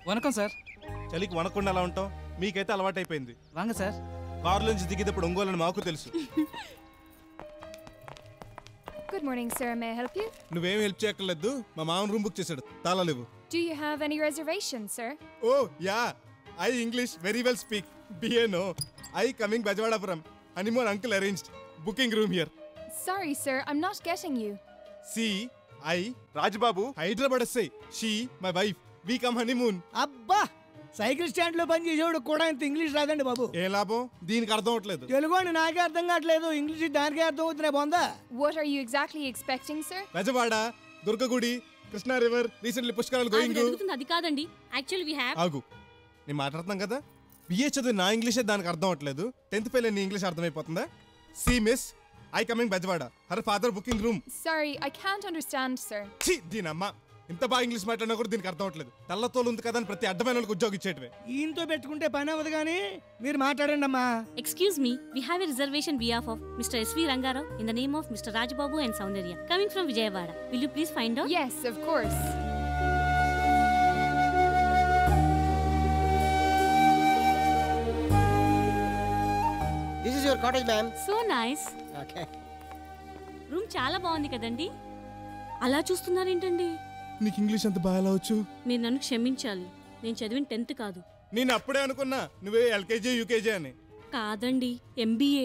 వనకం sir చలికి వనకుండా అలా ఉంటాం మీకైతే అలవాటైపోయింది వాంగ సార్ కారులో నుంచి దిగేటప్పుడు ఒంగోలని మాకు తెలుసు Good morning, sir. May I help you? నువ్వేం హెల్ప్ చేయక్కర్లేదు మా మామ రూమ్ బుక్ చేశాడు తాళాలేవు Do you have any reservations, sir? Oh yeah I English very well speak బిఏనో ఐ కమింగ్ బజవాడాపురం honeymoon uncle arranged booking room here Sorry, sir. I'm not getting you. See I Rajababu Hyderabad వస్తాయి she my wife we come honeymoon అబ్బా cycle stand లో పని చేసేవాడు కూడా ఇంత English రాదండి బాబు ఏ లాభం దీనికి అర్థం అవట్లేదు తెలుగు అని నాకే అర్థం కావట్లేదు ఇంగ్లీష్ దానికే అర్థం అవుతున్నాయి బొందా What are you exactly expecting, sir? Bezawada Durgagudi Krishna river recently పుష్కరాలు ఆవిడ గోయింగ్ అడుగుతుంది అది కాదండి యాక్చువల్లీ వీ హ్యావ్ ఆగు నేను మాట్లాడుతున్నాం కదా బిఏ చదివి నా ఇంగ్లీషే దానికి అర్థం అవట్లేదు టెన్త్ ఫెయిల్ నీ ఇంగ్లీష్ అర్థమైపోతుందా see miss I coming Bezawada her father booking room Sorry, I can't understand, sir. ఛీ దీనమ్మ ఇంత బాగా ఇంగ్లీష్ మాట్లాడినా కూడా దీనికి అర్థం అవట్లేదు తెల్లతోలు ఉంది కదా అని ప్రతి అడ్డమైన వాళ్ళకి ఉద్యోగం ఇచ్చేటివే ఈయనతో పెట్టుకుంటే పని అవ్వదు కానీ మీరు మాట్లాడండి అమ్మా excuse me we have a reservation behalf of mister SV Rangarao in the name of mister Rajababu and Soundarya coming from Vijayawada will you please find out Yes, of course. This is your cottage ma'am so nice okay room చాలా బాగుంది కదండి అలా చూస్తున్నారేంటండి నీకు English అంత బాగా వచ్చు మీరు నన్ను క్షమించాలి నేను చదివిన టెన్త్ కాదు నేను అప్పుడే అనుకున్నా నువ్వే ఎల్కేజీ యూకేజీ అని కాదండి ఎంబీఏ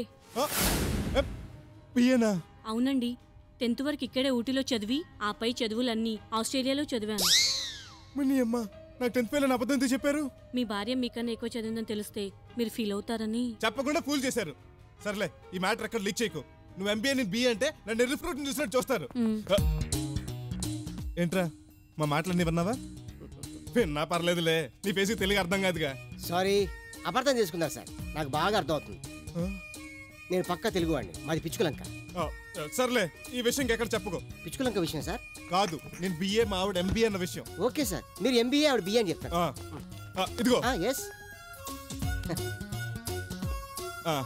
బిఏనా అవునండి టెన్త్ వరకు ఇక్కడే ఊటీలో చదివి ఆపై చదువులన్నీ ఆస్ట్రేలియాలో చదివాను మరి నీ అమ్మ నాకు టెన్త్ ఫెయిల్ అని అబద్ధం ఎందుకు చెప్పారు మీ భార్య మీకన్నా ఎక్కువ చదివిందని తెలిస్తే మీరు ఫీల్ అవుతారని చెప్పకుండా ఫూల్ చేశారు సర్లే ఈ మ్యాటర్ ఎక్కడ లీక్ చేయకు నువ్వు ఎంబీఏ నేను బిఏ అంటే నన్ను ఎర్రి ఫ్రూట్ చూసినట్టు చూస్తారు మ్. ఆ. ఏంట్రా మా మాటలన్నీ విన్నావా విన్నా పర్లేదులే నీ ఫేస్కి తెలుగు అర్థం కాదుగా సారీ అపార్థం చేసుకున్నారు సార్ నాకు బాగా అర్థం అవుతుంది ఆ? నేను పక్క తెలుగు వాడిని మాది పిచ్చుకులంక ఆ, సర్లే ఈ విషయం ఎక్కడ చెప్పుకో పిచ్చుకులంక విషయం సార్ కాదు నేను బిఏ మా ఆవిడ ఎంబీఏ అన్న విషయం ఓకే సార్ మీరు ఎంబీఏ ఆవిడ బిఏ అని చెప్తారు ఆ. ఆ, ఇదిగో ఎస్ ఆ,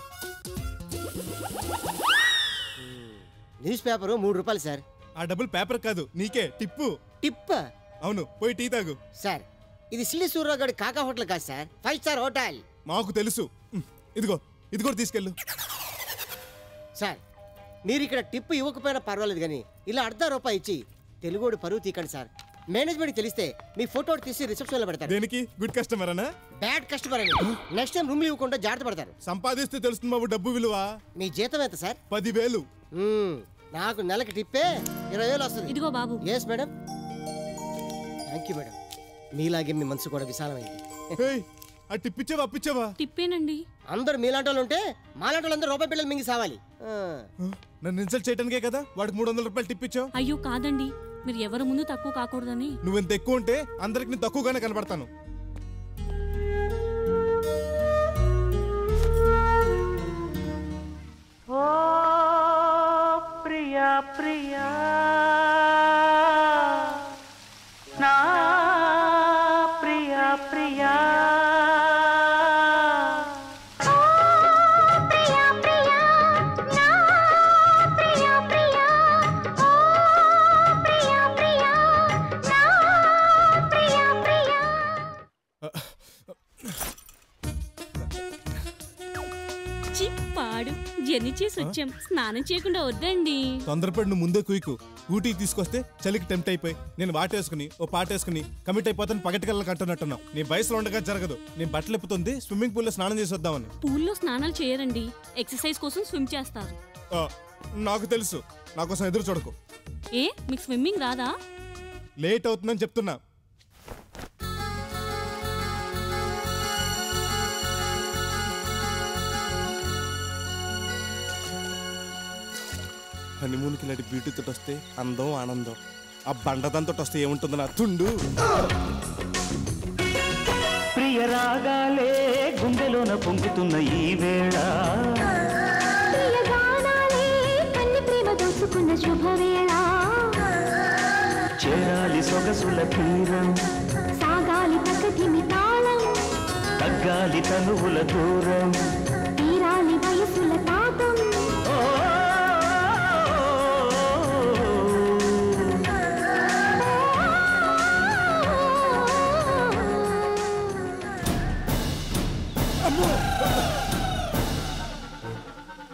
న్యూస్ పేపర్ మూడు రూపాయలు సార్ ఆ డబుల్ పేపర్ కాదు నీకే టిప్పు టిప్ అవును పోయి టీ తాగు సార్ ఇది సిల్లి సూర్యరావు గారి కాకా హోటల్ కాదు సార్ ఫైవ్ స్టార్ హోటల్ మాకు తెలుసు ఉమ్, ఇదిగో ఇది కూడా తీసుకెళ్ళు సార్ మీరు ఇక్కడ టిప్ ఇవ్వకపోయినా పర్వాలేదు కానీ ఇలా అర్ధ రూపాయి ఇచ్చి తెలుగుడు పరువు తీకండి సార్ మేనేజ్మెంట్ తెలిస్తే మీ ఫోటో తీసి రిసెప్షన్లో పెడతారు దేనికి గుడ్ కస్టమర్ అనా బ్యాడ్ కస్టమర్ అని నెక్స్ట్ టైం రూమ్ ఇవ్వకుండా జాగ్రత్త పడతారు సంపాదిస్తే తెలుస్తుంది బాబు డబ్బు విలువ మీ జీతం ఎంత సార్ పదివేలు మ్మ్. నాకు నెలకి టిప్పే ఇరవై వేలు వస్తుంది ఇదిగో బాబు yes madam thank you madam మీలాగే మీ మనసు కూడా విశాలమైంది హేయ్, ఆ టిప్ ఇచ్చావా అప్పిచ్చావా తిప్పేనండి అందరూ మీలాంటి వాళ్ళు ఉంటే మాలాంటి వాళ్ళందరూ రూపాయి బిళ్ళలు మింగి సావాలి ఆ. ఆ, నన్ను ఇన్సల్ట్ చేయడానికే కదా వాడికి మూడు వందల రూపాయలు టిప్ ఇచ్చావు అయ్యో కాదండి మీరు ఎవరి ముందు తక్కువ కాకూడదని నువ్వెంత ఎక్కువ ఉంటే అందరికి నేను తక్కువగానే కనబడతాను ఓ ప్రియా ప్రియా నా ప్రియా ప్రియా చిప్పాడు జర్నీ చేసి వచ్చాం స్నానం చేయకుండా వద్దండి తొందరపడి నువ్వు ముందే కుయికు ఊటీకి తీసుకొస్తే చలికి టెంప్ట్ అయిపోయి నేను వాటేసుకుని ఓ పాటేసుకుని కమిట్ అయిపోతాను పగటికల్లా కంటున్నట్టున్నావు నీ వయసులో ఉండగా జరగదు నీ బట్టలు ఎప్పుతుంది స్విమ్మింగ్ పూల్లో స్నానం చేసి వద్దామని పూల్లో స్నానాలు చేయరండి ఎక్సర్సైజ్ కోసం స్విమ్ చేస్తారు ఆ, నాకు తెలుసు నా కోసం ఎదురు చూడకు ఏ మీకు స్విమ్మింగ్ రాదా లేట్ అవుతుందని చెప్తున్నా హనీమూన్కి ఇలాంటి బ్యూటీతో వస్తే అందం ఆనందం ఆ బండదంతో వస్తే ఏముంటుంది నా తుండు ప్రియ రాగాలే గుండెలోన పొంగుతున్న ఈ వేళ శుభవేళ చేరాలి సొగసుల తీరం సాగాలి ప్రకృతిని తాళం తగ్గాలి తనువుల దూరం తీరాలి వయసుల తాపం ఓ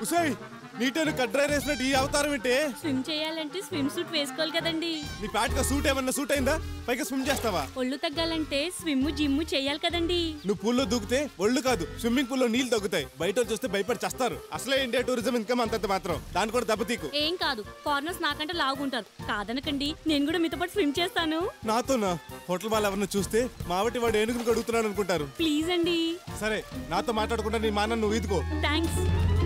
ఉసాయ్ నీటను కడ్రై వేసినట్టు ఈ అవతారం ఏంటి స్విమ్ చేయాలంటే స్విమ్ సూట్ వేసుకోవాలి కదండి నీ పాటిగా సూట్ ఏమన్నా సూట్ అయిందా పైగా స్విమ్ చేస్తావా ఒళ్ళు తగ్గాలంటే స్విమ్ జిమ్ చేయాలి కదండి నువ్వు పూల్లో దూకితే ఒళ్ళు కాదు స్విమ్మింగ్ పూల్లో నీళ్లు తగ్గుతాయి బయట వాళ్ళు చూస్తే భయపడి చేస్తారు అసలే ఇండియా టూరిజం ఇన్కమ్ అంతంత మాత్రం దాన్ని కూడా దెబ్బతీకు ఏం కాదు ఫారినర్స్ నాకంటే లాగుంటారు కాదనకండి నేను కూడా మీతో పాటు స్విమ్ చేస్తాను నాతోనా హోటల్ వాళ్ళు ఎవరిని చూస్తే మావటి వాడు ఏనుగును అడుగుతున్నాడు అనుకుంటారు ప్లీజ్ అండి సరే నాతో మాట్లాడకుండా నీ మానని నువ్వు ఈదుకో థ్యాంక్స్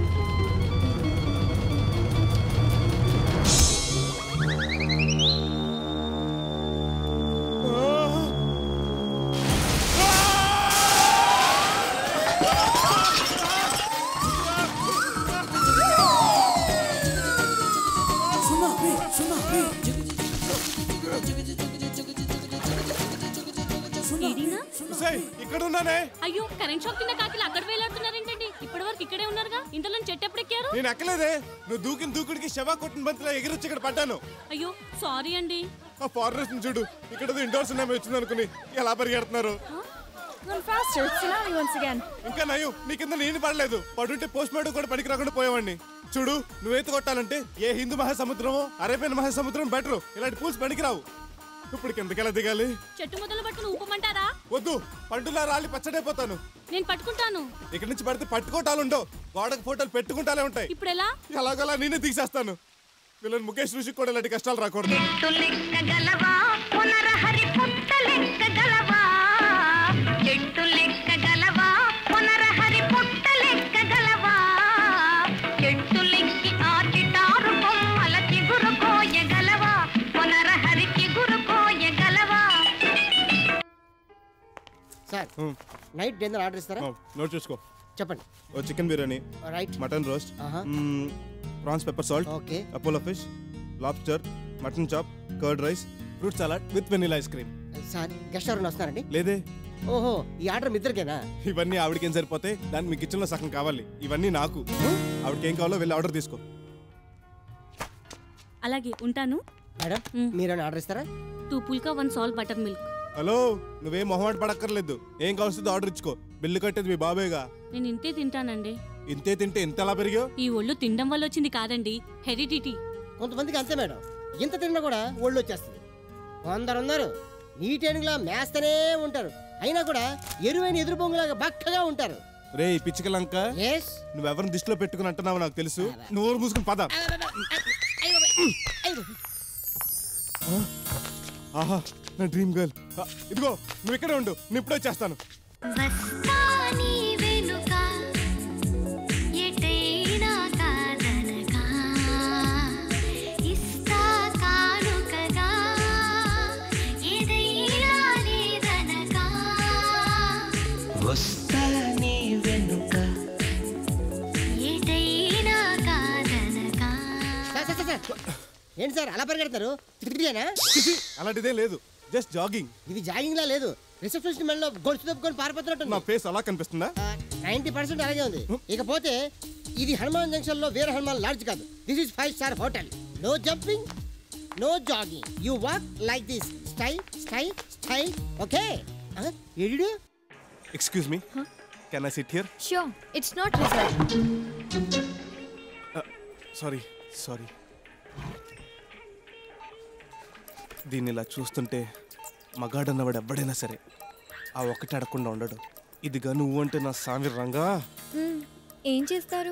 ఏడీనా ఉసాయ్ ఇక్కడ ఉన్నానే అయ్యో కరెంట్ షాక్ తిన్న కాకిలు అక్కడ వేలాడుతున్నారేంటండి ఇప్పటి వరకు ఇక్కడే ఉన్నారుగా ఇంతలో చెట్టు ఎప్పుడు ఎక్కారు నేను ఎక్కలేదే నువ్వు దూకిన దూకుడికి శవా కొట్టిన బంతిలో ఎగిరొచ్చి ఇక్కడ పడ్డాను అయ్యో సారీ అండి ఆ ఫారెస్ట్ చూడు ఇక్కడ ఇండోర్ సినిమా వచ్చింది అనుకుని ఎలా పరిగెడుతున్నారు Run faster, it's tsunami once again. ఇంకా నయ్యు నీ కింద నేను పడలేదు పడుంటే పోస్ట్ మార్టం కూడా పనికి రాకుండా పోయేవాడిని చూడు నువ్వేత కొట్టాలంటే ఏ హిందూ మహాసముద్రమో అరేబియన్ మహాసముద్రం బెటర్ ఇలాంటి పూల్స్ పనికిరావు ఇప్పుడు కిందకెలా దిగాలి చెట్టు మొదలు పట్టుకుని ఊపమంటారా వద్దు పండులా రాలి పచ్చడైపోతాను నేను పట్టుకుంటాను ఇక్కడి నుంచి పడితే పట్టుకోటాలు ఉండవు గోడకు ఫోటోలు పెట్టుకుంటాలే ఉంటాయి ఇప్పుడు ఎలా ఎలాగోలా నేనే తీసేస్తాను వీళ్ళని ముఖేష్ ఋషికి కూడా ఇలాంటి కష్టాలు రాకూడదు లెక్కగలవా పునరహరి పుట్ట లెక్కగలవా చెట్టు లెక్కగలవా పునరహరి పుట్ట లెక్కగలవా చెట్టు లెక్కి ఆ చిటారు కొమ్మల చిగురు కోయగలవా పునరహరి చిగురు కోయగలవా సార్ నైట్ డిన్నర్ ఆర్డర్ ఇస్తారా నోట్ చూసుకో చెప్పండి oh chicken biryani right mutton roast ఆహా. Prawns pepper salt okay Apollo fish lobster mutton chop curd rice fruit salad with vanilla ice cream sir guest ఎవరైనా వస్తున్నారండి లేదే ఓహో ఈ ఆర్డర్ మీ ఇద్దరికేనా ఇవన్నీ ఆవిడకేం సరిపోతే దానికి మీ కిచెన్ లో సగం కావాలి ఇవన్నీ నాకు ఆవిడకి ఏం కావాలో వెళ్ళి ఆర్డర్ తీసుకో అలాగే ఉంటాను మేడం మ్. మీరేమైనా ఆర్డర్ ఇస్తారా two pulka one salt butter milk hello నువ్వేం మొహమాట పడక్కర్లేదు ఏం కావాల్సిందో ఆర్డర్ ఇచ్చుకో బిల్లు కట్టేది మీ బాబేగా నేను ఇంతే తింటానండి ఇంతే తింటే ఇంత ఎలా పెరిగావు ఈ ఒళ్ళు తినడం వల్ల వచ్చింది కాదండి హెరిడిటీ కొంతమందికి అంతే మేడం ఇంత తిన్నా కూడా ఒళ్ళు వచ్చేస్తుంది కొందరు ఉన్నారు నీటేనుగులా మేస్తనే ఉంటారు అయినా కూడా ఎరువైన ఎదురు బొంగులాగా బక్కగా ఉంటారు రే ఈ పిచ్చికలంక ఎస్ నువ్వెవరిని దృష్టిలో పెట్టుకుని అంటున్నావు నాకు తెలుసు నువ్వు మూసుకుని పద ఆహా నా డ్రీమ్ గర్ల్ ఇదిగో నువ్వు ఇక్కడే ఉండు నేను ఇప్పుడే వచ్చేస్తాను వస్తా నీ వెనుక ఎటైనా కాదనగా ఇస్తా కానుకగా ఏదైనా లేదనగా వస్తా నీ వెనుక ఎటైనా కాదనగా సార్, సార్, సార్, సార్. ఏంటి సార్ అలా పరిగెడతారు తిరిగినా చిచి, అలాంటిదేం లేదు జస్ట్ జాగింగ్ ఇది జాగింగ్ లా లేదు రిసెప్షనిస్ట్ మెడలో గొలుసు తప్పుకొని నా పారిపోతున్నట్టుంది ఫేస్ అలా కనిపిస్తుందా నైన్టీ పర్సెంట్ అలాగే ఉంది ఇకపోతే ఇది హనుమాన్ జంక్షన్ లో వీర హనుమాన్ లాడ్జ్ కాదు this is five star hotel no jumping no jogging you walk like this style style style okay ఎడు excuse me can I sit here Sure, it's not reserved. Sorry sorry దీన్ని ఇలా చూస్తుంటే మగాడన్నవాడు ఎవ్వడైనా సరే ఆ ఒక్కటి అడగకుండా ఉండడు ఇదిగా నువ్వు అంటే నా సామి రంగా ఏం చేస్తారు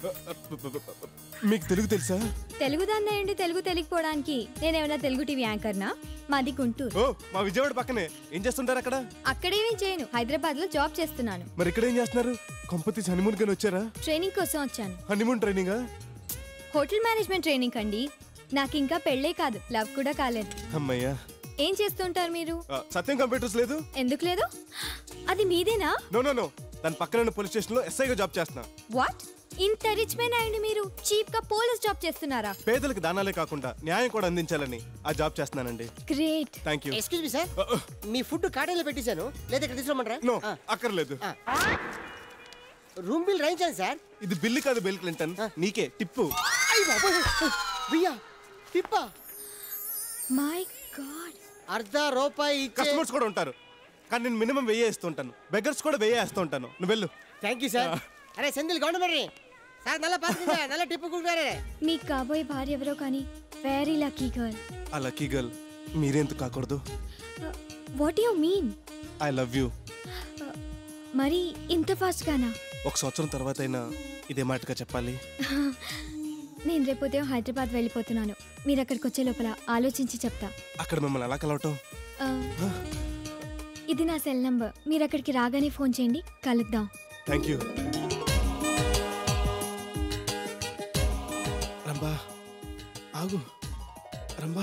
మీకు తెలుగు తెలుసా తెలుగు దాన్ని ఏంటి తెలుగు తెలియకపోవడానికి నేనేమైనా తెలుగు టీవీ యాంకర్నా మాది గుంటూరు ఓ మా విజయవాడ పక్కనే ఏం చేస్తుంటారు అక్కడ అక్కడేమీ చేయను హైదరాబాద్ లో జాబ్ చేస్తున్నాను మరి ఇక్కడ ఏం చేస్తున్నారు కంపతీసి హనీమూన్ కానీ వచ్చారా ట్రైనింగ్ కోసం వచ్చాను హనీమూన్ ట్రైనింగా హోటల్ మేనేజ్మెంట్ ట్రైనింగ్ అండి నాకు ఇంకా పెళ్ళే కాదు లవ్ కూడా కాలేదు అమ్మయ్యా ఏం చేస్తుంటారు మీరు ఆ, సత్యం కంప్యూటర్స్ లేదు ఎందుకు లేదు అది మీదేనా నో నో నో దాని పక్కన పోలీస్ స్టేషన్ లో ఎస్ఐగా జాబ్ చేస్తున్నా వాట్ ఇంత రిచ్ మెన్ అయ్యండి మీరు చీప్ గా పోలీస్ జాబ్ చేస్తున్నారా పేదలకు దానాలే కాకుండా న్యాయం కూడా అందించాలని ఆ జాబ్ చేస్తున్నానండి great thank you excuse me sir మీ ఫుడ్ కాటేలో పెట్టేశాను లేదా ఇక్కడ తీసుకోమంటారా నో అక్కర్లేదు రూమ్ బిల్ రాయించాను సార్ ఇది బిల్లు కాదు బిల్ క్లింటన్ నీకే టిప్పు అయ్యి బాబోయ్ బియ్యా తిప్పా మై గాడ్ అర్ధ రూపాయి ఇచ్చే కస్టమర్స్ కూడా ఉంటారు కానీ నేను మినిమం వెయ్యి వేస్తుంటాను బెగర్స్ కూడా వెయ్యి వేస్తూ ఉంటాను నువ్వు వెళ్ళు థ్యాంక్ యూ సార్ అరే సెందిల్ గౌండ మరి సార్ నల్ల పాస్ నల్ల టిప్పు కుడుకున్నారే మీకు కాబోయే భార్య ఎవరో కానీ వెరీ లక్కీ గర్ల్ ఆ లక్కీ గర్ల్ మీరెందుకు కాకూడదు what you mean I love you మరి ఇంత ఫాస్ట్గానా ఒక సంవత్సరం తర్వాత అయినా ఇదే మాటగా చెప్పాలి నేను రేపు ఉదయం హైదరాబాద్ వెళ్ళిపోతున్నాను మీరు అక్కడికి వచ్చే లోపల ఆలోచించి చెప్తా అక్కడ మిమ్మల్ని ఎలా కలవటం ఆ, ఇది నా సెల్ నంబర్ మీరు అక్కడికి రాగానే ఫోన్ చేయండి కలుద్దాం థ్యాంక్ యూ రంబా ఆగు రంబా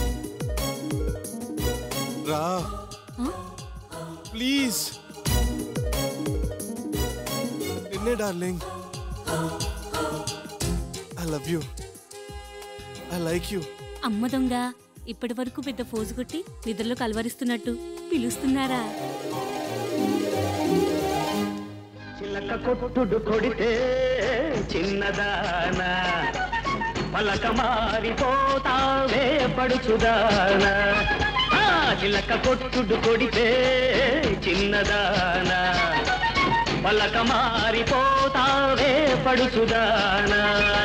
రా ప్లీజ్ నిన్నే darling I love you I like you అమ్మ దొంగ ఇప్పటి వరకు పెద్ద ఫోజు కొట్టి నిద్రలో కలవరిస్తున్నట్టు పిలుస్తున్నారా చిలక కొట్టుడు కొడితే చిన్నదాన పలక మారిపోతావే పడుచుదాన ఆ, చిలక కొట్టుడు కొడితే చిన్నదాన పలక మారిపోతావే పడుచుదానా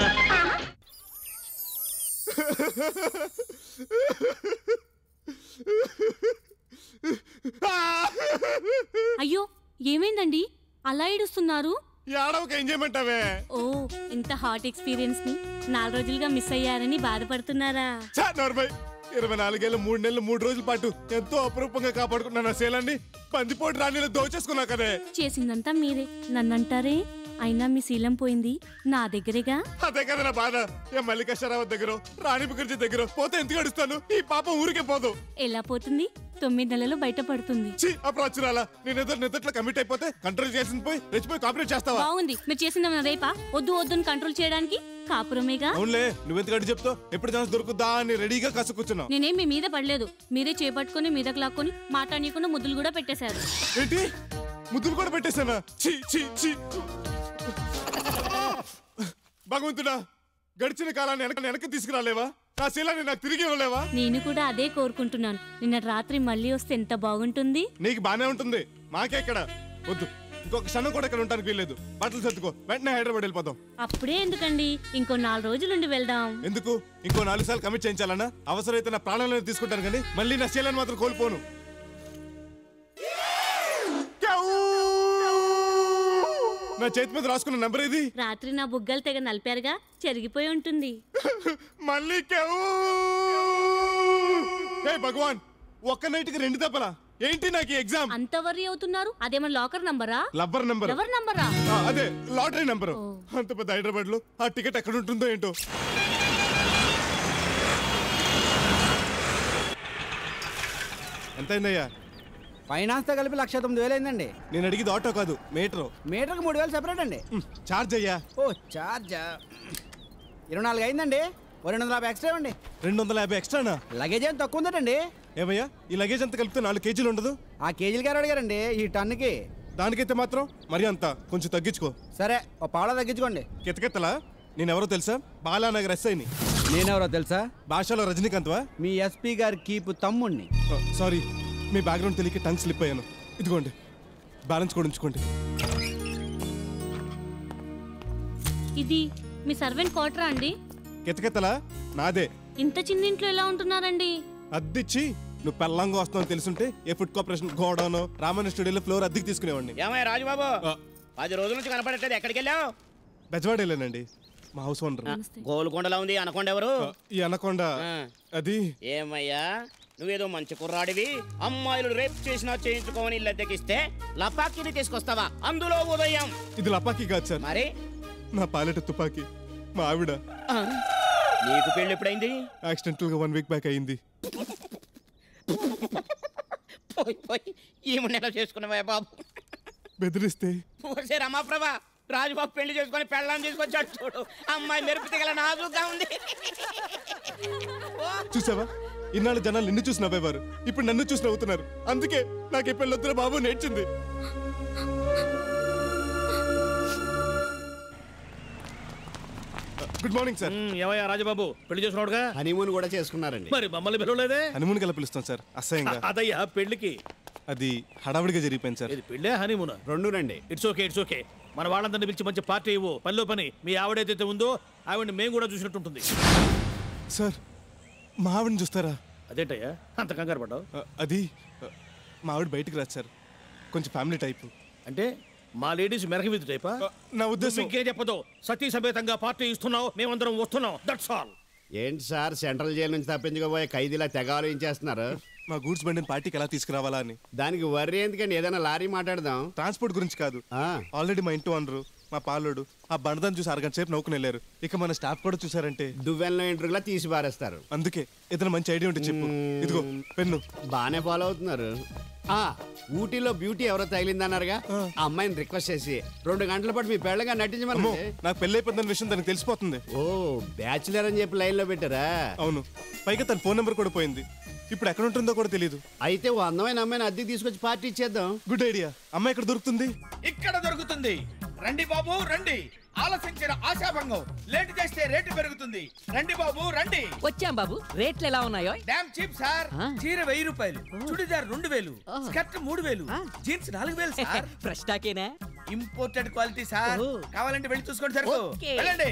అయ్యో ఏమైందండి అలా ఏడుస్తున్నారు ఏడవక ఏం చేయమంటావే ఓ ఇంత హాట్ ఎక్స్పీరియన్స్ ని నాలుగు రోజులుగా మిస్ అయ్యారని బాధపడుతున్నారా చా నార్మల్ ఇరవై నాలుగేళ్ళు మూడు నెలలు మూడు రోజుల పాటు ఎంతో అపురూపంగా కాపాడుకున్నాను ఆ శీలాన్ని పందిపోటు రాణిలో దోచేసుకున్నా కదే చేసిందంతా మీరే నన్నంటారే అయినా మీ శీలం పోయింది నా దగ్గరేగా అదే కదా నా బాధ ఏ మల్లికా షరావత్ దగ్గర రాణి ముఖర్జీ దగ్గర పోతే ఎందుకు అడుస్తాను ఈ పాపం ఊరికే పోదు ఎలా పోతుంది తొమ్మిది నెలలు బయటపడుతుంది చి అప్రాచురాలా నేను ఏదో నిద్రలో కమిట్ అయిపోతే కంట్రోల్ చేసింది పోయి రెచ్చిపోయి కాపరేట్ చేస్తావా బాగుంది మీరు చేసిందేమన్నా రేపా వద్దు వద్దుని కంట్రోల్ చేయడానికి కాపురమేగా అవునులే నువ్వెందుకు చెప్తావు ఎప్పుడు ఛాన్స్ దొరుకుద్దా అని రెడీగా కసు కూర్చున్నావు నేనేం మీ మీద పడలేదు మీరే చేపట్టుకొని మీదకు లాక్కొని మాట్లాడనీయకుండా ముద్దులు కూడా పెట్టేశారు ఏంటి ముద్దులు కూడా పెట్టేశానా చి చి చి భగవంతుడా గడిచిన కాలాన్ని వెనక వెనక్కి తీసుకురాలేవా నా శీలాన్ని నాకు తిరిగి ఇవ్వలేవా నేను కూడా అదే కోరుకుంటున్నాను నిన్న రాత్రి మళ్ళీ వస్తే ఎంత బాగుంటుంది నీకు బానే ఉంటుంది మాకే ఇక్కడ వద్దు ఇంకొక క్షణం కూడా ఇక్కడ ఉండడానికి వీల్లేదు బట్టలు సర్దుకో వెంటనే హైదరాబాద్ వెళ్ళిపోదాం అప్పుడే ఎందుకండి ఇంకో నాలుగు రోజులుండి వెళ్దాం ఎందుకు ఇంకో నాలుగు సార్లు కమిట్ చేయించాలన్నా అవసరమైతే నా ప్రాణాలను తీసుకుంటాను కానీ మళ్ళీ నా శీలాన్ని మాత్రం కోల్పోను నా చేతి మీద రాసుకున్న నంబర్ ఇది రాత్రి నా బుగ్గలు తెగ నలిపారుగా చెరిగిపోయి ఉంటుంది మళ్ళీ కేవు హే భగవాన్ ఒక్క నైట్ కి రెండు దెబ్బలా ఏంటి నాకు ఈ ఎగ్జామ్ అంత వర్రీ అవుతున్నారు అదేమన్నా లాకర్ నంబరా లబ్బర్ నంబర్ ఎవరి నంబరా అదే లాటరీ నంబర్ ఓ. అంత పెద్ద హైదరాబాద్ లో ఆ టికెట్ ఎక్కడ ఉంటుందో ఏంటో ఎంత అయిందయ్యా ఫైనాన్స్ తో కలిపి లక్ష తొమ్మిది వేలు అయిందండి నేను అడిగింది ఆటో కాదు మీటర్ మీటర్కి మూడు వేలు సెపరేట్ అండి చార్జ్ అయ్యా ఓ చార్జా ఇరవై నాలుగు అయిందండి ఓ రెండు వందల యాభై ఎక్స్ట్రా ఇవ్వండి రెండు వందల యాభై ఎక్స్ట్రానా లగేజ్ ఏం తక్కువ ఉందటండి ఏమయ్యా ఈ లగేజ్ అంతా కలిపితే నాలుగు కేజీలు ఉండదు ఆ కేజీలు గారు అడిగారండి ఈ టన్నుకి దానికైతే మాత్రం మరి అంత కొంచెం తగ్గించుకో సరే ఓ పావులా తగ్గించుకోండి కితకెత్తలా నేనెవరో తెలుసా బాలానగర్ ఎస్ఐని నేనెవరో తెలుసా భాషలో రజనీకాంత్వా మీ ఎస్పీ గారి కీపు తమ్ముణ్ణి సారీ మీ బ్యాక్గ్రౌండ్ తెలియక టంగ్ స్లిప్ అయ్యాను ఇదిగోండి బ్యాలెన్స్ కూడా ఉంచుకోండి ఇది మీ సర్వెంట్ క్వార్టరా అండి కితకెత్తలా నాదే ఇంత చిన్న ఇంట్లో ఎలా ఉంటున్నారండి అద్దిచ్చి నువ్వు పెళ్ళంగా వస్తావు తెలుసుంటే ఏ ఫుడ్ కార్పొరేషన్ గోడౌన్ రామాయణ స్టూడియోలో ఫ్లోర్ అద్దెకి తీసుకునేవాడిని ఏమయ్య రాజుబాబు ఆ. పది రోజుల నుంచి కనపడట్లేదు ఎక్కడికి వెళ్ళావు బెజవాడేలేనండి మా హౌస్ ఓనర్ గోల్కొండలా ఉంది అనకొండ ఎవరు ఈ అనకొండ ఆ. అది ఏమయ్యా నువ్వేదో మంచి కుర్రాడివి అమ్మాయిలు రేప్ చేసినా చేయించుకోమని ఇల్లు అద్దెకిస్తే లపాకిని తీసుకొస్తావా అందులో ఉదయం ఇది లపాకి కాదు సార్ మరి నా పాలెట తుపాకి మా ఆవిడ ఆ, నీకు పెళ్ళి ఎప్పుడైంది యాక్సిడెంటల్ గా వన్ వీక్ బ్యాక్ అయింది పోయి పోయి ఈమె నెల చేసుకున్నావా బాబు బెదిరిస్తే ఓసే రమాప్రభ రాజుబాబు పెళ్లి చేసుకొని పెళ్ళాన్ని తీసుకొచ్చాడు చూడు అమ్మాయి మెరుపు తిగల నాజుగా ఉంది చూసావా ఇన్నాళ్ళు జనాలు నిన్ను చూసి నవ్వేవారు ఇప్పుడు నన్ను చూసి నవ్వుతున్నారు అందుకే నాకు ఈ పెళ్ళొద్దురా బాబు నేర్చింది గుడ్ మార్నింగ్ సార్ ఏమయ్యా రాజబాబు పెళ్లి చేసుకున్నాడుగా హనీమూన్ కూడా చేసుకున్నారండి మరి మమ్మల్ని పిలవలేదే హనుమూన్ గల పిలుస్తాం సార్ అసహ్యంగా అదయ్యా పెళ్లికి అది హడావిడిగా జరిగిపోయింది సార్ ఇది పెళ్ళే హనీమూన్ రెండు రండి ఇట్స్ ఓకే ఇట్స్ ఓకే మన వాళ్ళందరినీ పిలిచి మంచి పార్టీ ఇవ్వు పనిలో పని మీ ఆవిడైతే ఉందో ఆవిడని మేము కూడా చూసినట్టుంటుంది సార్ మా ఆవిడని చూస్తారా అదేంటయ్యా అంత కంగారు పడ్డావు ఆ, అది ఆ, మా ఆవిడ బయటికి రాదు సార్ కొంచెం ఫ్యామిలీ టైప్ అంటే మా లేడీస్ మెరక విధి టైపా నా ఉద్దేశం ఇంకేం చెప్పదు సతీ సమేతంగా పార్టీ ఇస్తున్నావు మేమందరం వస్తున్నాం దట్స్ ఆల్ ఏంటి సార్ సెంట్రల్ జైలు నుంచి తప్పించుకోబోయే ఖైదీలా తెగ ఆలోచించేస్తున్నారు మా గూడ్స్ బండిని పార్టీకి ఎలా తీసుకురావాలా అని దానికి వర్రీ ఎందుకండి ఏదైనా లారీ మాట్లాడదాం ట్రాన్స్పోర్ట్ గురించి కాదు ఆల్రెడీ మా ఇంటి ఓనరు మా పాలోడు ఆ బండదాన్ని చూసి అరగంట సేపు నవ్వుకుని వెళ్ళారు ఇక మన స్టాఫ్ కూడా చూసారంటే దువ్వెనలో ఇంటర్వ్యూలా తీసి పారేస్తారు అందుకే ఏదైనా మంచి ఐడియా ఉంటే చెప్పు ఇదిగో పెన్ను బాగానే ఫాలో అవుతున్నారు ఆ ఊటీలో బ్యూటీ ఎవరో తగిలిందన్నారుగా ఆ అమ్మాయిని రిక్వెస్ట్ చేసి రెండు గంటల పాటు మీ పెళ్ళగా అమ్మో, నటించమని నాకు పెళ్లి అయిపోతుందన్న విషయం దానికి తెలిసిపోతుంది ఓ బ్యాచులర్ అని చెప్పి లైన్ లో పెట్టారా అవును పైగా తన ఫోన్ నెంబర్ కూడా పోయింది ఇప్పుడు ఎక్కడ ఉంటుందో కూడా తెలియదు అయితే ఓ అందమైన అమ్మాయిని అద్దెకి తీసుకొచ్చి పార్టీ ఇచ్చేద్దాం గుడ్ ఐడియా అమ్మాయి ఎక్కడ దొరుకుతుంది ఇక్కడ దొరుకుతుంది రండి బాబు రండి ఆలసించిన ఆశాభంగం లేట్ చేస్తే రేటు పెరుగుతుంది రండి బాబు రండి వచ్చాం బాబు రేట్లు ఎలా ఉన్నాయో డామ్ చీప్ సార్ చీర వెయ్యి రూపాయలు చుడిదార్ రెండు వేలు స్కర్ట్ మూడు వేలు జీన్స్ నాలుగు వేలు సార్ ఫ్రెష్ టాకేనా ఇంపోర్టెడ్ క్వాలిటీ సార్ ఓ. కావాలంటే వెళ్ళి చూసుకోండి సరుకు ఓకే. వెళ్ళండి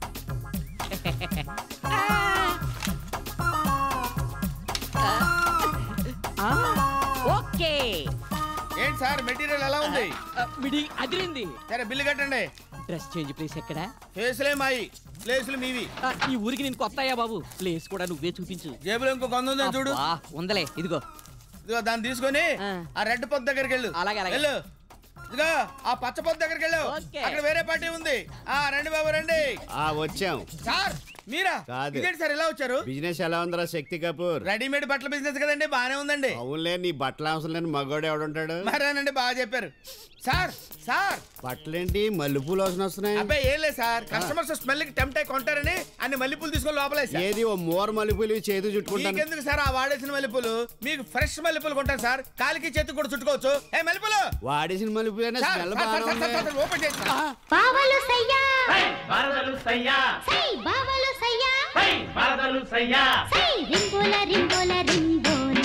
ఓకే ఏంటి సార్ మెటీరియల్ ఎలా ఉంది మిడి అదిరింది సరే బిల్లు కట్టండి డ్రెస్ చేంజ్ ప్లేస్ ఎక్కడ ఫేసులే మాయి ప్లేసులు మీవి ఆ, ఈ ఊరికి నేను కొత్త అయ్యా బాబు ప్లేస్ కూడా నువ్వే చూపించు జేబులో ఇంకో కొంద ఉందని చూడు అబ్బా, ఉందలే ఇదిగో ఇదిగో దాన్ని తీసుకొని ఆ రెడ్ పొద్దు దగ్గరికి వెళ్ళు అలాగే, అలాగే. వెళ్ళు ఇదిగో ఆ పచ్చ పొద్దు దగ్గరికి వెళ్ళు ఓకే. అక్కడ వేరే పార్టీ ఉంది ఆ రండి బాబు రండి ఆ వచ్చాం సార్ మీరా కాదు. ఇదేంటి సార్ ఎలా వచ్చారు బిజినెస్ ఎలా ఉందిరా శక్తి కపూర్ రెడీమేడ్ బట్టల బిజినెస్ కదండి బానే ఉందండి అవునులే నీ బట్టలు అవసరం లేని మగోడు ఎవడుంటాడు మరేనండి బాగా చెప్పారు సార్ సార్ బట్టలేంటి మల్లెపూలు వాసన వస్తున్నాయి అబ్బాయి ఏం లేదు సార్ కస్టమర్స్ స్మెల్ కి టెంప్ట్ అయి కొంటారని అన్ని మల్లెపూలు తీసుకొని లోపలేసా ఏది ఓ మోర మల్లెపూలు చేదు చుట్టుకుంటాను మీకెందుకు సార్ ఆ వాడేసిన మల్లెపూలు మీకు ఫ్రెష్ మల్లెపూలు కొంటాను సార్ కాలికి చేతికి కూడా చుట్టుకోవచ్చు ఏ మల్లెపూలు వాడేసిన మల్లెపూలు సార్, స్మెల్ సార్, బాగా సార్, సార్, సార్, ఓపెన్ చేసి బావలు సయ్యా వరదలు సయ్యా సై బావలు సయ్యా వరదలు సయ్యా సై రింబోల రింబోల రింబోల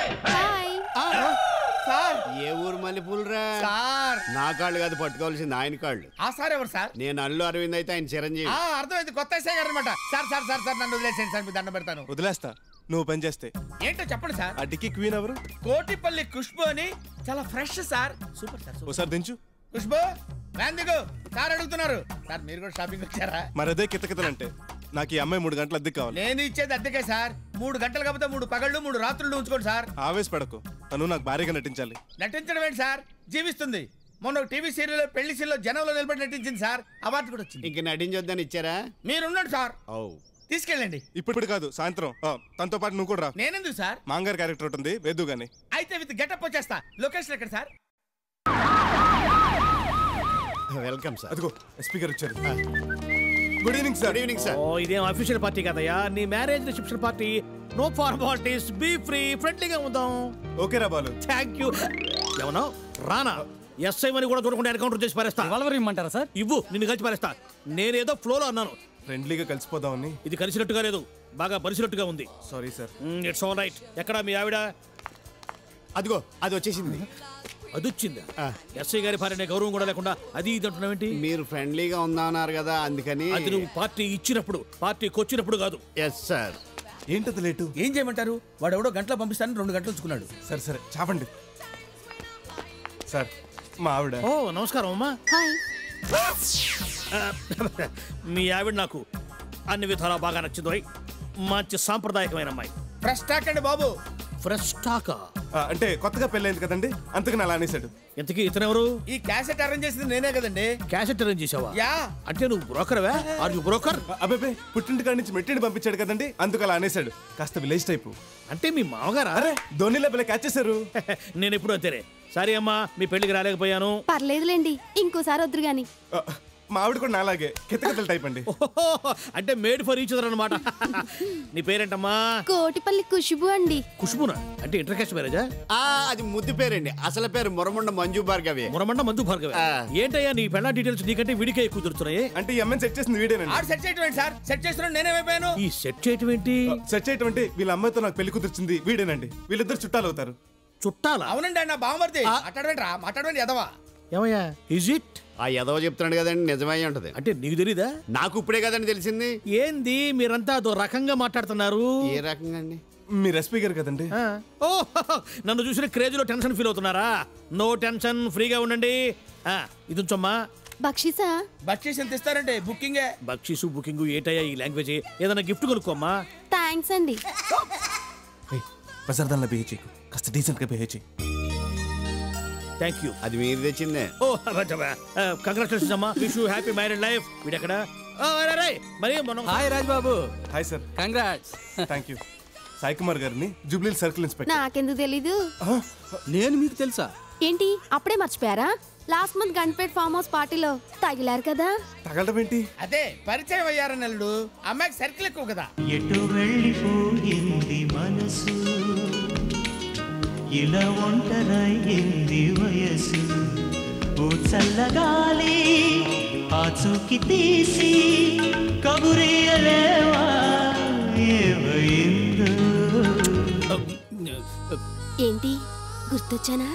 సార్ ఏ ఊరు మల్లెపూలు రా సార్ నా కాళ్ళు కాదు పట్టుకోవాల్సింది ఆయన కాళ్ళు ఆ సార్ ఎవరు సార్ నేను అల్లు అరవింద్ అయితే ఆయన చిరంజీవి ఆ అర్థమైంది కొత్త ఎస్ఐ గారు అనమాట సార్ సార్ సార్ సార్ నన్ను వదిలేసేయండి సార్ మీ దండం పెడతాను వదిలేస్తా నువ్వు పని చేస్తే ఏంటో చెప్పండి సార్ ఆ డిక్కీ క్వీన్ ఎవరు కోటిపల్లి ఖుష్బు అని చాలా fresh sir super sir super. ఒకసారి దించు ఖుష్బు వ్యాన్ దిగు సార్ అడుగుతున్నారు సార్ మీరు కూడా షాపింగ్ వచ్చారా మరి అదే కితకితలంటే నాకు ఈ అమ్మాయి మూడు గంటల అద్దెకి కావాలి నేను ఇచ్చేది అద్దెకే సార్ మూడు గంటలు కాకపోతే మూడు పగళ్ళు మూడు రాత్రులు ఉంచుకోండి సార్ ఆవేశపడకు తను నాకు భారీగా నటించాలి నటించడం ఏంటి సార్ జీవిస్తుంది మొన్న ఒక టీవీ సీరియల్ పెళ్లి సీరియల్ జనంలో నిలబడి నటించింది సార్ అవార్డు కూడా వచ్చింది ఇంక నటించొద్దని ఇచ్చారా మీరున్నాడు సార్ ఓ తీసుకెళ్ళండి ఇప్పుడు కాదు సాయంత్రం ఆ, తనతో పాటు నువ్వు కూడా రా నేనెందుకు సార్ మాంగారు క్యారెక్టర్ ఉంటుంది వేద్దు గాని అయితే విత్ గెటప్ వచ్చేస్తా లొకేషన్ ఎక్కడ సార్ వెల్కమ్ సార్ అదిగో ఎస్పీ గారు వచ్చారు good evening sir good evening sir ఓ ఇదేం అఫీషియల్ పార్టీ కదయ్యా నీ marriage reception party no formalities be free ఫ్రెండ్లీగా ఉందాం ఓకే రా బాలు థ్యాంక్ యూ ఏమన్నా రానా ఎస్ఐ అని కూడా చూడకుండా ఎన్కౌంటర్ చేసి పారేస్తా రివాల్వర్ ఇమ్మంటారా సార్ ఇవ్వు నిన్ను కలిసి పారేస్తా నేనేదో ఫ్లోలో అన్నాను ఫ్రెండ్లీగా కలిసిపోదామని ఇది కలిసినట్టుగా లేదు బాగా బలిసినట్టుగా ఉంది sorry sir it's all right ఎక్కడ మీ ఆవిడ అదిగో అది వచ్చేసింది అది వచ్చిందా ఎస్ఐ గారి భార్యనే గౌరవం కూడా లేకుండా అది ఇది అంటున్నావేంటి మీరు ఫ్రెండ్లీగా ఉందన్నారు కదా అందుకని అది నువ్వు పార్టీ ఇచ్చినప్పుడు పార్టీకి వచ్చినప్పుడు కాదు ఎస్ సార్ ఏంటది లేటు ఏం చేయమంటారు వాడు ఎవడో గంటలో పంపిస్తానని రెండు గంటలు ఉంచుకున్నాడు సరే సరే చాపండి సార్ మా ఆవిడ ఓ నమస్కారం అమ్మా హాయ్ ఆ, మీ ఆవిడ నాకు అన్ని విధాలా బాగా నచ్చింది మంచి సాంప్రదాయకమైన అమ్మాయి ఫ్రెష్ టాక్ అండి బాబు ఫ్రెష్ టాకా ఆ, అంటే కొత్తగా పెళ్ళైంది కదండి అందుకని అలా అనేసాడు ఇంతకీ ఇతనెవరు ఈ క్యాసెట్ అరేంజ్ చేసింది నేనే కదండి క్యాసెట్ అరేంజ్ చేసావా యా అంటే నువ్వు బ్రోకర్వా ఆర్ యు బ్రోకర్ అబ్బాయి పుట్టింటి కాడి నుంచి మెట్టింటి పంపించాడు కదండి అందుకు అలా అనేసాడు కాస్త విలేజ్ టైపు అంటే మీ మామగారా అరే ధోనిలో పిల్ల క్యాచ్ చేశారు నేను ఎప్పుడు అంతేనే సరే అమ్మా మీ పెళ్లికి రాలేకపోయాను పర్లేదులేండి ఇంకోసారి వద్దురు గాని ఆ, మా ఆవిడ కూడా నాలాగే కితకితల టైప్ అండి ఓహో, అంటే మేడ్ ఫర్ ఈచ్ అదర్ అనమాట నీ పేరేంటమ్మా కోటిపల్లి ఖుషుబు అండి ఖుష్బునా అంటే ఇంటర్ కాస్ట్ మ్యారేజా ఆ అది ముద్దు పేరండి అసలు పేరు మురమండ మంజు భార్గవి మురమండ మందు భార్గవ ఏంటయ్యా నీ పెళ్ళ డీటెయిల్స్ నీకంటే వీడికే ఎక్కువ దొరుకుతున్నాయి అంటే ఈ అమ్మాయిని సెట్ చేసింది వీడేనండి ఆడు సెట్ చేయటం ఏంటి సార్ సెట్ చేస్తున్నాడు నేనేమైపోయాను ఈ సెట్ చేయటం ఏంటి సెట్ చేయటం అంటే వీళ్ళ అమ్మాయితో నాకు పెళ్లి కుదిర్చింది వీడేనండి వీళ్ళిద్దరు చుట్టాలు అవుతారు చుట్టాలా అవునండి ఆయన బావమరిది మాట్లాడవేంట్రా మాట్లాడవేంటి ఎదవా ఏమయ్యా ఇజ్ ఇట్ ఆ ఎదవ చెప్తున్నాడు కదండి నిజమై ఉంటది అంటే నీకు తెలీదా నాకు ఇప్పుడే కదండి తెలిసింది ఏంది మీరంతా అదో రకంగా మాట్లాడుతున్నారు ఏ రకంగా అండి మీరు ఎస్పీ గారు కదండి ఆ. ఓ నన్ను చూసిన క్రేజ్ లో టెన్షన్ ఫీల్ అవుతున్నారా నో టెన్షన్ ఫ్రీగా ఉండండి ఆ, ఇది ఉంచమ్మా బక్షిసా బక్షీస్ ఎంత ఇస్తారంటే బుకింగే బక్షీసు బుకింగ్ ఏటయ్యా ఈ లాంగ్వేజ్ ఏదైనా గిఫ్ట్ కొనుక్కోమ్మా థ్యాంక్స్ అండి బజార్ దానిలో బిహేవ్ చేయకు కాస్త డీసెంట్ గా బిహేవ్ చేయి థ్యాంక్ యూ అది మీరు తెచ్చిందే ఓ కంగ్రాచులేషన్స్ అమ్మా wish you happy married life వీడెక్కడ ఓ, రే, రే, మరి మనం hi Rajbabu hi sir congrats thank you Sai Kumar గారిని జూబ్లీ సర్కిల్ ఇన్స్పెక్టర్ నాకెందుకు తెలీదు నేను మీకు తెలుసా ఏంటి అప్పుడే మర్చిపోయారా last month Ganapet farm house పార్టీలో తగిలారు కదా తగలడం ఏంటి అదే పరిచయం అయ్యారని అల్లుడు అమ్మాయికి సర్కిల్ ఎక్కువ కదా ఎటు వెళ్ళిపోయింది మనసు ఇలా ఒంటరయ్యింది వయసు ఓ చల్లగాలి ఆ చూకి తీసి కబురేయలేవా ఏమైందో ఏంటి గుర్తొచ్చానా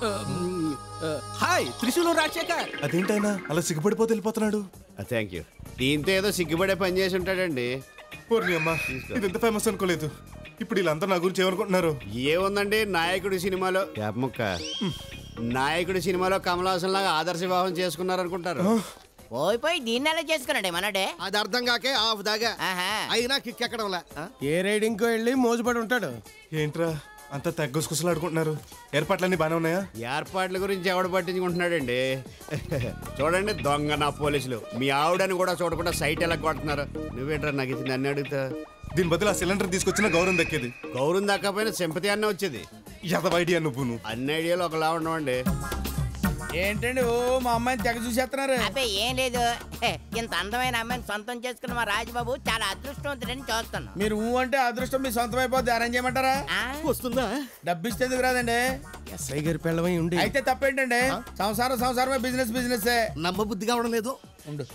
హాయ్ త్రిశూలం రాజశేఖర్ అదేంటైనా అలా సిగ్గుపడిపోతే వెళ్ళిపోతున్నాడు థ్యాంక్ యూ దీంతో ఏదో సిగ్గుపడే పని చేసి ఉంటాడండి పూర్ణి అమ్మ ఇది ఎంత ఫేమస్ అనుకోలేదు ఇప్పుడు వీళ్ళంతా నా గురించి ఏమనుకుంటున్నారు ఏముందండి నాయకుడు సినిమాలో ముక్క నాయకుడు సినిమాలో కమల్ హాసన్ లాగా ఆదర్శ వివాహం చేసుకున్నారనుకుంటారు పోయి పోయి దీన్ని ఎలా చేసుకున్నాడే మనడే అది అర్థం కాకే ఆఫ్ దాగా అయినా కిక్ ఎక్కడంలా ఏ రైడింగ్ కో వెళ్ళి మోజుపడి ఉంటాడు ఏంట్రా అంతా తగ్గొసుకుసలాడుకుంటున్నారు ఏర్పాట్లన్నీ బానే ఉన్నాయా ఏర్పాట్ల గురించి ఎవడు పట్టించుకుంటున్నాడండి చూడండి దొంగ నా పోలీసులు మీ ఆవిడని కూడా చూడకుండా సైట్ ఎలా కొడుతున్నారు నువ్వేంట్రా నాకు ఇది నన్ను అడుగుతా దీని బదులు ఆ సిలిండర్ తీసుకొచ్చిన గౌరవం దక్కేది గౌరవం దక్కపోయినా సింపతి అన్న వచ్చేది ఎదవ ఐడియా నువ్వు నువ్వు అన్ని ఐడియాలు ఒకలా ఉండవండి ఏంటండి ఓ మా అమ్మాయిని తెగ చూసేస్తున్నారు అబ్బే ఏం లేదు హే, ఇంత అందమైన అమ్మాయిని సొంతం చేసుకున్న మా రాజబాబు చాలా అదృష్టవంతుడని చూస్తున్నాం మీరు ఊ అంటే అదృష్టం మీ సొంతం అయిపోద్ది అరేంజ్ చేయమంటారా వస్తుందా డబ్బు ఇస్తే ఎందుకు రాదండి ఎస్ఐ గారి పిల్లవై ఉండి అయితే తప్పేంటండి సంసారం సంసారమే బిజినెస్ బిజినెస్ నమ్మ బుద్ధి కావడం లేదు ఉండు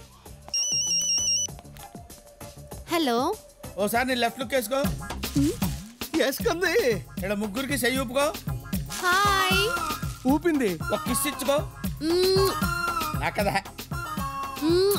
హలో ఓసారి నీ లెఫ్ట్ లుక్ వేసుకో వేసుకుంది ఇక్కడ ముగ్గురికి చెయ్యి ఊపుకో హాయ్ ఊపింది ఒక కిస్ ఇచ్చుకో మ్మ్. నా కదా మ్మ్.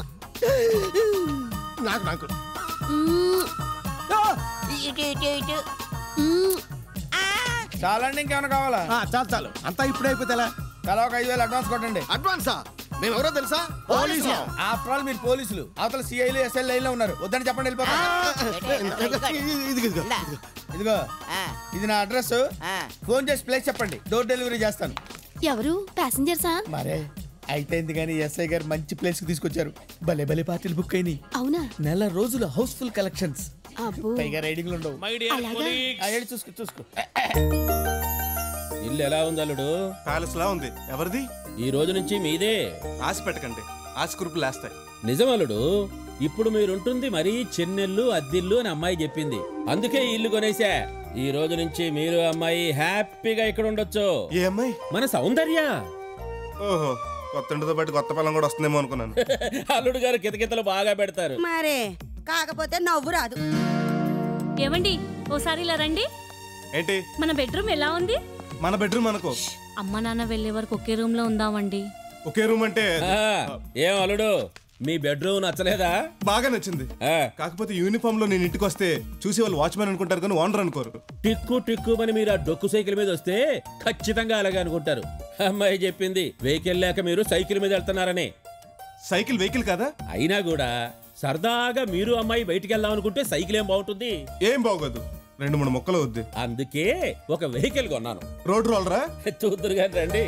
నాకు నాకు మ్మ్. ఇటు ఇటు ఇటు మ్మ్. చాలండి ఇంకేమైనా కావాలా ఆ, చాలు చాలు అంతా ఇప్పుడే అయిపోతే ఎలా తలా ఒక ఐదు వేలు అడ్వాన్స్ కొట్టండి అడ్వాన్సా మేము ఎవరో తెలుసా పోలీసులు ఆఫ్టర్ ఆల్ మీరు పోలీసులు అవతల సిఐలు ఎస్ఐ లైన్ లో ఉన్నారు వద్దని చెప్పండి వెళ్ళిపోతా ఇది ఇదిగో ఇందా. ఇదిగో ఆ, ఇది నా అడ్రస్ ఆ. ఫోన్ చేసి ప్లేస్ చెప్పండి డోర్ డెలివరీ చేస్తాను ఎవరు ప్యాసింజర్సా మరే అయితే కానీ ఎస్ఐ గారు మంచి ప్లేస్ కి తీసుకొచ్చారు భలే భలే పార్టీలు బుక్ అయినాయి అవునా నెల రోజులు హౌస్ఫుల్ కలెక్షన్స్ అబ్బో పైగా రైడింగ్లు ఉండవు మై డియర్ అలాగా? కొలీగ్స్ ఆ, ఏడు చూసుకో చూసుకో ఇల్లు ఎలా ఉంది అల్లుడు ప్యాలెస్ లా ఉంది ఎవరిది ఈ రోజు నుంచి మీదే ఆశ పెట్టకండి ఆశ కురుపులు లేస్తాయి నిజం అల్లుడు ఇప్పుడు మీరుంటుంది మరీ చెన్నెల్లు అద్దిల్లు అని అమ్మాయి చెప్పింది అందుకే ఈ ఇల్లు కొనేసా ఈ రోజు నుంచి మీరు అమ్మాయి హ్యాపీగా ఇక్కడ ఉండొచ్చు ఏ అమ్మాయి మన సౌందర్య ఓహో కొత్త ఇంటితో పాటు కొత్త పొలం కూడా వస్తుందేమో అనుకున్నాను అల్లుడు గారు కితకితలు బాగా పెడతారు మరే కాకపోతే నవ్వు రాదు ఏమండి ఓసారి ఇలా రండి ఏంటి మన బెడ్రూమ్ ఎలా ఉంది మన బెడ్రూమ్ అనుకో అమ్మ నాన్న వెళ్ళే వరకు ఒకే రూమ్ లో ఉందామండి ఒకే రూమ్ అంటే ఆ, ఏం అల్లుడు మీ బెడ్రూమ్ నచ్చలేదా బాగా నచ్చింది ఆ, కాకపోతే యూనిఫామ్ లో నేను ఇంటికి వస్తే చూసి వాళ్ళు వాచ్మెన్ అనుకుంటారు కానీ ఓనర్ అనుకోరు టిక్కు టిక్కు అని మీరు ఆ డొక్కు సైకిల్ మీద వస్తే ఖచ్చితంగా అలాగే అనుకుంటారు అమ్మాయి చెప్పింది వెహికల్ లేక మీరు సైకిల్ మీద వెళ్తున్నారని సైకిల్ వెహికల్ కదా అయినా కూడా సరదాగా మీరు అమ్మాయి బయటికి వెళ్దాం అనుకుంటే సైకిల్ ఏం బాగుంటుంది ఏం బాగోదు రెండు మూడు మొక్కలు వద్దు అందుకే ఒక వెహికల్ కొన్నాను రోడ్ రోలరా చూద్దరు కానీ రండి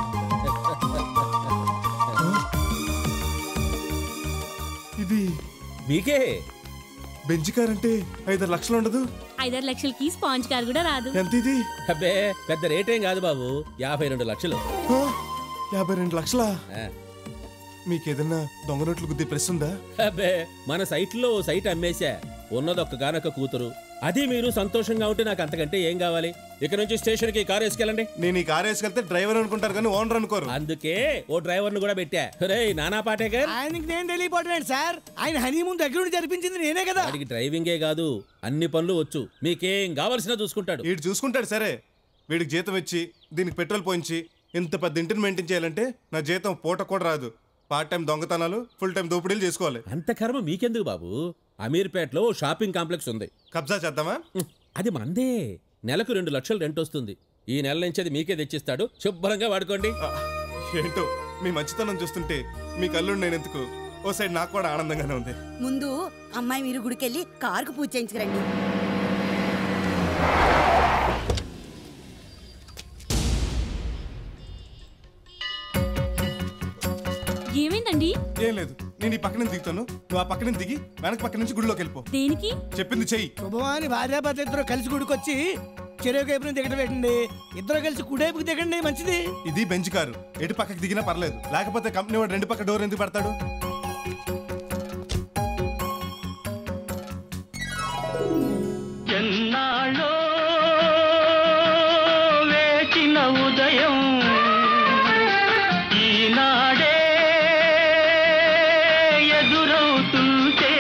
ఇది మీకే బెంచ్ కార్ అంటే ఐదారు లక్షలు ఉండదు ఐదారు లక్షలకి స్పాంజ్ కార్ కూడా రాదు ఎంత ఇది అబ్బే పెద్ద రేట్ ఏం కాదు బాబు యాభై రెండు లక్షలు ఆ, యాభై రెండు లక్షలా ఆ, మీకు ఏదన్నా దొంగ నోట్లు గుద్దే ప్రెస్ ఉందా అబ్బే మన సైట్లో ఓ సైట్ అమ్మేశా ఉన్నదొక్క గానొక్క కూతురు అది మీరు సంతోషంగా ఉంటే నాకు అంతకంటే ఏం కావాలి ఇక నుంచి స్టేషన్ కి కారు వేసుకెళ్ళండి నేను ఈ కార్ వేసుకెళ్తే డ్రైవర్ అనుకుంటారు కానీ ఓనర్ అనుకోరు అందుకే ఓ డ్రైవర్ ను కూడా పెట్టా రే నానా పాటేకర్ ఆయనకి నేను తెలియపోవటం సార్ ఆయన హనీమూన్ దగ్గర నుండి జరిపించింది నేనే కదా వాడికి డ్రైవింగే కాదు అన్ని పనులు వచ్చు మీకేం కావలసినా చూసుకుంటాడు వీడు చూసుకుంటాడు సరే వీడికి జీతం ఇచ్చి దీనికి పెట్రోల్ పోయించి ఇంత పెద్ద ఇంటిని మెయింటైన్ చేయాలంటే నా జీతం పూట కూడా రాదు పార్ట్ టైం దొంగతనాలు ఫుల్ టైం దోపిడీలు చేసుకోవాలి అంత కర్మ మీకెందుకు బాబు అమీర్పేటలో ఓ షాపింగ్ కాంప్లెక్స్ ఉంది కబ్జా చేద్దామా అది మందే నెలకు రెండు లక్షలు రెంట్ వస్తుంది ఈ నెల నుంచి అది మీకే తెచ్చిస్తాడు శుభ్రంగా వాడుకోండి ఏంటో మీ మంచితనం చూస్తుంటే మీ కళ్ళు నేను ఎందుకు ఓ సైడ్ నాకు కూడా ఆనందంగానే ఉంది ముందు అమ్మాయి మీరు గుడికెళ్ళి కారుకు పూజ చేయించుకురండి ఏమైందండి ఏం లేదు నేను ఈ పక్క నుంచి దిగుతాను నువ్వు ఆ పక్క నుంచి దిగి వెనక పక్క నుంచి గుడిలోకి వెళ్ళిపో దేనికి చెప్పింది చెయ్యి శుభమాని భార్యాభర్త ఇద్దరు కలిసి గుడికొచ్చి చెరువు వైపున దిగడం పెట్టండి ఇద్దరు కలిసి కుడేపుకి దిగండి మంచిది ఇది బెంచ్ కారు ఎటు పక్కకి దిగినా పర్లేదు లేకపోతే కంపెనీ వాడు రెండు పక్క డోర్ ఎందుకు పెడతాడు ఎన్నాళ్ళో వేచిన ఉదయం ఈనాడే ఎదురవుతుంటే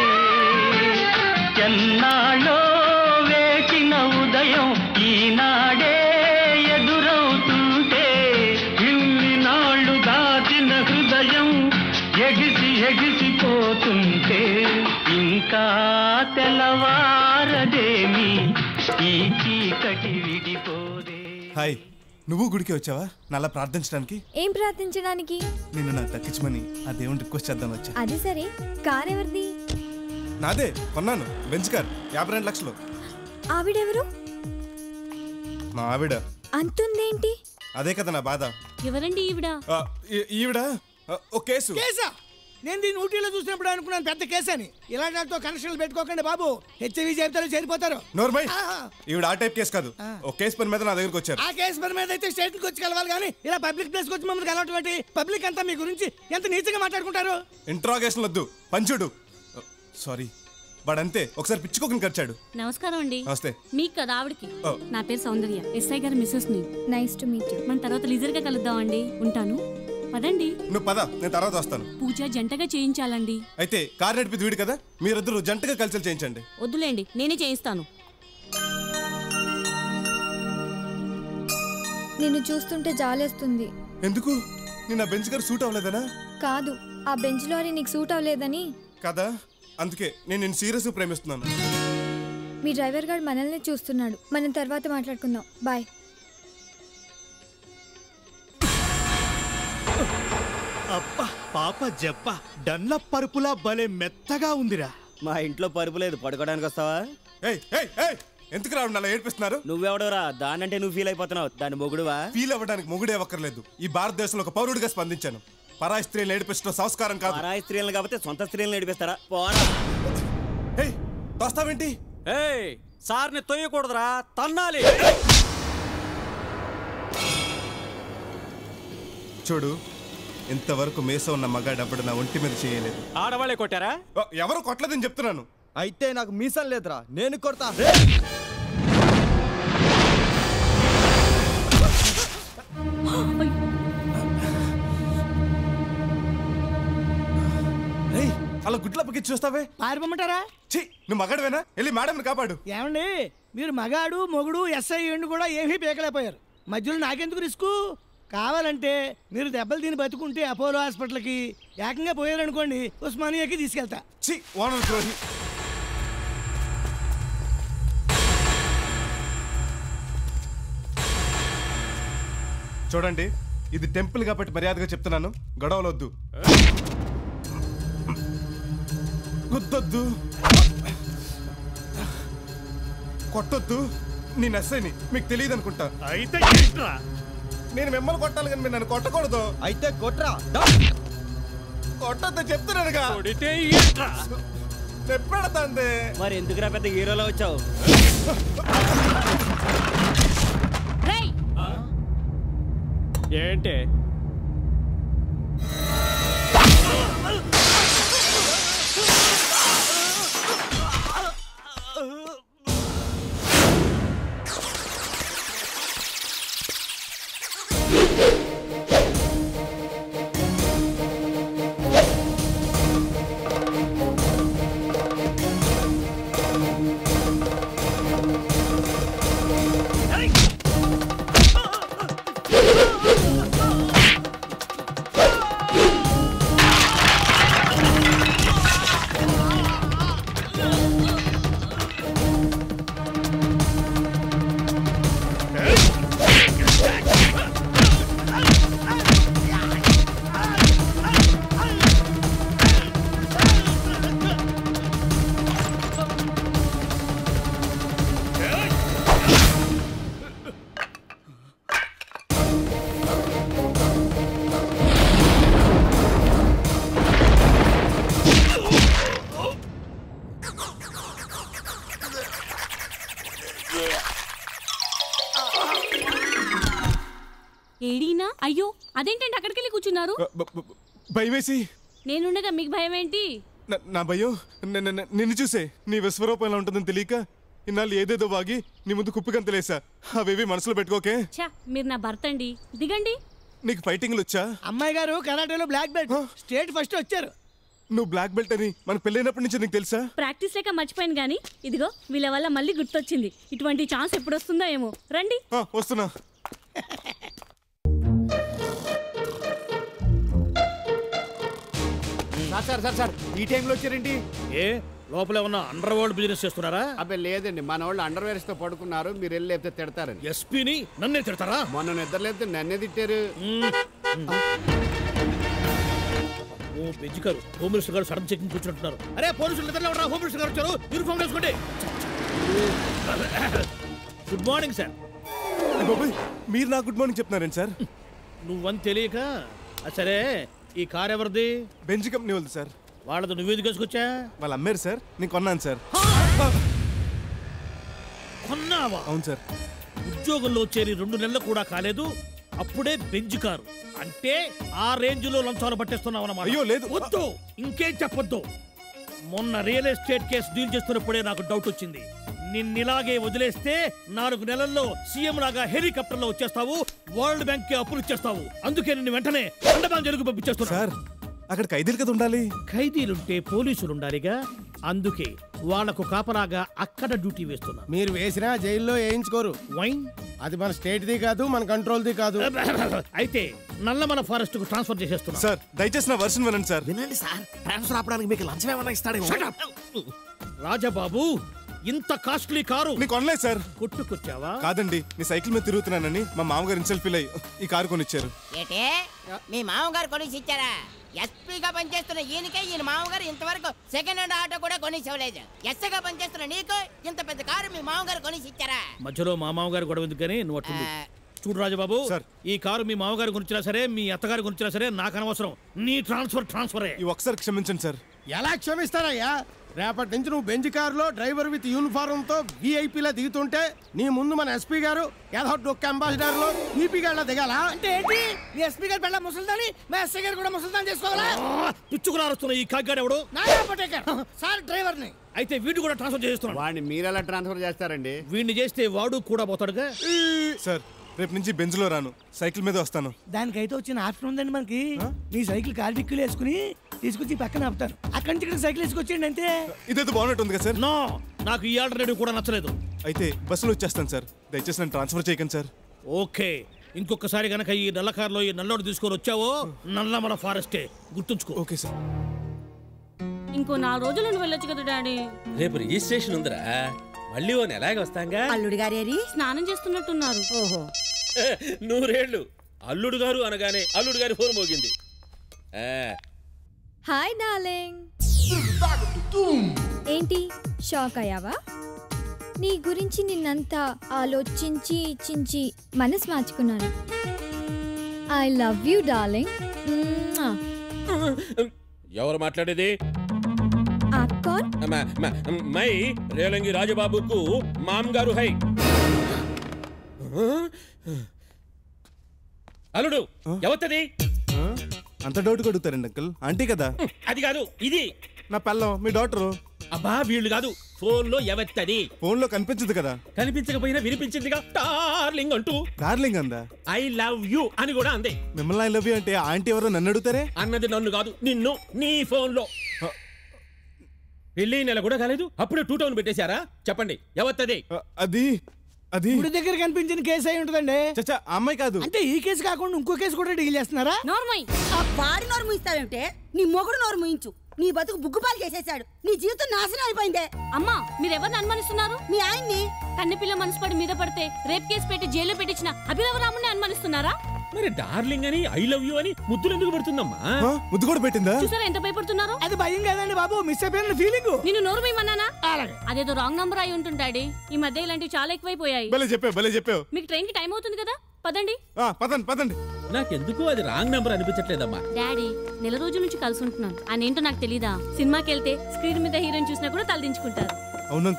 ఎన్నాళ్ళో వేచిన ఉదయం ఈనాడే ఎదురవుతుంటే ఇన్ని నాళ్ళు దాచిన హృదయం ఎగిసి ఎగిసిపోతుంటే ఇంకా తెల్లవారదేమి ఈ చీకటి విడిపోదే హాయ్ నువ్వు గుడికి వచ్చావా నల్లా ప్రార్థించడానికి ఏం ప్రార్థించడానికి నిన్ను నాకు దక్కించమని ఆ దేవుని రిక్వెస్ట్ చేద్దాం వచ్చా అది సరే కార్ ఎవరిది నాదే కొన్నాను బెంచ్ కార్ యాభై రెండు లక్షలు ఆవిడెవరు మా ఆవిడ అంతుందేంటి అదే కదా నా బాధ ఎవరండి ఈవిడ ఆ, ఈ- ఈవిడ ఆ, ఓ కేసు కేసా నేను దీన్ని ఊటీలో చూసినప్పుడు అనుకున్నాను పెద్ద కేసు అని ఇలాంటి వాటితో కనెక్షన్లు పెట్టుకోకండి బాబు హెచ్ఐవి జాబితాలో చేరిపోతారు నోర్మై ఆహా. ఈవిడ ఆ టైప్ కేసు కాదు ఓ కేసు పని మీద నా దగ్గరకు వచ్చారు ఆ కేసు పని మీద అయితే స్టేట్కి వచ్చి కలవాలి కానీ ఇలా పబ్లిక్ ప్లేస్కి వచ్చి మమ్మల్ని కలవటం ఏంటి పబ్లిక్ అంతా మీ గురించి ఎంత నీచంగా మాట్లాడుకుంటారు ఇంట్రాగేషన్ వద్దు పంచుడు సారీ వాడంతే ఒకసారి పిచ్చుకోకని ఖర్చాడు నమస్కారం అండి నమస్తే మీకు కదా ఆవిడకి ఓ. నా పేరు సౌందర్య ఎస్ఐ గారి మిస్సెస్ ని నైస్ టు మీట్ యు మన తర్వాత లీజర్ గా కలుద్దాం అండి ఉంటాను పదండి నువ్వు పద నేను తర్వాత వస్తాను పూజ జంటగా చేయించాలండి అయితే కార్ నడిపి వీడు కదా మీరిద్దరు జంటగా కలిసి చేయించండి వద్దులేండి నేనే చేయిస్తాను నిన్ను చూస్తుంటే జాలేస్తుంది ఎందుకు నేను ఆ బెంచ్ గారు సూట్ అవ్వలేదనా కాదు ఆ బెంచ్ లోరీ నీకు సూట్ అవ్వలేదని కదా అందుకే నేను నేను సీరియస్ ప్రేమిస్తున్నాను మీ డ్రైవర్ గారు మనల్ని చూస్తున్నాడు మనం తర్వాత మాట్లాడుకుందాం బాయ్ అబ్బా పాప జప్ప డన్న పరుపులా భలే మెత్తగా ఉందిరా మా ఇంట్లో పరుపు లేదు పడుకోవడానికి వస్తావా ఏయ్ ఏయ్ ఏయ్ ఎందుకు రావడం అలా ఏడిపిస్తున్నారు నువ్వెవడోరా దానంటే నువ్వు ఫీల్ అయిపోతున్నావు దాని మొగుడువా ఫీల్ అవ్వడానికి మొగుడే అక్కర్లేదు ఈ భారతదేశంలో ఒక పౌరుడిగా స్పందించాను పరాయి స్త్రీలను ఏడిపించడం సంస్కారం కాదు పరాయి స్త్రీలను కాబట్టి సొంత స్త్రీలను నడిపిస్తారా పోరా ఏయ్ తోస్తావేంటి ఏయ్ సార్ని తొయ్యకూడదురా తన్నాలి చూడు ఇంతవరకు మేస ఉన్న మగాడప్పుడు నా ఒంటి మీద చేయలేదు ఆడవాళ్ళే కొట్టారా ఓ, ఎవరు కొట్టలేదని చెప్తున్నాను అయితే నాకు మీసం లేదురా నేను కొడతా రేయ్ అలా గుడ్ల పక్కి చూస్తావే పారిపోమంటారా ఛీ నువ్వు మగాడవేనా వెళ్ళి మేడం కాపాడు ఏమండి మీరు మగాడు మొగుడు ఎస్ఐ ఎండు కూడా ఏమీ పీకలేకపోయారు మధ్యలో నాకెందుకు రిస్క్ కావాలంటే మీరు దెబ్బలు తిని బతుకుంటే అపోలో హాస్పిటల్కి ఏకంగా పోయారనుకోండి ఉస్మానియాకి తీసుకెళ్తా ఛీ ఓనర్ ద్రోహి చూడండి ఇది టెంపుల్ కాబట్టి మర్యాదగా చెప్తున్నాను గొడవలు వద్దు గుద్దొద్దు కొట్టొద్దు నేను ఎస్ఐని మీకు తెలియదు అనుకుంటా అయితే నేను మిమ్మల్ని కొట్టాలి కానీ మీరు నన్ను కొట్టకూడదు అయితే కొట్రా కొట్టొద్దు చెప్తున్నానుగా కొడితే చెప్పెడతాంది మరి ఎందుకురా పెద్ద హీరోలో వచ్చావు ఏంటి Hey! ఏడీనా అయ్యో అదేంటండి అక్కడికి వెళ్ళి కూర్చున్నారు బ- బ- భయమేసి నేనుండగా మీకు భయం ఏంటి నా- నా భయం న- న- న- నిన్ను చూసే నీ విశ్వరూపం ఎలా ఉంటుందని తెలియక ఇన్నాళ్ళు ఏదేదో వాగి నీ ముందు కుప్పికంతలేసా అవేవి మనసులో పెట్టుకోకే ఛా మీరు నా భర్త అండి దిగండి నీకు ఫైటింగ్లు వచ్చా అమ్మాయి గారు కరాటేలో బ్లాక్ బెల్ట్ స్టేట్ ఫస్ట్ వచ్చారు నువ్వు బ్లాక్ బెల్ట్ అని మన పెళ్ళైనప్పటి నుంచి నీకు తెలుసా ప్రాక్టీస్ లేక మర్చిపోయాను కానీ ఇదిగో వీళ్ళ వల్ల మళ్ళీ గుర్తొచ్చింది ఇటువంటి ఛాన్స్ ఎప్పుడు వస్తుందో ఏమో రండి ఆ, వస్తున్నా సార్ సార్ సార్ సార్ ఈ టైంలో వచ్చారేంటి ఏ లోపల ఉన్న అండర్ వరల్డ్ బిజినెస్ చేస్తున్నారా అబ్బాయి లేదండి మన వాళ్ళు అండర్వేర్స్ తో పడుకున్నారు మీరు వెళ్ళి లేపితే తిడతారని ఎస్పీని నన్నే తిడతారా మొన్న నిద్ర లేపితే నన్నే తిట్టారు ఓ బెంజ్ గారు హోమ్ మినిస్టర్ గారు సడన్ చెకింగ్ కూర్చుంటున్నారు అరే పోలీసులు నిద్రలో ఉండరా హోమ్ మినిస్టర్ గారు వచ్చారు యూనిఫామ్ వేసుకోండి గుడ్ మార్నింగ్ సార్ అయ్ బాబోయ్, మీరు నా గుడ్ మార్నింగ్ చెప్తున్నారండి సార్ నువ్వని తెలియక ఆ, సరే ఈ కార్ ఎవరిది బెంజ్ కంపెనీ వాళ్ళది సార్ వాళ్ళది నువ్వేది తీసుకొచ్చా వాళ్ళు అమ్మారు సార్ నేను కొన్నాను సార్ కొన్నావా అవును సార్ ఉద్యోగంలో చేరి రెండు నెలలు కూడా కాలేదు అప్పుడే బెంజ్ కారు అంటే ఆ రేంజ్ లో లంచాలు పట్టేస్తున్నావు అన్నమాట అయ్యో, లేదు. వద్దు ఇంకేం చెప్పొద్దు మొన్న రియల్ ఎస్టేట్ కేసు డీల్ చేస్తున్నప్పుడే నాకు డౌట్ వచ్చింది నిన్నిలాగే వదిలేస్తే నాలుగు నెలల్లో సీఎం లాగా హెలికాప్టర్ లో వచ్చేస్తావు వరల్డ్ బ్యాంక్ కి అప్పులు ఇచ్చేస్తావు అందుకే నిన్ను వెంటనే అండమాన్ జరుగు పంపించేస్తున్నా సార్ అక్కడ ఖైదీలు కదా ఉండాలి ఖైదీలుంటే పోలీసులు ఉండాలిగా అందుకే వాళ్లకు కాపలాగా అక్కడ డ్యూటీ వేస్తున్నా మీరు వేసినా జైల్లో వేయించుకోరు వైన్ అది మన స్టేట్ది కాదు మన కంట్రోల్ది కాదు అయితే నల్లమల ఫారెస్ట్ కు ట్రాన్స్ఫర్ చేసేస్తున్నా సార్ దయచేసి నా వర్షన్ వినండి సార్ వినండి సార్ ట్రాన్స్ఫర్ ఆపడానికి మీకు లంచం ఏమైనా ఇస్తాడేమో రాజబాబు ఇంత కాస్ట్లీ కారు నీకు కొనలేదు సార్ కొట్టుకొచ్చావా కాదండి నీ సైకిల్ మీద తిరుగుతున్నానని మా మామగారు ఇన్సెల్ ఫీల్ అయ్యి ఈ కారు కొనిచ్చారు ఏటే మీ మామగారు కొనిసి ఇచ్చారా ఎస్పీగా పనిచేస్తున్న ఈయనకే ఈయన మామగారు ఇంతవరకు సెకండ్ హ్యాండ్ ఆటో కూడా కొనిసి ఇవ్వలేదు ఎస్గా పనిచేస్తున్న నీకు ఇంత పెద్ద కారు మీ మామగారు కొనిసి ఇచ్చారా మధ్యలో మా మామగారు గొడవ ఎందుకని నువ్వు అట్టుంది చూడు రాజబాబు ఈ కారు మీ మామగారు గురించినా సరే మీ అత్తగారి గురించినా సరే నాకు అనవసరం నీ ట్రాన్స్ఫర్ ట్రాన్స్ఫరే ఈ ఒకసారి క్షమించండి సార్ ఎలా క్షమిస్తారయ్యా రేపటి నుంచి నువ్వు బెంచ్ కారులో డ్రైవర్ విత్ యూనిఫారం తో వీఐపీలా దిగుతుంటే నీ ముందు మన ఎస్పీ గారు ఏదో డొక్క అంబాసిడర్ లో ఈపీ గారిలా దిగాల అంటే ఏంటి మీ ఎస్పీ గారు పెళ్ళ ముసల్దాని మా ఎస్ఐ గారు కూడా ముసల్దాన్ చేసుకోవాలా పిచ్చుకులారుస్తున్న ఈ కాగ్గాడు ఎవడు నాగా పటేకర్ సార్ డ్రైవర్ని అయితే వీడు కూడా ట్రాన్స్ఫర్ చేస్తున్నాడు వాడిని మీరెలా ట్రాన్స్ఫర్ చేస్తారండి వీడిని చేస్తే వాడు కూడా పోతాడుగా సార్ రేపు నుంచి బెంజ్లో రాను సైకిల్ మీద వస్తాను దానికైతే వచ్చిన ఆప్షన్ ఉందండి మనకి మీ సైకిల్ కాలు డిక్కీలు వేసుకుని తీసుకొచ్చి పక్కన ఆపుతారు అక్కడి నుంచి ఇక్కడ సైకిల్ వేసుకొచ్చేయండి అంతే ఇదైతే బాగున్నట్టుంది కదా సార్ నో నాకు ఈ ఆల్టర్నేటివ్ కూడా నచ్చలేదు అయితే బస్సులో వచ్చేస్తాను సార్ దయచేసి నన్ను ట్రాన్స్ఫర్ చేయకండి సార్ ఓకే ఇంకొకసారి గనక ఈ నల్ల కారులో ఈ నల్లోడు తీసుకొని వచ్చావో నల్లమల ఫారెస్టే గుర్తుంచుకో ఓకే సార్ ఇంకో నాలుగు రోజులు నువ్వు వెళ్ళొచ్చు కదా డాడీ రేపు రిజిస్ట్రేషన్ ఉందిరా మళ్ళీ ఓ నెలాగి వస్తాంగా అల్లుడు గారేరి స్నానం చేస్తున్నట్టున్నారు ఓహో నూరేళ్ళు అల్లుడు గారు అనగానే అల్లుడు గారి ఫోన్ మోగింది ఆ, హాయ్ డార్లింగ్ ఏంటి షాక్ అయ్యావా నీ గురించి నిన్నంతా ఆలోచించి చించి మనసు మార్చుకున్నాను ఐ లవ్ యూ డార్లింగ్ ఎవరు మాట్లాడేది आप कौन మ- మ- మై రేలంగి రాజబాబుకు మామ్ గారు హై అల్లుడు ఎవత్తది అంత డౌట్ అడుగుతారండి అంకుల్ ఆంటీ కదా అది కాదు ఇది నా పిల్లం మీ డాక్టరు అబ్బా వీళ్ళు కాదు ఫోన్ లో ఎవత్తది ఫోన్ లో కనిపించదు కదా కనిపించకపోయినా వినిపించిందిగా డార్లింగ్ అంటూ డార్లింగ్ అందా ఐ లవ్ యూ అని కూడా అందే మిమ్మల్ని ఐ లవ్ యూ అంటే ఆంటీ ఎవరో నన్ను అడుగుతారే అన్నది నన్ను కాదు నిన్ను నీ ఫోన్ లో పెళ్లి నెల కూడా కాలేదు అప్పుడే టూ టౌన్ పెట్టేశారా చెప్పండి ఎవత్తది అది అది గుడి దగ్గర కనిపించిన కేసు అయి ఉంటుందండి చచ్చా అమ్మాయి కాదు అంటే ఈ కేసు కాకుండా ఇంకో కేసు కూడా డీల్ చేస్తున్నారా నోర్మై ఆ వాడి నోరు ముయిస్తావేంటే నీ మొగుడు నోరు ముయించు నీ బతుకు బుగ్గుపాలు చేసేశాడు నీ జీవితం నాశనం అయిపోయిందే అమ్మా మీరెవరిని అనుమానిస్తున్నారు మీ ఆయన్ని కన్నెపిల్ల మనసు పడి మీద పడితే రేప్ కేసు పెట్టి జైల్లో పెట్టించిన అభినవరాముని అనుమానిస్తున్నారా మరి డార్లింగ్ అని ఐ లవ్ యూ అని ముద్దులు ఎందుకు పెడుతుందమ్మా ఆ, ముద్దు కూడా పెట్టిందా చూసారా ఎంత భయపడుతున్నారో అది భయం కాదండి బాబు మిస్ అయిపోయిన ఫీలింగ్ నిన్ను నోరు మీమన్నానా అదేదో రాంగ్ నంబర్ అయి ఉంటుంది డాడీ ఈ మధ్య ఇలాంటివి చాలా ఎక్కువైపోయాయి భలే చెప్పావు భలే చెప్పావు మీకు ట్రైన్ కి టైం అవుతుంది కదా పదండి ఆ, పదండి పదండి నాకెందుకు అది రాంగ్ నంబర్ అనిపించట్లేదమ్మా డాడీ నెల రోజుల నుంచి కలిసి ఉంటున్నాను ఆయన ఏంటో నాకు తెలీదా సినిమాకి వెళ్తే స్క్రీన్ మీద హీరోయిన్ చూసినా కూడా తలదించుకుంటారు అవును అంకుల్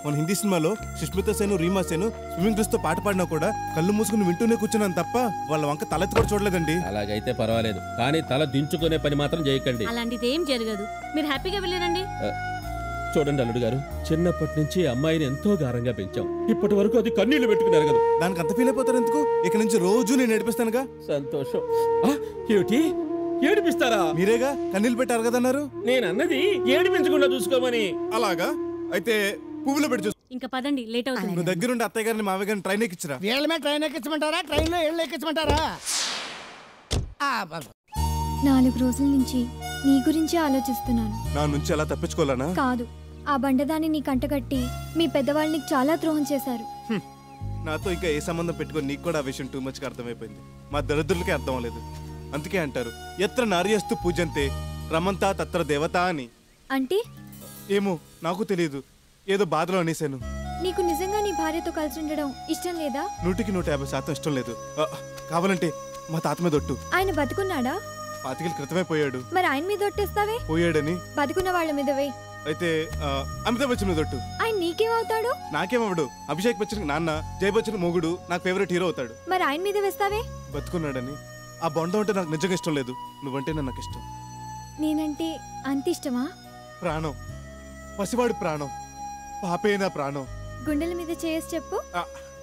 మన హిందీ సినిమాలో సుష్మిత సేను రీమా సేను స్విమ్మింగ్ డ్రెస్ తో పాట పాడినా కూడా కళ్ళు మూసుకుని వింటూనే కూర్చున్నాను తప్ప వాళ్ళ వంక తలెత్తి కూడా చూడలేదండి అలాగైతే పర్వాలేదు కానీ తల దించుకునే పని మాత్రం చేయకండి అలాంటిది ఏం జరగదు మీరు హ్యాపీగా వెళ్ళారండి ఆ, చూడండి అల్లుడు గారు చిన్నప్పటి నుంచి అమ్మాయిని ఎంతో గారంగా పెంచాం ఇప్పటి వరకు అది కన్నీళ్లు పెట్టుకుని ఎరగదు దానికి అంత ఫీల్ అయిపోతారు ఎందుకు ఇక నుంచి రోజు నేను ఏడిపిస్తానుగా సంతోషం ఆ, ఏమిటి ఏడిపిస్తారా మీరేగా కన్నీళ్ళు పెట్టారు కదన్నారు నేను అన్నది ఏడిపించకుండా చూసుకోమని అలాగా అయితే పువ్వులో పెట్టి చూసుకో ఇంకా పదండి లేట్ అవుతుంది నువ్వు దగ్గరుండి అత్తయ్య గారిని మావయ్య గారిని ట్రైన్ ఎక్కించరా వీళ్ళ మీద ట్రైన్ ఎక్కించమంటారా ట్రైన్లో ఏళ్ళు ఎక్కించమంటారా ఆ, బ- బ- నాలుగు రోజుల నుంచి నీ గురించే ఆలోచిస్తున్నాను నా నుంచి ఎలా తప్పించుకోవాలనా కాదు ఆ బండదాన్ని నీ కంటగట్టి మీ పెద్దవాళ్ళు నీకు చాలా ద్రోహం చేశారు నాతో ఇంకా ఏ సంబంధం పెట్టుకొని నీకు కూడా ఆ విషయం టూ మచ్గా అర్థమైపోయింది మా దరిద్రులకే అర్థం అవ్వలేదు అందుకే అంటారు ఎత్ర నార్యస్తు పూజంతే రమంతా తత్ర దేవత అని అంటే ఏమో నాకు తెలియదు ఏదో బాధలో అనేశాను నీకు నిజంగా నీ భార్యతో కలిసి ఉండడం ఇష్టం లేదా నూటికి నూట యాభై శాతం ఇష్టం లేదు ఆ, కావాలంటే మా తాత మీద ఒట్టు ఆయన బతుకున్నాడా పాతికల క్రితమే పోయాడు మరి ఆయన మీద ఒట్టేస్తావే పోయాడని బతుకున్న వాళ్ళ మీద వేయి అయితే ఆ, అమితాబ్ బచ్చన్ మీద ఒట్టు ఆయన నీకేమవుతాడు నాకేమవడు అభిషేక్ బచ్చన్ నాన్న జై బచ్చన్ మొగుడు నాకు ఫేవరెట్ హీరో అవుతాడు మరి ఆయన మీద వేస్తావే బతుకున్నాడని ఆ బొండం అంటే నాకు నిజంగా ఇష్టం లేదు నువ్వంటే నాకు ఇష్టం నేనంటే అంత ఇష్టమా ప్రాణం పసివాడి ప్రాణం పాపే నా ప్రాణం గుండెల మీద చేసి చెప్పు ఆ,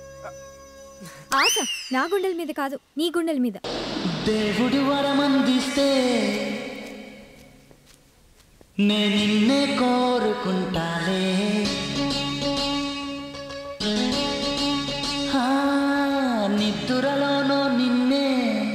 ఆశ నా గుండెల మీద కాదు నీ గుండెల మీద దేవుడి వరమందిస్తే నే నిన్నే కోరుకుంటాలే ఆ, నిద్దురలోనో నిన్నే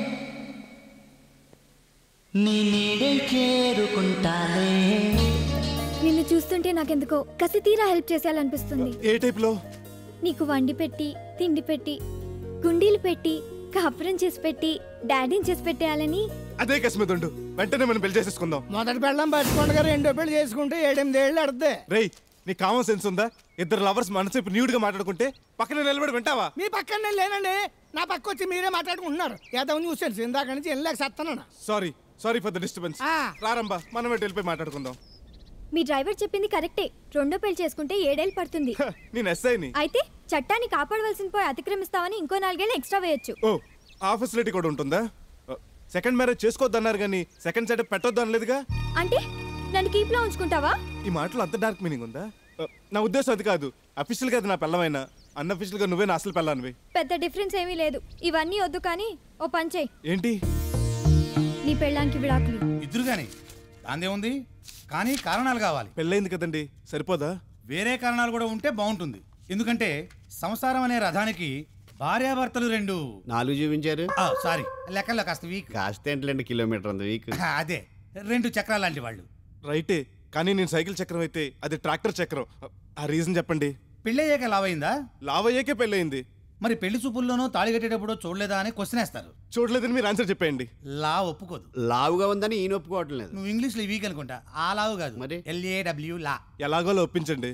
నీ నీడే చేరుకుంటాలే నిన్ను చూస్తుంటే నాకెందుకో కసి తీరా హెల్ప్ చేసేయాలనిపిస్తుంది ఏ టైప్ లో నీకు వండి పెట్టి తిండి పెట్టి గుండీలు పెట్టి కాపురం చేసి పెట్టి డాడీని చేసి పెట్టేయాలని అదే కస్మిత్ ఉండు వెంటనే మనం పెళ్లి చేసేసుకుందాం మొదటి పెళ్ళం పట్టుకోండగా రెండో పెళ్లి చేసుకుంటే ఏడెనిమిది ఏళ్ళు అడద్దే రేయ్ నీ కామన్ సెన్స్ ఉందా ఇద్దరు లవర్స్ మనసు ఇప్పుడు న్యూడ్ గా మాట్లాడుకుంటే పక్కన నిలబడి వింటావా మీ పక్కన నేను లేనండి నా పక్క వచ్చి మీరే మాట్లాడుకుంటున్నారు ఏదో న్యూస్ తెలుసు ఇందాక నుంచి వెళ్ళలేక సత్తాను sorry sorry for the disturbance ఆ. రారంబా మనం ఎటు వెళ్ళిపోయి మాట్లాడుకుందాం మీ డ్రైవర్ చెప్పింది కరెక్టే రెండో పెళ్లి చేసుకుంటే ఏడేళ్ళు పడుతుంది నేను ఎస్ఐని అయితే చట్టాన్ని కాపాడవలసిన పోయి అతిక్రమిస్తావని ఇంకో నాలుగేళ్ళు ఎక్స్ట్రా వేయొచ్చు ఓ ఆ ఫెసిలిటీ కూడా ఉంటుందా సెకండ్ మ్యారేజ్ చేసుకోవద్దన్నారు కానీ సెకండ్ సెటప్ పెట్టొద్దు అనలేదుగా అంటే నన్ను కీప్లో ఉంచుకుంటావా ఈ మాటలో అంత డార్క్ మీనింగ్ ఉందా ఆ, నా ఉద్దేశం అది కాదు అఫీషియల్ గా అది నా పిల్లమైనా అన్అఫీషియల్ గా నువ్వే నా అసలు పిల్లనివి పెద్ద డిఫరెన్స్ ఏమీ లేదు ఇవన్నీ వద్దు కానీ ఓ పని చేయి ఏంటి నీ పెళ్ళానికి విడాకులు ఇద్దరు గాని దాందేముంది కానీ కారణాలు కావాలి పెళ్ళైంది కదండి సరిపోదా వేరే కారణాలు కూడా ఉంటే బాగుంటుంది ఎందుకంటే సంసారం అనే రథానికి భార్యాభర్తలు రెండు నాలుగు చూపించారు సారీ లెక్కల్లో కాస్త వీక్ కాస్త ఏంటండి కిలోమీటర్ ఉంది వీక్ అదే రెండు చక్రాలు లాంటి వాళ్ళు రైటే కానీ నేను సైకిల్ చక్రం అయితే అది ట్రాక్టర్ చక్రం ఆ రీజన్ చెప్పండి పెళ్ళయ్యాక లావైందా లావయ్యాకే పెళ్ళయింది మరి పెళ్లి చూపుల్లోనూ తాళి కట్టేటప్పుడు చూడలేదా అని క్వశ్చన్ వేస్తారు చూడలేదని మీరు ఆన్సర్ చెప్పండి లా ఒప్పుకోదు లావుగా ఉందని ఈయన ఒప్పుకోవట్లేదు నువ్వు ఇంగ్లీష్లో వీక్ అనుకుంటా ఆ లావు కాదు మరి ఎల్ఏడబ్ల్యూ లా ఎలాగోలో ఒప్పించండి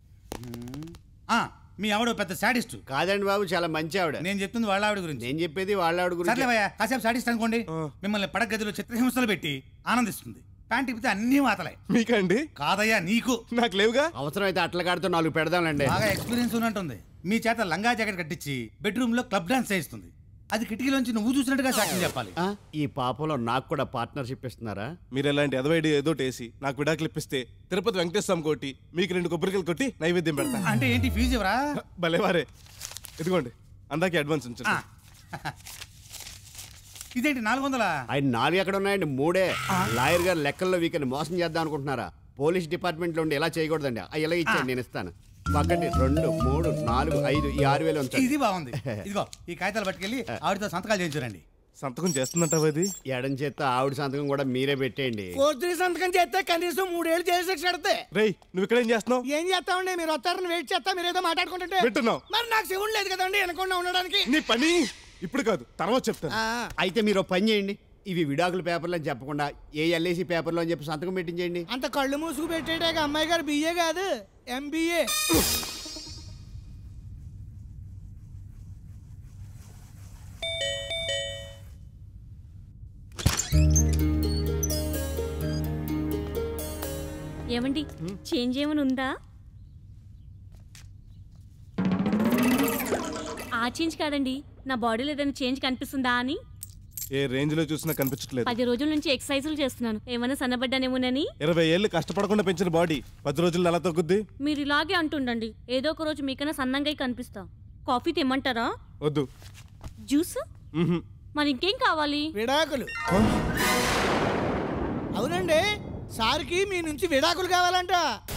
ఆ, మీ ఆవిడ పెద్ద సాడిస్ట్ కాదండి బాబు చాలా మంచి ఆవిడ నేను చెప్తుంది వాళ్ళ ఆవిడ గురించి నేను చెప్పేది వాళ్ళ ఆవిడ గురించి సర్లే భయ్యా కాసేపు సాడిస్ట్ అనుకోండి మిమ్మల్ని పడక గదిలో చిత్రహింసలు పెట్టి ఆనందిస్తుంది ప్యాంట్ ఇప్పితే అన్ని వాతలే మీకండి కాదయ్యా నీకు నాకు లేవుగా అవసరం అయితే అట్ల కాడితో నాలుగు పెడదాంలేండి బాగా ఎక్స్పీరియన్స్ ఉన్నట్టుంది మీ చేత లంగా జాకెట్ కట్టించి బెడ్రూమ్ లో క్లబ్ డాన్స్ చేయిస్తుంది అది కిటికీలోంచి నువ్వు చూసినట్టుగా సాక్ష్యం చెప్పాలి ఆ, ఈ పాపంలో నాకు కూడా పార్ట్నర్షిప్ ఇస్తున్నారా మీరు ఎలాంటి ఎదవైడి ఏదో వేసి నాకు విడాకులు ఇప్పిస్తే తిరుపతి వెంకటేశ్వర స్వామి కొట్టి మీకు రెండు కొబ్బరికాయలు కొట్టి నైవేద్యం పెడతా అంటే ఏంటి ఫీజు ఎవరా భలేవారే ఇదిగోండి అందాకే అడ్వాన్స్ ఉంచండి ఇదేంటి నాలుగు వందలా ఆయన నాలుగు ఎక్కడ ఉన్నాయండి మూడే లాయర్ గారు లెక్కల్లో వీకని మోసం చేద్దాం అనుకుంటున్నారా పోలీస్ డిపార్ట్మెంట్ లో ఉండి ఎలా చేయకూడదండి ఆ, ఇలా ఇచ్చాను నేను ఇస్తాను ఒకటి రెండు మూడు నాలుగు ఐదు ఈ ఆరు వేలు ఉంచండి ఇది బాగుంది ఇదిగో ఈ కాగితాలు పట్టుకెళ్ళి ఆవిడతో సంతకాలు చేయించురండి సంతకం చేస్తుందంటావా అది ఎడం చేత్తో ఆవిడ సంతకం కూడా మీరే పెట్టేయండి కోర్టు సంతకం చేస్తే కనీసం మూడేళ్ళు జైలు శిక్ష పడితే రేయ్ నువ్వు ఇక్కడ ఏం చేస్తున్నావు ఏం చేస్తామండి మీరు వస్తారని వెయిట్ చేస్తా మీరు ఏదో మాట్లాడుకుంటుంటే వింటున్నావు. మరి నాకు శివుడు లేదు కదండి వెనకుండా ఉండడానికి నీ పని ఇప్పుడు కాదు తర్వాత చెప్తాను అయితే మీరు ఒక పని చేయండి ఇవి విడాకుల పేపర్లో అని చెప్పకుండా ఏ ఎల్ఐసి పేపర్లో అని చెప్పి సంతకం పెట్టించేయండి అంత కళ్ళు మూసుకు పెట్టేటాక అమ్మాయి గారు బిఏ కాదు ఎంబీఏ ఏమండి చేంజ్ ఏమైనా ఉందా ఆ చేంజ్ కాదండి నా బాడీలో ఏదైనా చేంజ్ కనిపిస్తుందా అని ఏ రేంజ్ లో చూసినా కనిపించట్లేదు పది రోజుల నుంచి ఎక్సర్సైజులు చేస్తున్నాను ఏమైనా సన్నబడ్డానేమోనని ఇరవై ఏళ్ళు కష్టపడకుండా పెంచిన బాడీ పది రోజుల్లో ఎలా తగ్గుద్ది మీరు ఇలాగే అంటుండండి ఏదో ఒక రోజు మీకన్నా సన్నంగా కనిపిస్తా కాఫీ తెమ్మంటారా వద్దు జ్యూస్ మ్హూ. మరి ఇంకేం కావాలి విడాకులు అవునండి సార్కి మీ నుంచి విడాకులు కావాలంట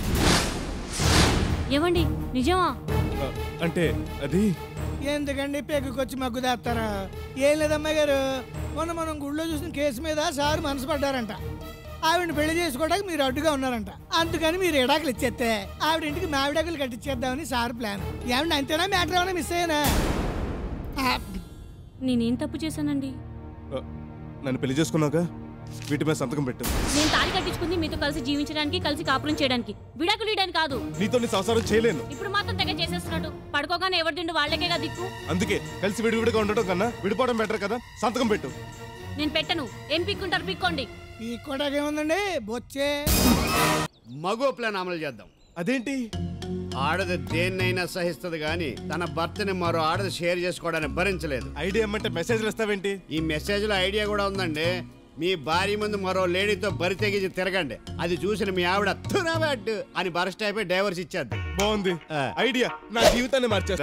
ఏమండి నిజమా ఆ, అంటే అది ఎందుకండి పెగ్గుకొచ్చి మగ్గు దాస్తారా ఏం లేదమ్మాయి గారు మొన్న మనం గుళ్ళో చూసిన కేసు మీద సార్ మనసు పడ్డారంట ఆవిడని పెళ్లి చేసుకోవడానికి మీరు అడ్డుగా ఉన్నారంట అందుకని మీరు ఇడాకులు ఇచ్చేస్తే ఆవిడ ఇంటికి మావిడాకులు కట్టించేద్దామని సార్ ప్లాన్ ఏమన్నా అంతేనా మ్యాటర్ ఏమైనా మిస్ అయ్యానా ఆ, నేనేం తప్పు చేశానండి ఆ, నన్ను పెళ్లి చేసుకున్నాక వీటి మీద సంతకం పెట్టు నేను తాళి కట్టించుకుంది మీతో కలిసి జీవించడానికి కలిసి కాపురం చేయడానికి విడాకులు ఇయడానికి కాదు నీతో నీ సంసారం చేయలేను ఇప్పుడు మాత్రం తెగ చేసేస్తున్నట్టు పడుకోగానే ఎవరి తిండి వాళ్ళకేగా దిక్కు అందుకే కలిసి విడివిడిగా ఉండటం కన్నా విడిపోవడం బెటర్ కదా సంతకం పెట్టు నేను పెట్టను ఏం పిక్కుంటారు పిక్కోండి ఈ కోటాకి ఏముందండి బొచ్చే మగో ప్లాన్ అమలు చేద్దాం అదేంటి ఆడది దేన్నైనా సహిస్తుంది కానీ తన భర్తని మరో ఆడది షేర్ చేసుకోవడానికి భరించలేదు ఐడియా ఏమంటే మెసేజ్లు ఇస్తావేంటి ఈ మెసేజ్లో ఐడియా కూడా ఉందండి మీ భార్య ముందు మరో లేడీతో బరి తెగించి తిరగండి అది చూసిన మీ ఆవిడ తునబెట్టు అని బరస్ట్ అయిపోయి డైవర్స్ ఇచ్చేద్ది బాగుంది ఐడియా నా జీవితాన్ని మార్చారా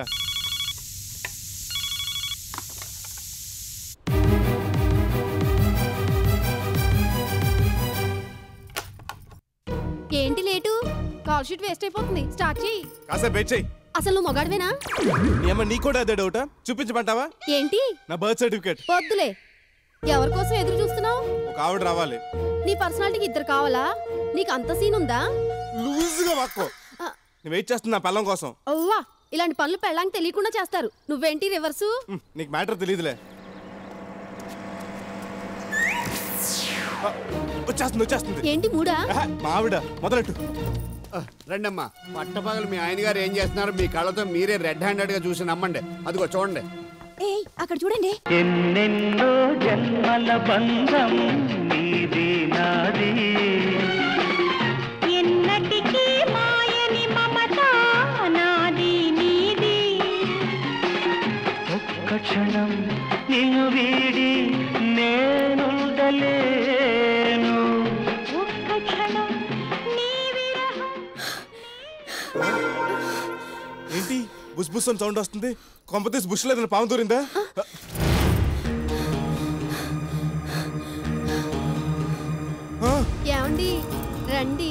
ఏంటి లేటు కాల్ షీట్ వేస్ట్ అయిపోతుంది స్టార్ట్ చేయి కాసేపు వెయిట్ చెయ్యి అసలు నువ్వు మొగాడివేనా నీ అమ్మ నీ కూడా అదే డౌటా చూపించమంటావా ఏంటి నా బర్త్ సర్టిఫికేట్ వద్దులే ఎవరి కోసం ఎదురు చూస్తున్నావు ఒక ఆవిడ రావాలి నీ పర్సనాలిటీకి ఇద్దరు కావాలా నీకు అంత సీన్ ఉందా లూజ్గా వాక్కో నేను వెయిట్ చేస్తున్నా నా పిల్లం కోసం అవ్వా ఇలాంటి పనులు పెళ్ళానికి తెలియకుండా చేస్తారు నువ్వేంటి రివర్సు హ్మ్, నీకు మ్యాటర్ తెలియదులే ఆ, వచ్చేస్తుంది వచ్చేస్తుంది ఏంటి మూడా ఆహా, మా ఆవిడ మొదలెట్టు రండమ్మా పట్టపగలు మీ ఆయన గారు ఏం చేస్తున్నారు మీ కళ్ళతో మీరే రెడ్ హ్యాండెడ్ గా చూసి నమ్మండి అదిగో చూడండి ఏయ్ అక్కడ చూడండి ఎన్నెన్నో జన్మల బంధం నీది నాది ఎన్నటికీ మాయని మమత నాది నీది ఒక్క క్షణం నిన్ను వీడి నేనుండలేను ఒక్క క్షణం నీ విరహం ఏంటి బుస్ బుస్ అని సౌండ్ వస్తుంది కొంపతీసి బుష్ లేదని పాము దూరిందా ఆ, ఏమండి రండి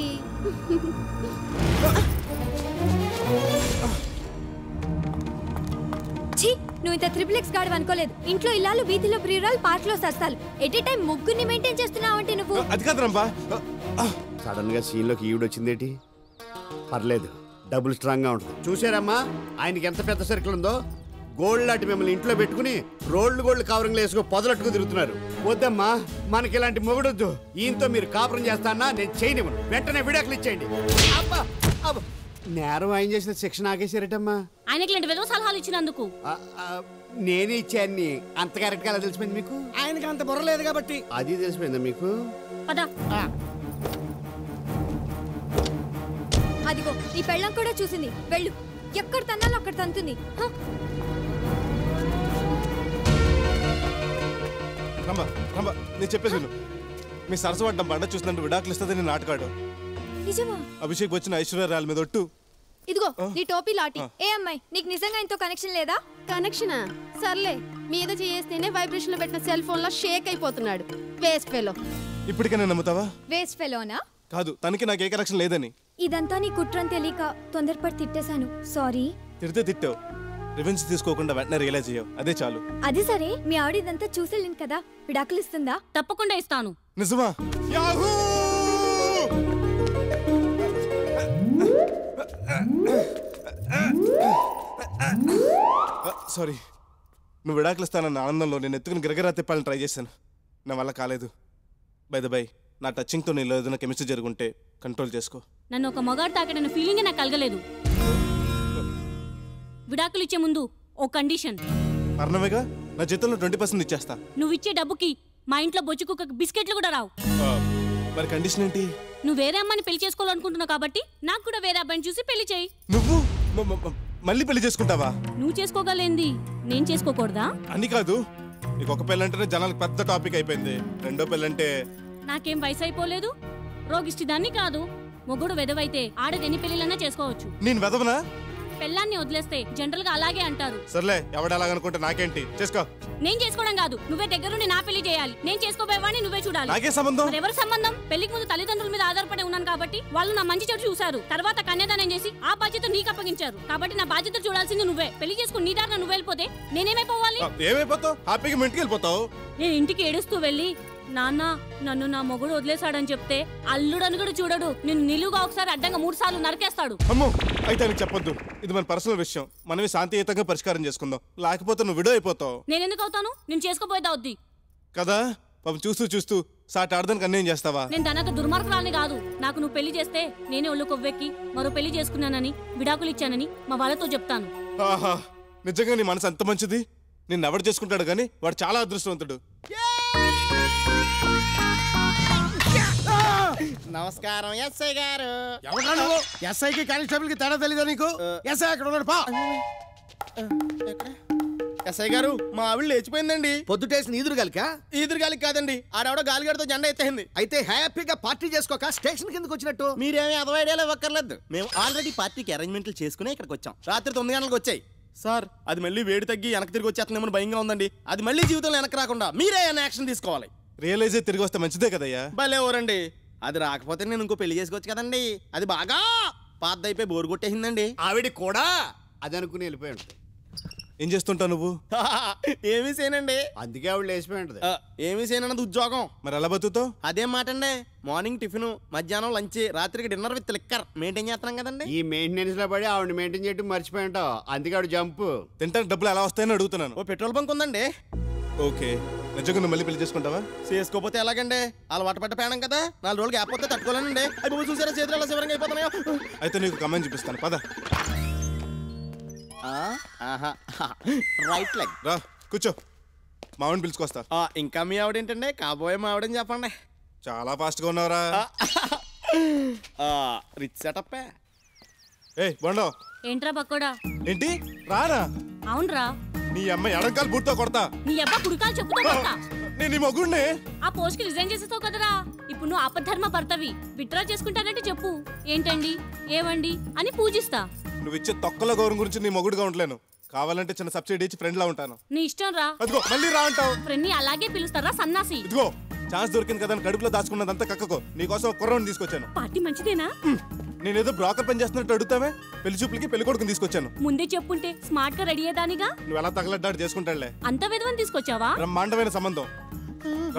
ఛీ నువ్వు ఇంత త్రిపుల్ ఎక్స్ గాడు అనుకోలేదు ఇంట్లో ఇల్లాలు వీధిలో ప్రియురాలు పార్క్ లో సస్తాలు ఎట్ టైం ముగ్గురిని మెయింటైన్ చేస్తున్నావు అంటే నువ్వు అది కాదు రంబా సడన్ గా సీన్ లోకి ఈవిడ వచ్చిందేటి పర్లేదు డబుల్ స్ట్రాంగ్ గా ఉంటుంది చూసారమ్మా ఆయనకి ఎంత పెద్ద సర్కిల్ ఉందో గోల్డ్ లాంటి మిమ్మల్ని ఇంట్లో పెట్టుకుని రోడ్లు గోల్డ్ కవరింగ్ వేసుకో పొదలట్టుకు తిరుగుతున్నారు వద్దమ్మా మనకి ఇలాంటి మొగుడొద్దు ఈయనతో మీరు కాపురం చేస్తానా నేను చేయనివ్వను వెంటనే విడాకులు ఇచ్చేయండి అబ్బా అబ్బా. నేరం ఆయన చేసిన శిక్ష నాకేసారటమ్మా ఆయనకి ఇలాంటి విధవ సలహాలు ఇచ్చినందుకు నేనే ఇచ్చాన్ని అంత కరెక్ట్ గా ఎలా తెలిసిపోయింది మీకు ఆయనకి అంత బుర్ర లేదు కాబట్టి అది తెలిసిపోయిందా మీకు పద అదిగో నీ పెళ్ళం కూడా చూసింది వెళ్ళు ఎక్కడ తన్నాలో అక్కడ తంతుంది హ? రంబా రంబా నేను చెప్పేది విను మీ సరసవడ్డం బండ చూసినట్టు విడాకులు ఇస్తుంది నేను నాటకాడు నిజమా అభిషేక్ వచ్చిన ఐశ్వర్యరాల మీద ఒట్టు ఇదిగో నీ టోపీ లాటి ఏ అమ్మాయి నీకు నిజంగా ఇంతో కనెక్షన్ లేదా కనెక్షనా సర్లే మీద చేస్తేనే వైబ్రేషన్ లో పెట్టిన సెల్ ఫోన్ లో షేక్ అయిపోతున్నాడు వేస్ట్ ఫెలో ఇప్పటికైనా నమ్ముతావా వేస్ట్ ఫెలోనా కాదు తనకి నాకు ఏ కనెక్షన్ లేదని ఇదంతా నీ కుట్రని తెలియక తొందరపడి తిట్టేశాను సారీ తిడితే తిట్టావు రివెంజ్ తీసుకోకుండా వెంటనే రియలైజ్ అయ్యావు అదే చాలు అది సరే మీ ఆవిడ ఇదంతా చూసేళ్ళింది కదా విడాకులు ఇస్తుందా తప్పకుండా ఇస్తాను నిజమా యాహూ సారీ నువ్వు విడాకులు ఇస్తానన్న ఆనందంలో నేను ఎత్తుకుని గిరగిరా తిప్పాలని ట్రై చేశాను నా వల్ల కాలేదు బై ద బై నా టచింగ్తో నీలో ఏదైనా కెమిస్ట్రీ జరుగుంటే కంట్రోల్ చేసుకో నన్ను ఒక మగాడు తాకడన్న ఫీలింగ్ నాకు కలగలేదు విడాకులు ఇచ్చే ముందు ఓ కండిషన్ అర్ణవేగా నా జీతంలో ట్వంటీ పర్సెంట్ ఇచ్చేస్తా నువ్వు ఇచ్చే డబ్బుకి మా ఇంట్లో బొచ్చు కుక్కకి బిస్కెట్లు కూడా రావు ఆ, మరి కండిషన్ ఏంటి నువ్వు వేరే అమ్మాయిని పెళ్లి చేసుకోవాలనుకుంటున్నావు కాబట్టి నాకు కూడా వేరే అబ్బాయిని చూసి పెళ్లి చేయి నువ్వు మ- మ- మ- మళ్ళీ పెళ్లి చేసుకుంటావా నువ్వు చేసుకోగలేంది నేను చేసుకోకూడదా అని కాదు నీకు ఒక పెళ్ళంటేనే జనాలకు పెద్ద టాపిక్ అయిపోయింది రెండో పెళ్ళంటే నాకేం వయసు అయిపోలేదు రోగిష్టిదాన్ని కాదు మొగుడు వెదవైతే ఆడది ఎన్ని పెళ్లిలన్నా చేసుకోవచ్చు నేను వెదవనా పెళ్ళాన్ని వదిలేస్తే జనరల్ గా అలాగే అంటారు సర్లే ఎవడలాగనుకుంటే నాకేంటి చేసుకో నేను చేసుకోవడం కాదు నువ్వే దగ్గరుండి నా పెళ్లి చేయాలి నేను చేసుకోబోయేవాడిని నువ్వే చూడాలి నాకే సంబంధం? మరి ఎవరి సంబంధం పెళ్లికి ముందు తల్లిదండ్రుల మీద ఆధారపడి ఉన్నాను కాబట్టి వాళ్ళు నా మంచి చెడు చూశారు తర్వాత కన్యాదానం చేసి ఆ బాధ్యత నీకు అప్పగించారు కాబట్టి నా బాధ్యత చూడాల్సింది నువ్వే పెళ్లి చేసుకుని నీ దారిన నువ్వు వెళ్ళిపోతే నేనేమైపోవాలి ఆ, ఏమైపోతావు హ్యాపీగా మీ ఇంటికి వెళ్ళిపోతావు నేను ఇంటికి ఏడుస్తూ వెళ్ళి నాన్న నన్ను నా మొగుడు వదిలేశాడని చెప్తే అల్లుడని కూడా చూడడు నిన్ను నిలువుగా ఒకసారి అడ్డంగా మూడు సార్లు నరికేస్తాడు అమ్మో అయితే నీకు చెప్పొద్దు ఇది మన పర్సనల్ విషయం మనమే శాంతియుతంగా పరిష్కారం చేసుకుందాం లేకపోతే నువ్వు విడో అయిపోతావు నేను ఎందుకు అవుతాను నేను చేసుకోపోయేదా వద్ది కదా పాపం చూస్తూ చూస్తూ సాటి ఆడదానికి అన్యాయం చేస్తావా నేను తనకు దుర్మార్గురాలని కాదు నాకు నువ్వు పెళ్లి చేస్తే నేనే ఒళ్ళు కొవ్వెక్కి మరో పెళ్లి చేసుకున్నానని విడాకులు ఇచ్చానని మా వాళ్ళతో చెప్తాను ఆహా నిజంగా నీ మనసు అంత మంచిది నిన్ను ఎవడు చేసుకుంటాడు కానీ వాడు చాలా అదృష్టవంతుడు నమస్కారం ఎస్ఐ గారు ఎవరా నువ్వు ఎస్ఐకి కానిస్టేబుల్ కి తేడా తెలీదా నీకు ఎస్ఐ అక్కడ ఉన్నాడు పా ఎస్ఐ గారు మా ఆవిడ లేచిపోయిందండి పొద్దుటేసిన ఈదురు గలిక ఈదురు గాలికి కాదండి ఆడవిడ గాలిగాడితో జెండా ఎత్తేసింది అయితే హ్యాపీగా పార్టీ చేసుకోక స్టేషన్ కిందకి వచ్చినట్టు మీరేమీ అదవ ఐడియాలు ఇవ్వక్కర్లేదు మేము ఆల్రెడీ పార్టీకి అరేంజ్మెంట్లు చేసుకునే ఇక్కడికి వచ్చాం రాత్రి తొమ్మిది గంటలకు వచ్చాయి సార్ అది మళ్ళీ వేడి తగ్గి వెనక్కి తిరిగి వచ్చేస్తుందేమో భయంగా ఉందండి అది మళ్ళీ జీవితంలో వెనక్కి రాకుండా మీరే ఏమైనా యాక్షన్ తీసుకోవాలి రియలైజ్ తిరిగి వస్తే మంచిదే కదయ్యా భలే ఊరండి అది రాకపోతే నేను ఇంకో పెళ్లి చేసుకోవచ్చు కదండి అది బాగా పాత అయిపోయి బోరు కొట్టేసిందండి ఆవిడ కూడా అది అనుకుని వెళ్ళిపోయి ఉంటుంది ఏం చేస్తుంటావు నువ్వు ఏమీ చేయనండి అందుకే ఆవిడ లేచిపోయి ఉంటుంది ఆ, ఏమీ చేయనన్నది ఉద్యోగం మరి ఎలా బతుకుతావు అదేం మాట అండి మార్నింగ్ టిఫిన్ మధ్యాహ్నం లంచ్ రాత్రికి డిన్నర్ విత్ లిక్కర్ మెయింటైన్ చేస్తున్నాం కదండి ఈ మెయింటెనెన్స్ లో పడి ఆవిడ మెయింటైన్ చేయడం మర్చిపోయి ఉంటావు అందుకే ఆవిడ జంప్ తింటానికి డబ్బులు ఎలా వస్తాయని అడుగుతున్నాను ఓ పెట్రోల్ బంక్ ఉందండి ఓకే నిజంగా నువ్వు మళ్ళీ పెళ్లి చేసుకుంటావా చేసుకోపోతే ఎలాగండి అలవాటు పట్ట పేడం కదా నాలుగు రోజులు గ్యాప్ వస్తే తట్టుకోలేనండి అవి బాబు చూసారా చేతులు ఎలా శివరంగా అయిపోతున్నాయో అయితే నీకు కమెంట్ చూపిస్తాను పద ఆ, ఆహా రైట్ లెగ్ రా కూర్చో మావిని పిలుచుకొస్తా ఇంకా మీ ఆవిడేంటండి కాబోయే మా ఆవిడని చెప్పండి చాలా ఫాస్ట్ గా ఉన్నావురా రిచ్ సెటప్ ఏ బొండో ఏంట్రా పక్కోడా ఏంటి రారా అవునరా నీ అమ్మ ఎడంకాలు బూట్తో కొడతా నీ అబ్బా కుడికాలు చెప్పుతో కొడతా. నేను నీ మొగుడిని ఆ పోస్ట్ కి రిజైన్ చేసేసావు కదరా ఇప్పుడు నువ్వు అపధర్మ భర్తవి విత్డ్రా చేసుకుంటానంటే చెప్పు ఏంటండి ఏవండి అని పూజిస్తా నువ్వు ఇచ్చే తొక్కల గౌరవం గురించి నీ మొగుడుగా ఉండలేను కావాలంటే చిన్న సబ్సిడీ ఇచ్చి ఫ్రెండ్ లా ఉంటాను నీ ఇష్టం రా అదిగో మళ్ళీ రా అంటావు ఫ్రెండ్ని అలాగే పిలుస్తారా సన్నాసి ఇదిగో ఛాన్స్ దొరికింది కదా అని కడుపులో దాచుకున్నదంతా కక్కకో నీకోసం ఒక కుర్రని తీసుకొచ్చాను పార్టీ మంచిదేనా నేనేదో బ్రోకర్ పని చేస్తున్నట్టు అడుగుతావే పెళ్లి చూపులకి పెళ్లి కొడుకుని తీసుకొచ్చాను ముందే చెప్పుంటే స్మార్ట్ గా రెడీ అయ్యేదానిగా నువ్వు ఎలా తగలడ్డాడు చేసుకుంటాడులే అంత విధవని తీసుకొచ్చావా బ్రహ్మాండమైన సంబంధం రా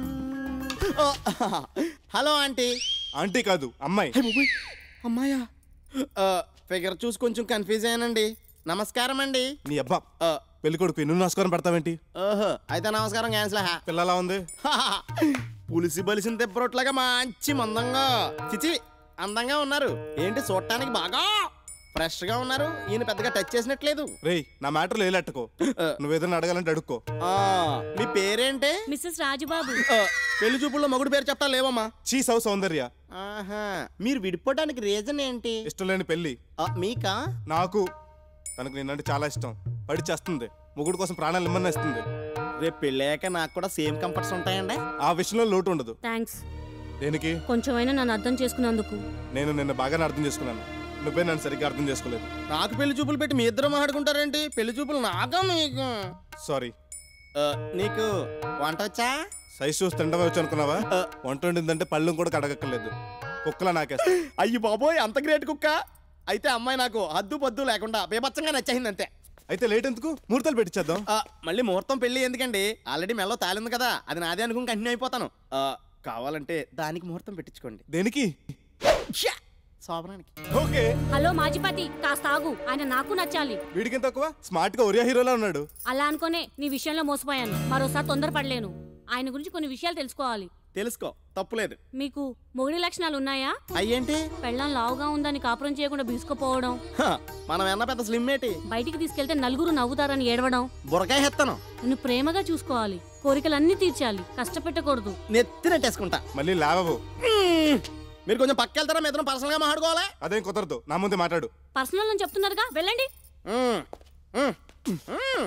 హలో ఆంటీ ఆంటీ కాదు అమ్మాయి అమ్మాయా ఫిగర్ చూసి కొంచెం కన్ఫ్యూజ్ అయ్యానండి నమస్కారం అండి నీ అబ్బా పెళ్లి కొడుకు నువ్వు నమస్కారం పెడతావేంటి ఓహో అయితే నమస్కారం క్యాన్సిల్ పిల్లలా ఉంది పులిసి బలిసిన తెప్పరొట్లాగా మంచి మందంగా చిచి అందంగా ఉన్నారు ఏంటి చూడటానికి బాగా ఫ్రెష్ గా ఉన్నారు ఈయన పెద్దగా టచ్ చేసినట్లేదు రేయ్ నా మ్యాటర్లో ఏలెట్టుకో నువ్వు ఏదైనా అడగాలంటే అడుక్కో ఆ, మీ పేరేంటి మిస్సెస్ రాజుబాబు ఆ, పెళ్లి చూపుల్లో మగుడు పేరు చెప్తా లేవమ్మా చీ సౌ సౌందర్య ఆహా మీరు విడిపోవడానికి రీజన్ ఏంటి ఇష్టం లేని పెళ్లి ఆ, మీకా నాకు తనకు నేనంటే చాలా ఇష్టం పడి చేస్తుంది మొగుడు కోసం ప్రాణాలు ఇమ్మని ఇస్తుంది రేపు పెళ్ళాక నాకు కూడా సేమ్ కంఫర్ట్స్ ఉంటాయండి ఆ విషయంలో లోటు ఉండదు థ్యాంక్స్ దేనికి కొంచెమైనా నన్ను అర్థం చేసుకున్నందుకు నేను నిన్న బాగానే అర్థం చేసుకున్నాను నువ్వే నన్ను సరిగ్గా అర్థం చేసుకోలేదు నాకు పెళ్లి చూపులు పెట్టి మీ ఇద్దరు మాట్లాడుకుంటారేంటి పెళ్లి చూపులు నాకా మీకు సారీ ఆ, నీకు వంట వచ్చా సైజ్ చూసి తిండమే వచ్చి అనుకున్నావా వంట వండిందంటే పళ్ళు కూడా కడగక్కర్లేదు కుక్కలా నాకేస్తా అయ్యి బాబోయ్ అంత గ్రేట్ కుక్క అయితే అమ్మాయి నాకు హద్దు పద్దు లేకుండా బేబచ్చంగా నచ్చేసింది అంతే అయితే లేట్ ఎందుకు ముహూర్తాలు పెట్టించేద్దాం ఆ, మళ్ళీ ముహూర్తం పెళ్లి ఎందుకండి ఆల్రెడీ మెల్లో తాలింది కదా అది నాదే అనుకుని కంటిన్యూ అయిపోతాను ఆ, కావాలంటే దానికి ముహూర్తం పెట్టించుకోండి దేనికి శోభనానికి ఓకే హలో మాజిపతి కాస్త ఆగు ఆయన నాకు నచ్చాలి వీడికి తక్కువ స్మార్ట్ గా ఒరియా హీరోలా ఉన్నాడు అలా అనుకోనే నీ విషయంలో మోసపోయాను మరోసారి తొందరపడలేను ఆయన గురించి కొన్ని విషయాలు తెలుసుకోవాలి తెలుసుకో తప్పులేదు మీకు మొగుడి లక్షణాలు ఉన్నాయా అయ్యేంటి పెళ్ళం లావుగా ఉందని కాపురం చేయకుండా బీసుకుపోవడం హ, మనం ఎన్న పెద్ద స్లిమ్ ఏంటి బయటికి తీసుకెళ్తే నలుగురు నవ్వుతారని ఏడవడం బురకాయ హెత్తను నిన్ను ప్రేమగా చూసుకోవాలి కోరికలన్నీ తీర్చాలి కష్టపెట్టకూడదు నెత్తినట్టేసుకుంటా మళ్ళీ లేవవు మ్మ్. మీరు కొంచెం పక్క వెళ్తారా మీద పర్సనల్ గా మాట్లాడుకోవాలి అదేం కుదరదు నా ముందే మాట్లాడు పర్సనల్ అని చెప్తున్నారుగా వెళ్ళండి మ్మ్. మ్మ్. మ్మ్.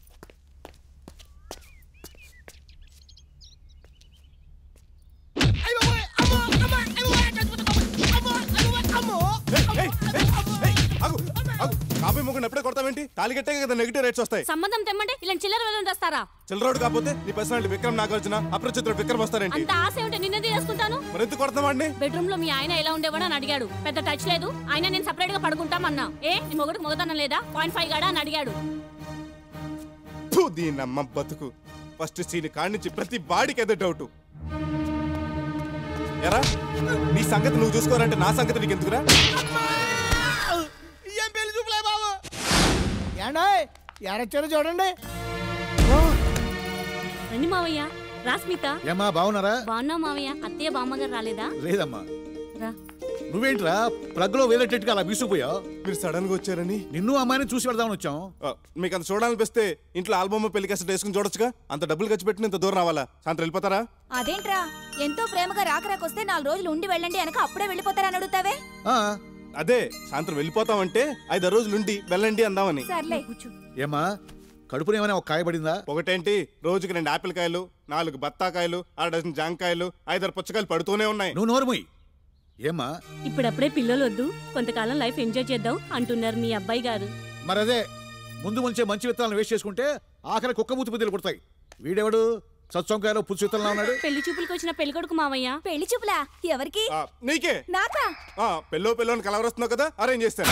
కాపీ మొగ్గుని ఎప్పుడే కొడతావేంటి తాలి కట్టే కదా నెగిటివ్ రేట్స్ వస్తాయి సంబంధం తెమ్మంటే ఇలా చిల్లర వెళ్ళని తెస్తారా చిల్లరోడు కాకపోతే నీ పర్సనాలిటీ విక్రమ్ నాగార్జున అప్రచిత్రుడు విక్రమ్ వస్తారేంటి అంత ఆశ ఏమిటో నిన్నది చేసుకుంటాను మరి ఎందుకు కొడతామండి బెడ్రూమ్ లో మీ ఆయన ఎలా ఉండేవాడు అని అడిగాడు పెద్ద టచ్ లేదు ఆయన నేను సపరేట్ గా పడుకుంటామన్నా ఏ నీ మొగుడు మొగతనం లేదా పాయింట్ ఫైవ్ గాడా అని అడిగాడు దీని అమ్మ బతుకు ఫస్ట్ సీన్ కాడి నుంచి ప్రతి బాడీకి ఏదో డౌట్ ఎరా నీ సంగతి నువ్వు చూసుకోరంటే నా సంగతి నీకు ఎందుకురా ఏం పెళ్లి చూపులే బాబు ఏండోయ్ ఎవరొచ్చారో చూడండి రండి మావయ్య రాస్మిత ఏమ్మా బాగున్నారా బాగున్నా మావయ్య అత్తయ్య బామ్మగారు రాలేదా లేదమ్మా రా నువ్వేంట్రా ప్లగ్ లో వేలేటట్టుగా అలా బీసుకుపోయావు మీరు సడన్ గా వచ్చారని నిన్ను అమ్మాయిని చూసి వెళ్దామని వచ్చాం ఆ, మీకు అంత చూడాలనిపిస్తే ఇంట్లో ఆల్బమ్ పెళ్లి కేసెట్ వేసుకుని చూడొచ్చుగా అంత డబ్బులు ఖర్చు పెట్టిన ఇంత దూరం రావాలా సాయంత్రం వెళ్ళిపోతారా అదేంట్రా ఎంతో ప్రేమగా రాకరాకొస్తే నాలుగు రోజులు ఉండి వెళ్ళండి అనక అప్పుడే వెళ్ళిపోతారని అడుగుతావే అదే సాయంత్రం వెళ్ళిపోతామంటే ఐదు రోజులు ఉండి వెళ్ళండి అందామని సర్లే ఏమ్మా కడుపున ఏమైనా ఒక కాయ పడిందా ఒకటేంటి రోజుకి రెండు ఆపిల్ కాయలు నాలుగు బత్తాకాయలు అర డజన్ జాంకాయలు ఐదారు పుచ్చకాయలు పడుతూనే ఉన్నాయి నువ్వు నోరుమోయ్ ఏమ్మా ఇప్పుడప్పుడే పిల్లలు వద్దు కొంతకాలం లైఫ్ ఎంజాయ్ చేద్దాం అంటున్నారు మీ అబ్బాయి గారు మరి అదే ముందు ముంచే మంచి విత్తనాలను వేస్ట్ చేసుకుంటే ఆఖరి కుక్క మూతి బుద్ధులు పుడతాయి వీడెవడు సత్సంకాయలో పులుసు విత్తనాలు ఉన్నాడు పెళ్లి చూపులకు వచ్చిన పెళ్లి కొడుకు మావయ్య పెళ్లి చూపులా ఎవరికి ఆ, నీకే నాకా ఆ, పెళ్ళో పెళ్ళోని కలవరస్తున్నావు కదా అరేంజ్ చేస్తాను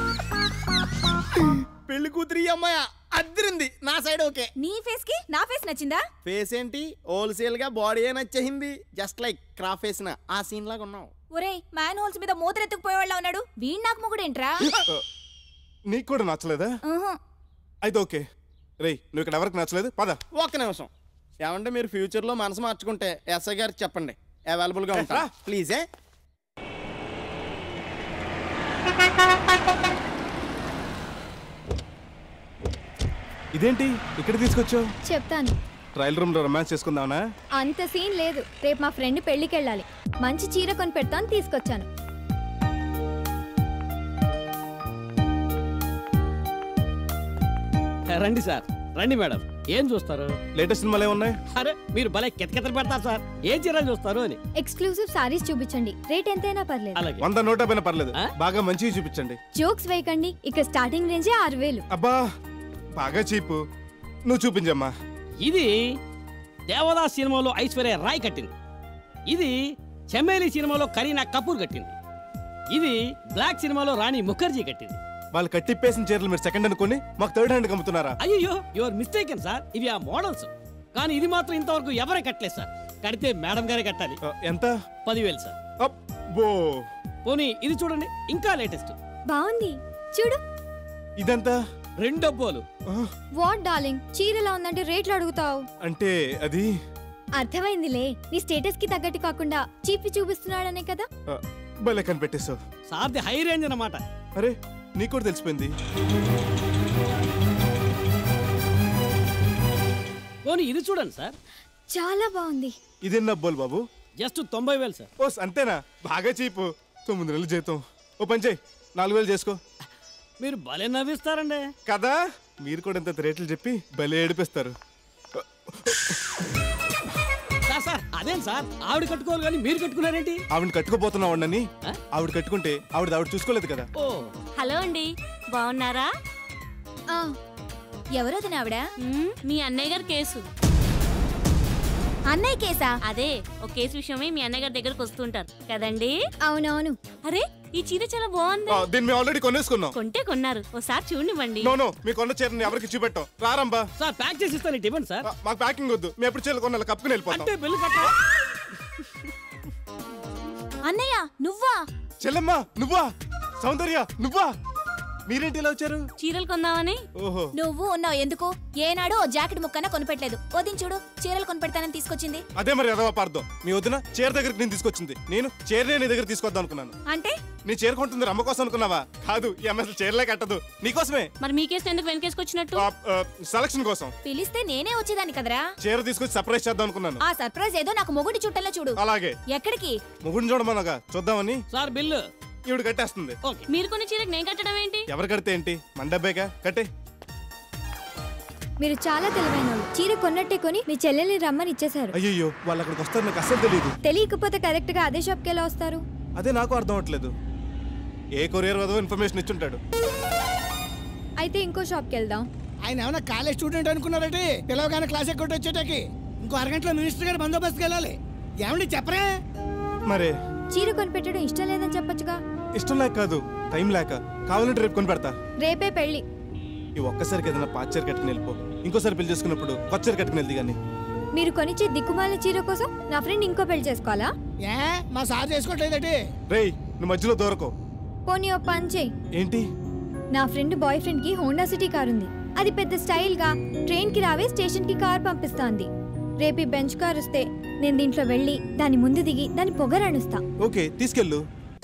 పెళ్లి కూతురి ఈ అమ్మాయి అద్దరింది నా సైడ్ ఓకే నీ ఫేస్ కి నా ఫేస్ నచ్చిందా ఫేస్ ఏంటి హోల్సేల్ గా బాడీ ఏ నచ్చేసింది జస్ట్ లైక్ క్రాఫ్ వేసిన ఆ సీన్ లాగా ఉన్నావు ఒరేయ్ మ్యాన్ హోల్స్ మీద మూతరెత్తుకుపోయేవాళ్ళ ఉన్నాడు వీణ్ నాకు మొగుడేంట్రా నీకు కూడా నచ్చలేదా ఉహు. అయితే ఓకే రేయ్ నువ్వు ఇక్కడ ఎవరికి నచ్చలేదు పద ఒక్క నిమిషం ఏమంటే మీరు ఫ్యూచర్ లో మనసు మార్చుకుంటే ఎస్ఐ గారికి చెప్పండి అవైలబుల్ గా ఉంటా ప్లీజ్ ఏ ఇదేంటి ఇక్కడ తీసుకొచ్చావు చెప్తాను ట్రయల్ రూమ్ లో రొమాన్స్ చేసుకుందామనా అంత సీన్ లేదు రేపు మా ఫ్రెండ్ పెళ్ళికి వెళ్ళాలి మంచి చీర కొని పెడతాను తీసుకొచ్చాను రండి సార్ రండి మేడం ఏం చూస్తారు లేటెస్ట్ సినిమాలు ఏమున్నాయి అరే మీరు భలే కితకితలు పెడతారు సార్ ఏ చీరలు చూస్తారు అని ఎక్స్క్లూజివ్ సారీస్ చూపించండి రేట్ ఎంతైనా పర్లేదు అలాగే వంద నూట పైన పర్లేదు బాగా మంచివి చూపించండి జోక్స్ వేయకండి ఇక్కడ స్టార్టింగ్ రేంజే ఆరు వేలు అబ్బా బాగా చీపు నువ్వు చూపించమ్మా ఇది దేవదాస్ సినిమాలో ఐశ్వర్య రాయ్ కట్టింది ఇది చెమ్మేలి సినిమాలో కరీనా కపూర్ కట్టింది ఇది బ్లాక్ సినిమాలో రాణి ముఖర్జీ కట్టింది వాళ్ళు కట్టిప్పేసిన చీరలు మీరు సెకండ్ అనుకుని మాకు థర్డ్ హ్యాండ్ అమ్ముతున్నారా అయ్యో యువర్ మిస్టేకెన్ సార్ ఇవి ఆ మోడల్స్ కానీ ఇది మాత్రం ఇంతవరకు ఎవరే కట్టలేదు సార్ కడితే మేడం గారే కట్టాలి ఎంత పదివేలు సార్ బో పోనీ ఇది చూడండి ఇంకా లేటెస్ట్ బాగుంది చూడు ఇదంతా రెండు డబ్బోలు వాట్ డార్లింగ్ చీర ఎలా ఉందంటే రేట్లు అడుగుతావు అంటే అది అర్థమైందిలే నీ స్టేటస్ కి తగ్గట్టు కాకుండా చీపి చూపిస్తున్నాడనే కదా ఆ, భలే కనిపెట్టేశావు సార్ది హై రేంజ్ అన్నమాట అరే నీకు కూడా తెలిసిపోయింది పోనీ ఇది చూడండి సార్ చాలా బాగుంది ఇదేం నబ్బోలు బాబు జస్ట్ తొంభై వేలు సార్ ఓ అంతేనా బాగా చీపు తొమ్మిది నెలలు జీతం ఓ పని చేయి నాలుగు వేలు చేసుకో మీరు భలే నవ్విస్తారండి కదా మీరు కూడా ఇంత రేట్లు చెప్పి భలే ఏడిపిస్తారు సార్ సార్ అదేం సార్ ఆవిడ కట్టుకోవాలి కానీ మీరు కట్టుకున్నారేంటి ఆవిడ కట్టుకోపోతున్నావు ఆవిడ కట్టుకుంటే ఆవిడ ఆవిడ చూసుకోలేదు కదా ఓ హలో అండి బాగున్నారా ఎవరోదిన ఆవిడ మ్మ్, మీ అన్నయ్య గారి కేసు అన్నయ్య కేసా అదే ఒక కేసు విషయమై మీ అన్నయ్య గారి దగ్గరకు వస్తుంటారు కదండి అవునవును అరే ఈ చీర చాలా బాగుంది ఆ, దీన్ని మేము ఆల్రెడీ కొనేసుకున్నాం కొంటే కొన్నారు ఒకసారి చూడండి నో నో మీ కొన్న చీరని ఎవరికి చూపెట్టాం రారంబా సార్ ప్యాక్ చేసి ఇస్తాను ఇవ్వండి సార్ మాకు ప్యాకింగ్ వద్దు మేము ఎప్పుడు చీరలు కొనాలి కప్పుకుని వెళ్ళిపోతాం అంటే బిల్లు కట్ట అన్నయ్య నువ్వా చెల్లెమ్మా నువ్వా సౌందర్య నువ్వా మీరేంటి ఇలా వచ్చారు చీరలు కొందామని ఓహో నువ్వు ఉన్నావు ఎందుకు ఏనాడు ఓ జాకెట్ ముక్కన కొనిపెట్టలేదు వదిన చూడు చీరలు కొనిపెడతానని తీసుకొచ్చింది అదే మరి ఎదవ పార్థం మీ వదిన చీర దగ్గరికి నేను తీసుకొచ్చింది నేను చీరనే నీ దగ్గర తీసుకొద్దాం అనుకున్నాను అంటే నీ చీర కొంటుంది రమ్మ కోసం అనుకున్నావా కాదు ఈ అమ్మాయి అసలు చీరలే కట్టదు నీకోసమే మరి మీ కేసు ఎందుకు వెనకేసుకొచ్చినట్టు సెలక్షన్ కోసం పిలిస్తే నేనే వచ్చేదాన్ని కదరా చీర తీసుకొచ్చి సర్ప్రైజ్ చేద్దాం అనుకున్నాను ఆ సర్ప్రైజ్ ఏదో నాకు మొగుడి చుట్టంలో చూడు అలాగే ఎక్కడికి ముగ్గురిని చూడమనగా చూద్దామని సార్ బిల్లు ఈవిడ కట్టేస్తుంది మీరు కొన్ని చీరకు నేను కట్టడం ఏంటి ఎవరు కడితే ఏంటి మన డబ్బేగా కట్టే మీరు చాలా తెలివైన వాళ్ళు చీర కొన్నట్టే కొని మీ చెల్లెల్ని రమ్మని ఇచ్చేశారు అయ్యయ్యో వాళ్ళు అక్కడికి వస్తారు నాకు అస్సలు తెలియదు తెలియకపోతే కరెక్ట్ గా అదే షాప్కి ఎలా వస్తారు అదే నాకు అర్థం అవట్లేదు ఏ కొరియర్ వదో ఇన్ఫర్మేషన్ ఇచ్చుంటాడు అయితే ఇంకో షాప్కి వెళ్దాం ఆయన ఏమైనా కాలేజ్ స్టూడెంట్ అనుకున్నారంటే పిలవగానే క్లాస్ ఎక్కొట్టి వచ్చేటకి ఇంకో అరగంటలో మినిస్టర్ గారి బందోబస్తుకి వెళ్ళాలి ఏమండి చెప్పరే మరే చీర కొనిపెట్టడం ఇష్టం లేదని చెప్పొచ్చుగా ఇష్టం లేక కాదు టైం లేక కావాలంటే రేపు కొని పెడతా రేపే పెళ్ళి ఈ ఒక్కసారికి ఏదైనా పాత చీర కట్టుకుని వెళ్ళిపో ఇంకోసారి పెళ్లి చేసుకున్నప్పుడు కొత్త చీర కట్టుకుని వెళ్ది కానీ మీరు కొనిచ్చే దిక్కుమాల చీర కోసం నా ఫ్రెండ్ ఇంకో పెళ్లి చేసుకోవాలా ఏ మా సార్ చేసుకోవట్లేదటి రేయ్ నువ్వు మధ్యలో దూరకో పోనీ ఓ పని చేయి ఏంటి నా ఫ్రెండ్ బాయ్ ఫ్రెండ్ కి హోండా సిటీ కార్ ఉంది అది పెద్ద స్టైల్ గా ట్రైన్ కి రావే స్టేషన్ కి కార్ పంపిస్తాంది రేపు ఈ బెంచ్ కార్ వస్తే నేను దీంట్లో వెళ్ళి దాని ముందు దిగి దాని పొగరనుస్తా ఓకే తీసుకెళ్ళు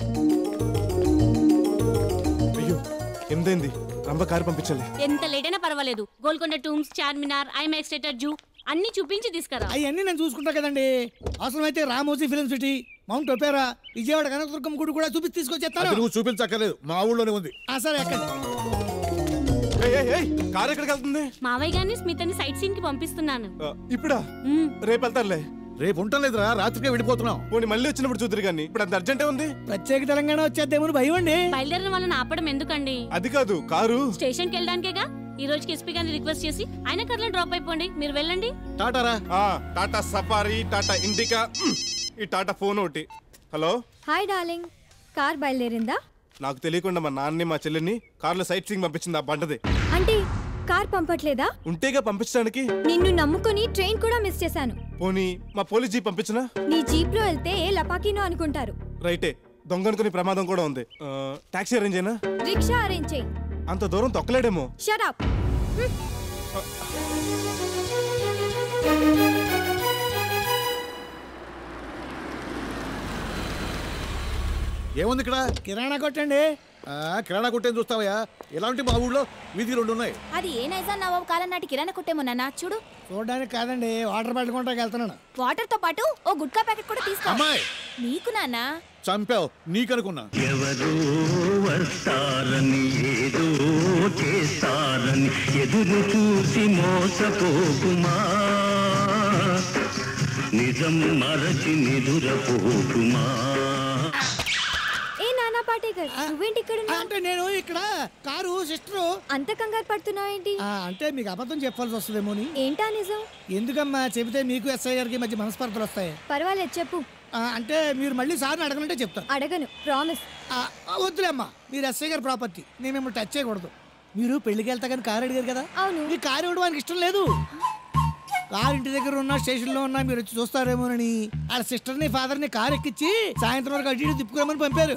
అయ్యో ఎనిమిదైంది రంభ కారు పంపించాలి ఎంత లేట్ అయినా పర్వాలేదు Golconda tombs Charminar IMAX theatre zoo అన్ని చూపించి తీసుకురా అవన్నీ నేను చూసుకుంటా కదండి అవసరమైతే Ramoji Film City Mount Opera Vijayawada Kanakadurgam గుడి కూడా చూపించి అది తీసుకొచ్చేస్తాను నువ్వు చూపించక్కర్లేదు మా ఊళ్ళోనే ఉంది ఆ, సరే ఎక్కండి కారు ఎక్కడికి వెళ్తుంది మావయ్య గారిని స్మిత్ అని సైట్ సీన్ కి పంపిస్తున్నాను ఇప్పుడా రేపు వెళ్తారులే రేపు ఉంటలేదురా రాత్రికే వెళ్ళిపోతున్నాం పోనీ మళ్ళీ వచ్చినప్పుడు చూద్దరు కానీ ఇప్పుడు అంత అర్జెంటే ఉంది ప్రత్యేక తెలంగాణ వచ్చేద్దేమో భయం అండి బయలుదేరిన వాళ్ళని ఆపడం ఎందుకండి అది కాదు కారు స్టేషన్ కి వెళ్ళడానికేగా ఈ రోజుకి ఎస్పీ గారిని రిక్వెస్ట్ చేసి ఆయన కార్లో డ్రాప్ అయిపోండి మీరు వెళ్ళండి టాటారా టాటా సఫారీ టాటా ఇండికా మ్, ఈ టాటా ఫోన్ ఒకటి హలో హాయ్ డార్లింగ్ కార్ బయలుదేరిందా నాకు తెలియకుండా మా నాన్నని మా చెల్లిని కార్లో సైట్ సీయింగ్ పంపించింది ఆ బండది అంటే కార్ పంపట్లేదా ఉంటేగా పంపించడానికి నిన్ను నమ్ముకొని ట్రైన్ కూడా మిస్ చేశాను పోనీ మా పోలీస్ జీప్ పంపించనా నీ జీప్ లో వెళ్తే ఏ లపాకీనో అనుకుంటారు రైటే దొంగ అనుకునే ప్రమాదం కూడా ఉంది ఆ, టాక్సీ అరేంజ్ అయినా రిక్షా అరేంజ్ చేయి అంత దూరం తొక్కలేడేమో షటప్ ఏముంది ఇక్కడ కిరాణా కొట్టండి ఆ, కిరాణా కొట్టేం చూస్తావయ్యా ఇలాంటి మా ఊళ్ళో వీధి రెండు ఉన్నాయి అది ఏ నైజాం నవాబు కాలం నాటి కిరాణా కొట్టేమో నాన్న చూడు చూడడానికి కాదండి వాటర్ పట్టుకుంటాకి వెళ్తున్నాను వాటర్ తో పాటు ఓ గుట్కా ప్యాకెట్ కూడా తీసుకో అమ్మాయి నీకు నాన్న చంపావు నీకనుకున్నా ఎవరో వస్తారని ఏదో చేస్తారని ఎదురు చూసి మోసపోకుమా నిజం మరచి నిదురపోకుమా ఏ నానా పాటేకర్ నువ్వేంటి ఇక్కడ అంటే నేను ఇక్కడ కారు సిస్టరు అంత కంగారు పడుతున్నావేంటి అంటే మీకు అబద్ధం చెప్పాల్సి వస్తుందేమోని ఏంటా నిజం ఎందుకమ్మా చెబితే మీకు ఎస్ఐ గారికి మధ్య మనస్పర్ధలు వస్తాయి పర్వాలేదు చెప్పు ఆ, అంటే మీరు మళ్ళీ సార్ని అడగనంటే చెప్తాను అడగను ప్రామిస్ వద్దులే అమ్మా మీరు ఎస్ఐ గారి ప్రాపర్టీ నేను మిమ్మల్ని టచ్ చేయకూడదు మీరు పెళ్లికి వెళ్తా కానీ కారు అడిగారు కదా అవును మీ కారు ఇవ్వడం ఆయనకి ఇష్టం లేదు కారు ఇంటి దగ్గర ఉన్న స్టేషన్లో ఉన్నా మీరు వచ్చి చూస్తారేమోనని వాళ్ళ సిస్టర్ని ఫాదర్ని కారు ఎక్కించి సాయంత్రం వరకు అటు ఇటు తిప్పుకోమని పంపారు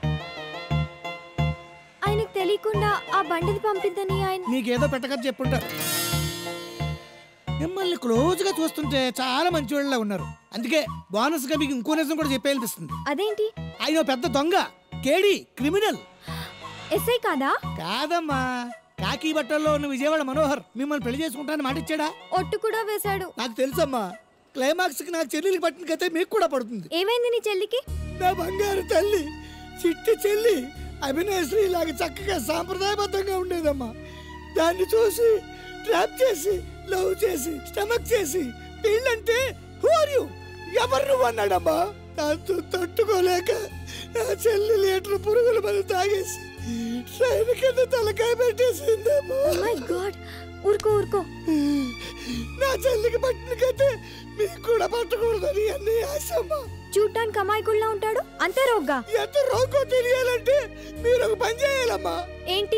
ఆయనకు తెలియకుండా ఆ బండిని పంపిద్దని ఆయన మీకేదో పెట్టకని చెప్పుంటారు మిమ్మల్ని క్లోజ్ గా చూస్తుంటే చాలా మంచి వాళ్ళ ఉన్నారు అందుకే బోనస్ గా మీకు ఇంకో నిజం కూడా చెప్పేయాలనిపిస్తుంది అదేంటి ఆయన ఓ పెద్ద దొంగ కేడి క్రిమినల్ ఎస్ఐ కాదా కాదమ్మా కాకి బట్టల్లో ఉన్న విజయవాడ మనోహర్ మిమ్మల్ని పెళ్లి చేసుకుంటానని మాట ఇచ్చాడా ఒట్టు కూడా వేశాడు నాకు తెలుసమ్మా క్లైమాక్స్ కి నాకు చెల్లెలికి పట్టిన కథ మీకు కూడా పడుతుంది ఏమైంది నీ చెల్లికి నా బంగారు తల్లి చిట్టి చెల్లి అభినయశ్రీ ఇలాగ చక్కగా సాంప్రదాయబద్ధంగా ఉండేదమ్మా దాన్ని చూసి ట్రాప్ చేసి లవ్ చేసి స్టమక్ చేసి పెళ్ళంటే హోరు ఎవరు నువ్వు అన్నాడమ్మా దాంతో తట్టుకోలేక నా చెల్లి లీటర్ పురుగుల మందు తాగేసి ట్రైన్ కింద తలకాయ పెట్టేసిందమ్మా మై గాడ్ ఊరుకో ఊరుకో నా చెల్లికి పట్టిన కథే మీకు కూడా పట్టకూడదని అన్ని ఆశమ్మా చూడ్డానికి అమాయకుల్లా ఉంటాడు అంతే రోగ్గా ఎంత రోగో తెలియాలంటే మీరు ఒక పని చేయాలమ్మా ఏంటి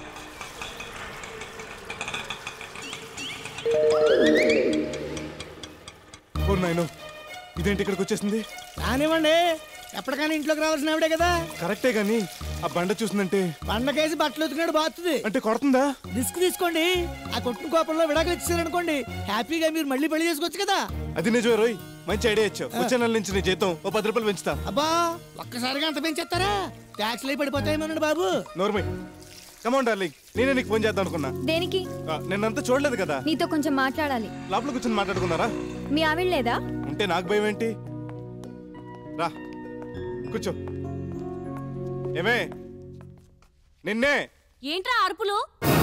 ఓ నాయనో ఇదేంటి ఇక్కడికి వచ్చేసింది కానివ్వండి ఎప్పటికైనా ఇంట్లోకి రావాల్సిన ఆవిడే కదా కరెక్టే గాని ఆ బండ చూసిందంటే పండకేసి బట్టలు ఉతికినాడు బాగుతుంది అంటే కొడుతుందా రిస్క్ తీసుకోండి ఆ కొట్టిన కోపంలో విడాకులు ఇచ్చారనుకోండి హ్యాపీగా మీరు మళ్ళీ పెళ్లి చేసుకోవచ్చు కదా అది నిజమే రోయ్ మంచి ఐడియా ఇచ్చావు వచ్చే నెల నుంచి నీ జీతం ఓ పది రూపాయలు పెంచుతా అబ్బా ఒక్కసారిగా అంత పెంచేస్తారా ట్యాక్స్ లై పడిపోతాయేమోనండి బాబు నోర్మై కమౌన్ డార్లింగ్ నేనే నీకు ఫోన్ చేద్దాం అనుకున్నా దేనికి ఆ, నిన్నంతా చూడలేదు కదా నీతో కొంచెం మాట్లాడాలి లోపల కూర్చొని మాట్లాడుకున్నారా మీ ఆవిడ లేదా ఉంటే నాకు భయం ఏంటి రా కూర్చో ఏమే నిన్నే ఏంట్రా అరుపులు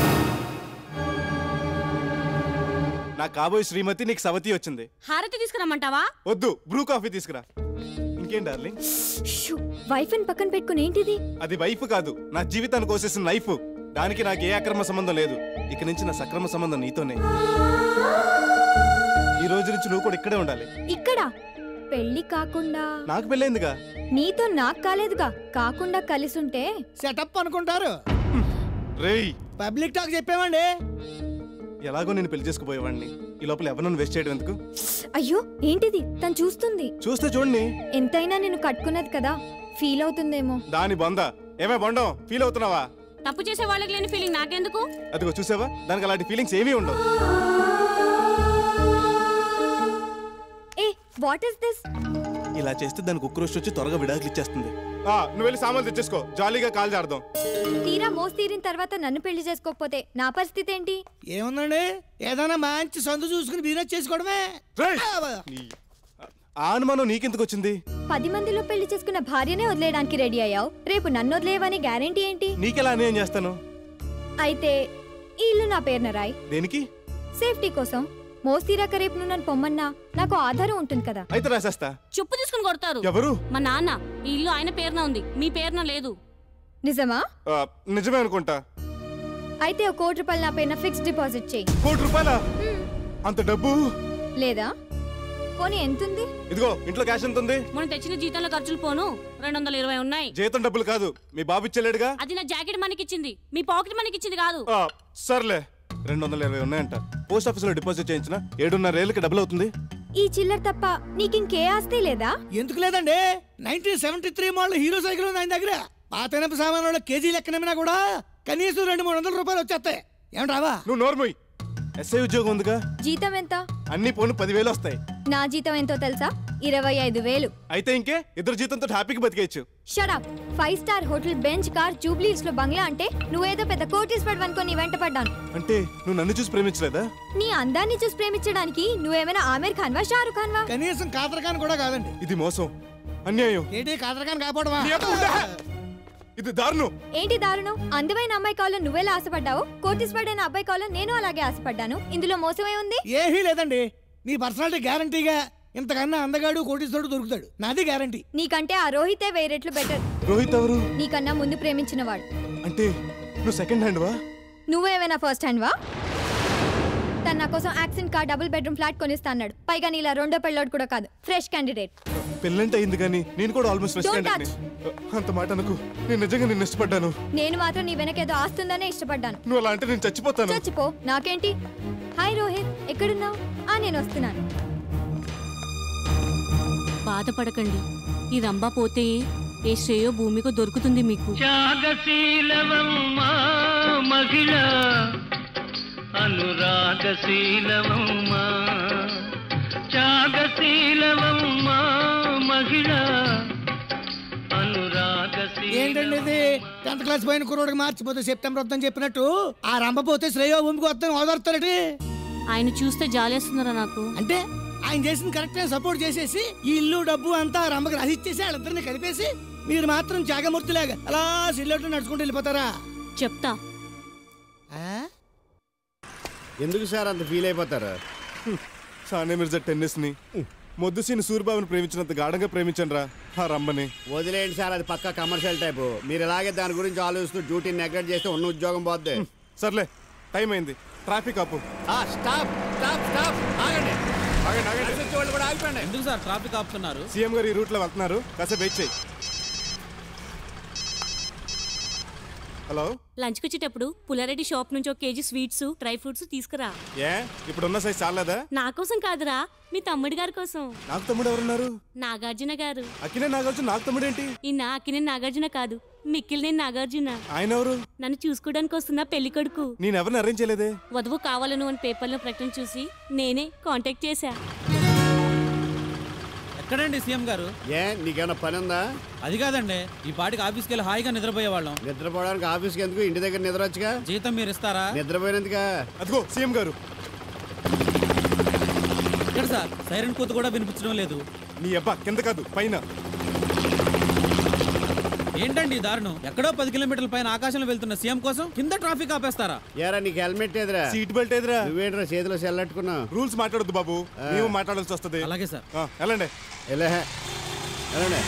నా కాబోయే శ్రీమతి నీకు సవతి వచ్చింది హారతి తీసుకురమ్మంటావా వద్దు బ్రూ కాఫీ తీసుకురా ఇంకేం డార్లింగ్ వైఫ్ అని పక్కన పెట్టుకుని ఏంటిది అది వైఫ్ కాదు నా జీవితాన్ని కోసేసిన నైఫ్ దానికి నాకు ఏ అక్రమ సంబంధం లేదు ఇక నుంచి నా సక్రమ సంబంధం నీతోనే ఈ రోజు నుంచి నువ్వు కూడా ఇక్కడే ఉండాలి ఇక్కడ పెళ్లి కాకుండా నాకు పెళ్ళైందిగా నీతో నాకు కాలేదుగా కాకుండా కలిసుంటే సెటప్ అనుకుంటారు రేయ్ పబ్లిక్ టాక్ చెప్పామండి ఎలాగో నేను పెళ్లి చేసుకుపోయేవాడిని ఈ లోపల ఎవరినైనా వేస్ట్ చేయడం ఎందుకు అయ్యో ఏంటిది తను చూస్తుంది చూస్తే చూడండి ఎంతైనా నేను కట్టుకున్నది కదా ఫీల్ అవుతుందేమో దాని బొంద ఏమే బొండం ఫీల్ అవుతున్నావా తప్పు చేసే వాళ్ళకి లేని ఫీలింగ్ నాకెందుకు అదిగో చూసావా దానికి అలాంటి ఫీలింగ్స్ ఏమీ ఉండవు ఏ వాట్ ఇస్ దిస్ ఇలా చేస్తే దానికి ఉక్రోష్ వచ్చి త్వరగా విడాకులు ఇచ్చేస్తుంది ఆ, నువ్వు వెళ్ళి సామాన్లు తెచ్చేసుకో జాలీగా కాల్ జాడదాం తీరా మోస్ తీరిన తర్వాత నన్ను పెళ్లి చేసుకోకపోతే నా పరిస్థితి ఏంటి ఏముందండి ఏదైనా మంచి సందు చూసుకుని బిజినెస్ చేసుకోవడమే ఆ అనుమానం నీకెందుకు వచ్చింది పది మందిలో పెళ్లి చేసుకున్న భార్యనే వదిలేయడానికి రెడీ అయ్యావు రేపు నన్ను వదిలేయవని గ్యారెంటీ ఏంటి నీకెలా అన్యాయం చేస్తాను అయితే ఈ ఇల్లు నా పేరున రాయ్ దేనికి సేఫ్టీ కోసం మోస్ తీరాక రేపు నువ్వు నన్ను పొమ్మన్నా నాకు ఆధారం ఉంటుంది కదా అయితే రాసేస్తా చెప్పు తీసుకుని కొడతారు ఎవరు? మా నాన్న ఈ ఇల్లు ఆయన పేరున ఉంది మీ పేరున లేదు నిజమా ఆ, నిజమే అనుకుంటా అయితే ఒక కోటి రూపాయలు నా పేరున ఫిక్స్డ్ డిపాజిట్ చేయి కోటి రూపాయల అంత డబ్బు లేదా పోనీ ఎంతుంది ఇదిగో ఇంట్లో క్యాష్ ఎంత ఉంది మనం తెచ్చిన జీతంలో ఖర్చులు పోను రెండు వందల ఇరవై ఉన్నాయి జీతం డబ్బులు కాదు మీ బాబు ఇచ్చలేడుగా అది నా జాకెట్ మనకి ఇచ్చింది మీ పాకెట్ మనకి ఇచ్చింది కాదు ఆ, సర్లే రెండు వందల ఇరవై ఉన్నాయంట పోస్ట్ ఆఫీస్ లో డిపాజిట్ చేయించిన ఏడున్నర ఏళ్ళకి డబ్బులు అవుతుంది ఈ చిల్లర తప్ప నీకింకే ఆస్తి లేదా ఎందుకు లేదండి nineteen seventy three model Hero cycle ఉంది ఆయన దగ్గర పాత ఇనప సామాన్ వాళ్ళు కేజీ లెక్కనమినా కూడా కనీసం రెండు మూడు వందల రూపాయలు వచ్చేస్తాయి ఏమంటావా నువ్వు నోర్మోయ్ ఎస్ఐ ఉద్యోగం ఉందిగా జీతం ఎంత అన్ని పోను పదివేలు వస్తాయి నా జీతం ఎంతో తెలుసా ఇరవై ఐదు వేలు అయితే ఇంకే ఇద్దరు జీతంతో హ్యాపీగా బతికేయచ్చు shut up five star hotel Benz car Jubilee Hills లో బంగ్లా అంటే నువ్వేదో పెద్ద కోటీశ్వరుడు అనుకొని వెంట పడ్డాను అంటే నువ్వు నన్ను చూసి ప్రేమించలేదా నీ అందాన్ని చూసి ప్రేమించడానికి నువ్వేమైనా ఆమీర్ ఖాన్వా షారుఖ్ ఖాన్వా కనీసం కాతరకాన్ కూడా కాదండి ఇది మోసం అన్యాయం ఏంటి కాతరకాన్ కాపాడవా నీ అబ్బ ఉండే! ఇది దారుణం ఏంటి దారుణం అందమైన అమ్మాయి కావాలని నువ్వెలా ఆశపడ్డావు కోటీశ్వరుడైన అబ్బాయి కావాలని నేను అలాగే ఆశపడ్డాను ఇందులో మోసమే ఉంది ఏమీ లేదండి నీ పర్సనాలిటీ గ్యారంటీగా ఇంతకన్నా అందగాడు కోటీశ్వరుడు దొరుకుతాడు నాది గ్యారంటీ నీకంటే ఆ రోహితే వేరెట్లు బెటర్ రోహిత్ ఎవరు నీకన్నా ముందు ప్రేమించిన వాడు అంటే నువ్వు సెకండ్ హ్యాండ్ వా నువ్వేమైనా ఫస్ట్ హ్యాండ్ వా తను నా కోసం accident car double bedroom flat కొనిస్తా అన్నాడు పైగా నీలా రెండో పెళ్ళోడు కూడా కాదు ఫ్రెష్ క్యాండిడేట్ పెళ్ళంటే అయింది కానీ నేను కూడా ఆల్మోస్ట్ Don't రెస్టారెంట్ అంత మాట అనుకు నేను నిజంగా నిన్ను ఇష్టపడ్డాను నేను మాత్రం నీ వెనకేదో ఆస్తుందనే ఇష్టపడ్డాను నువ్వు అలా అంటే నేను చచ్చిపోతాను చచ్చిపో నాకేంటి హాయ్ రోహిత్ ఎక్కడున్నావు ఆ నేను వస్తున్నాను బాధపడకండి ఈ రంభ పోతే ఏ శ్రేయో భూమికో దొరుకుతుంది మీకు త్యాగశీలవమ్మా మహిళ అనురాగశీలవమ్మా త్యాగశీలవమ్మా మహిళ ఏంటండి ఇది టెన్త్ క్లాస్ పైన కుర్రోడికి మార్చిపోతే సెప్టెంబర్ వద్దని చెప్పినట్టు ఆ రంభ పోతే శ్రేయో భూమికి వద్దని ఓదార్తారటి ఆయన చూస్తే జాలేస్తున్నారా నాకు అంటే ఆయన చేసిన కరెక్ట్ సపోర్ట్ చేసేసి ఈ ఇల్లు డబ్బు అంతా ఆ రంభకి రాసిచ్చేసి వాళ్ళిద్దరిని కలిపేసి మీరు మాత్రం జాగమూర్తిలాగా అలా సిల్లట్టు నడుచుకుంటూ వెళ్ళిపోతారా చెప్తా ఎందుకు సార్ అంత ఫీల్ అయిపోతారు సానే మిర్జా టెన్నిస్ ని మొద్దు సీని సూర్యబాబుని ప్రేమించినంత గాఢంగా ప్రేమించను రా ఆ రమ్మని వదిలేయండి సార్ అది పక్క కమర్షియల్ టైపు మీరు ఇలాగే దాని గురించి ఆలోచిస్తూ డ్యూటీని నెగ్లెక్ట్ చేస్తే ఉన్న ఉద్యోగం పోద్ది సర్లే టైం అయింది ట్రాఫిక్ ఆపు స్టాప్ స్టాప్ స్టాప్ ఆగండి ఆగండి ఆగండి వచ్చే వాళ్ళు కూడా ఆగిపోండి ఎందుకు సార్ ట్రాఫిక్ ఆపుతున్నారు సీఎం గారు ఈ రూట్ లో వెళ్తున్నారు కాసేపు వెయిట్ చేయి హలో లంచ్కి వచ్చేటప్పుడు పుల్లారెడ్డి షాప్ నుంచి ఒక కేజీ స్వీట్స్ డ్రై ఫ్రూట్స్ తీసుకురా ఏ ఇప్పుడున్న సైజ్ చాలేదా నా కోసం కాదురా మీ తమ్ముడి గారి కోసం నాకు తమ్ముడు ఎవరున్నారు నాగార్జున గారు అక్కినే నాగార్జున నాకు తమ్ముడు ఏంటి ఈయన అక్కినే నాగార్జున కాదు మిక్కిలినేని నాగార్జున ఆయన ఎవరు నన్ను చూసుకోవడానికి వస్తున్న పెళ్లి కొడుకు నేను ఎవరిని అరేంజ్ చేయలేదే వధువు కావాలను అని పేపర్లో ప్రకటన చూసి నేనే కాంటాక్ట్ చేశా ఎక్కడండి సీఎం గారు ఏ నీకేమైనా పని ఉందా అది కాదండి ఈ పాటికి ఆఫీస్కి వెళ్ళి హాయిగా నిద్రపోయేవాళ్ళం నిద్రపోవడానికి ఆఫీస్కి ఎందుకు ఇంటి దగ్గర నిద్ర వచ్చుగా జీతం మీరు ఇస్తారా నిద్రపోయినందుక అదిగో సీఎం గారు ఇక్కడ సార్ సైరన్ కూత కూడా వినిపించడం లేదు నీ అబ్బా కింద కాదు పైన ఏంటండి ఈ దారుణం ఎక్కడో పది కిలోమీటర్ల పైన ఆకాశంలో వెళ్తున్న సీఎం కోసం కింద ట్రాఫిక్ ఆపేస్తారా ఏరా నీకు హెల్మెట్ ఏదిరా సీట్ బెల్ట్ ఏదిరా నువ్వేంట్రా చేతిలో సెల్లట్టుకున్నా రూల్స్ మాట్లాడొద్దు బాబు మేము మాట్లాడాల్సి వస్తుంది అలాగే సార్ ఆ, వెళ్ళండి వెళ్ళే వెళ్ళండి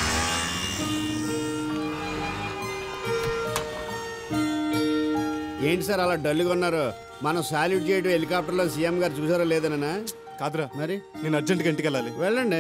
ఏంటి సార్ అలా డల్గా ఉన్నారు మనం సాల్యూట్ చేయడం హెలికాప్టర్లో సీఎం గారు చూసారో లేదనా కాదురా మరి నేను అర్జెంట్గా ఇంటికి వెళ్ళాలి వెళ్ళండి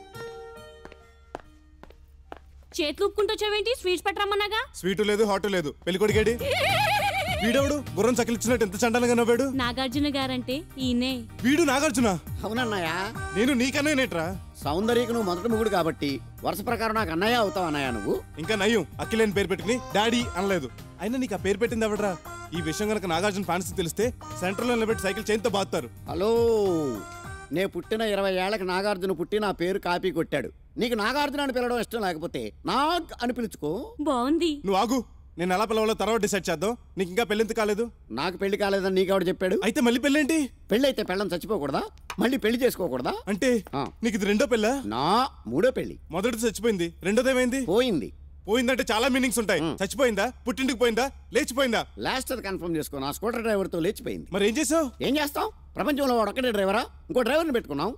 చేతులు ఊపుకుంటూ వచ్చావేంటి స్వీట్స్ పట్టరమ్మన్నాగా స్వీటు లేదు హాట్ లేదు పెళ్ళికొడికేడి వీడెవడు గుర్రం చకిలిచ్చినట్టు ఎంత చండాలంగా నవ్వాడు నాగార్జున గారంటే ఈయనే వీడు నాగార్జున అవునన్నయ్య నేను నీకన్నయ్యనేట్రా సౌందర్యకు నువ్వు మొదటి ముగుడు కాబట్టి వరుస ప్రకారం నాకు అన్నయ్య అవుతావు అన్నయ్య నువ్వు ఇంకా నయ్యం అక్కిలేని పేరు పెట్టుకుని డాడీ అనలేదు అయినా నీకు ఆ పేరు పెట్టింది ఎవడరా ఈ విషయం గనక నాగార్జున ఫ్యాన్స్ తెలిస్తే సెంటర్ లో నిలబెట్టి సైకిల్ చైన్తో బాగుతారు హలో నే పుట్టిన ఇరవై ఏళ్ళకి నాగార్జున పుట్టి నా పేరు కాపీ కొట్టాడు నీకు నాగార్జున అని పిలవడం ఇష్టం లేకపోతే నాగ్ అని పిలుచుకో బాగుంది నువ్వు ఆగు నేను ఎలా పిలవాలో తర్వాత డిసైడ్ చేద్దాం నీకు ఇంకా పెళ్ళెంత కాలేదు నాకు పెళ్లి కాలేదని నీకెవడు చెప్పాడు అయితే మళ్ళీ పెళ్ళేంటి పెళ్లి అయితే పెళ్ళం చచ్చిపోకూడదా మళ్ళీ పెళ్లి చేసుకోకూడదా అంటే నీకు ఇది రెండో పెళ్ళా నా మూడో పెళ్లి మొదటిది చచ్చిపోయింది రెండోది ఏమైంది పోయింది పోయిందంటే చాలా మీనింగ్స్ ఉంటాయి చచ్చిపోయిందా పుట్టింటికి పోయిందా లేచిపోయిందా లాస్ట్ అది కన్ఫర్మ్ చేసుకో నా స్కూటర్ డ్రైవర్తో లేచిపోయింది మరి ఏం చేసావు ఏం చేస్తాం ప్రపంచంలో వాడు ఒక్కడే డ్రైవరా ఇంకో డ్రైవర్ని పెట్టుకున్నాం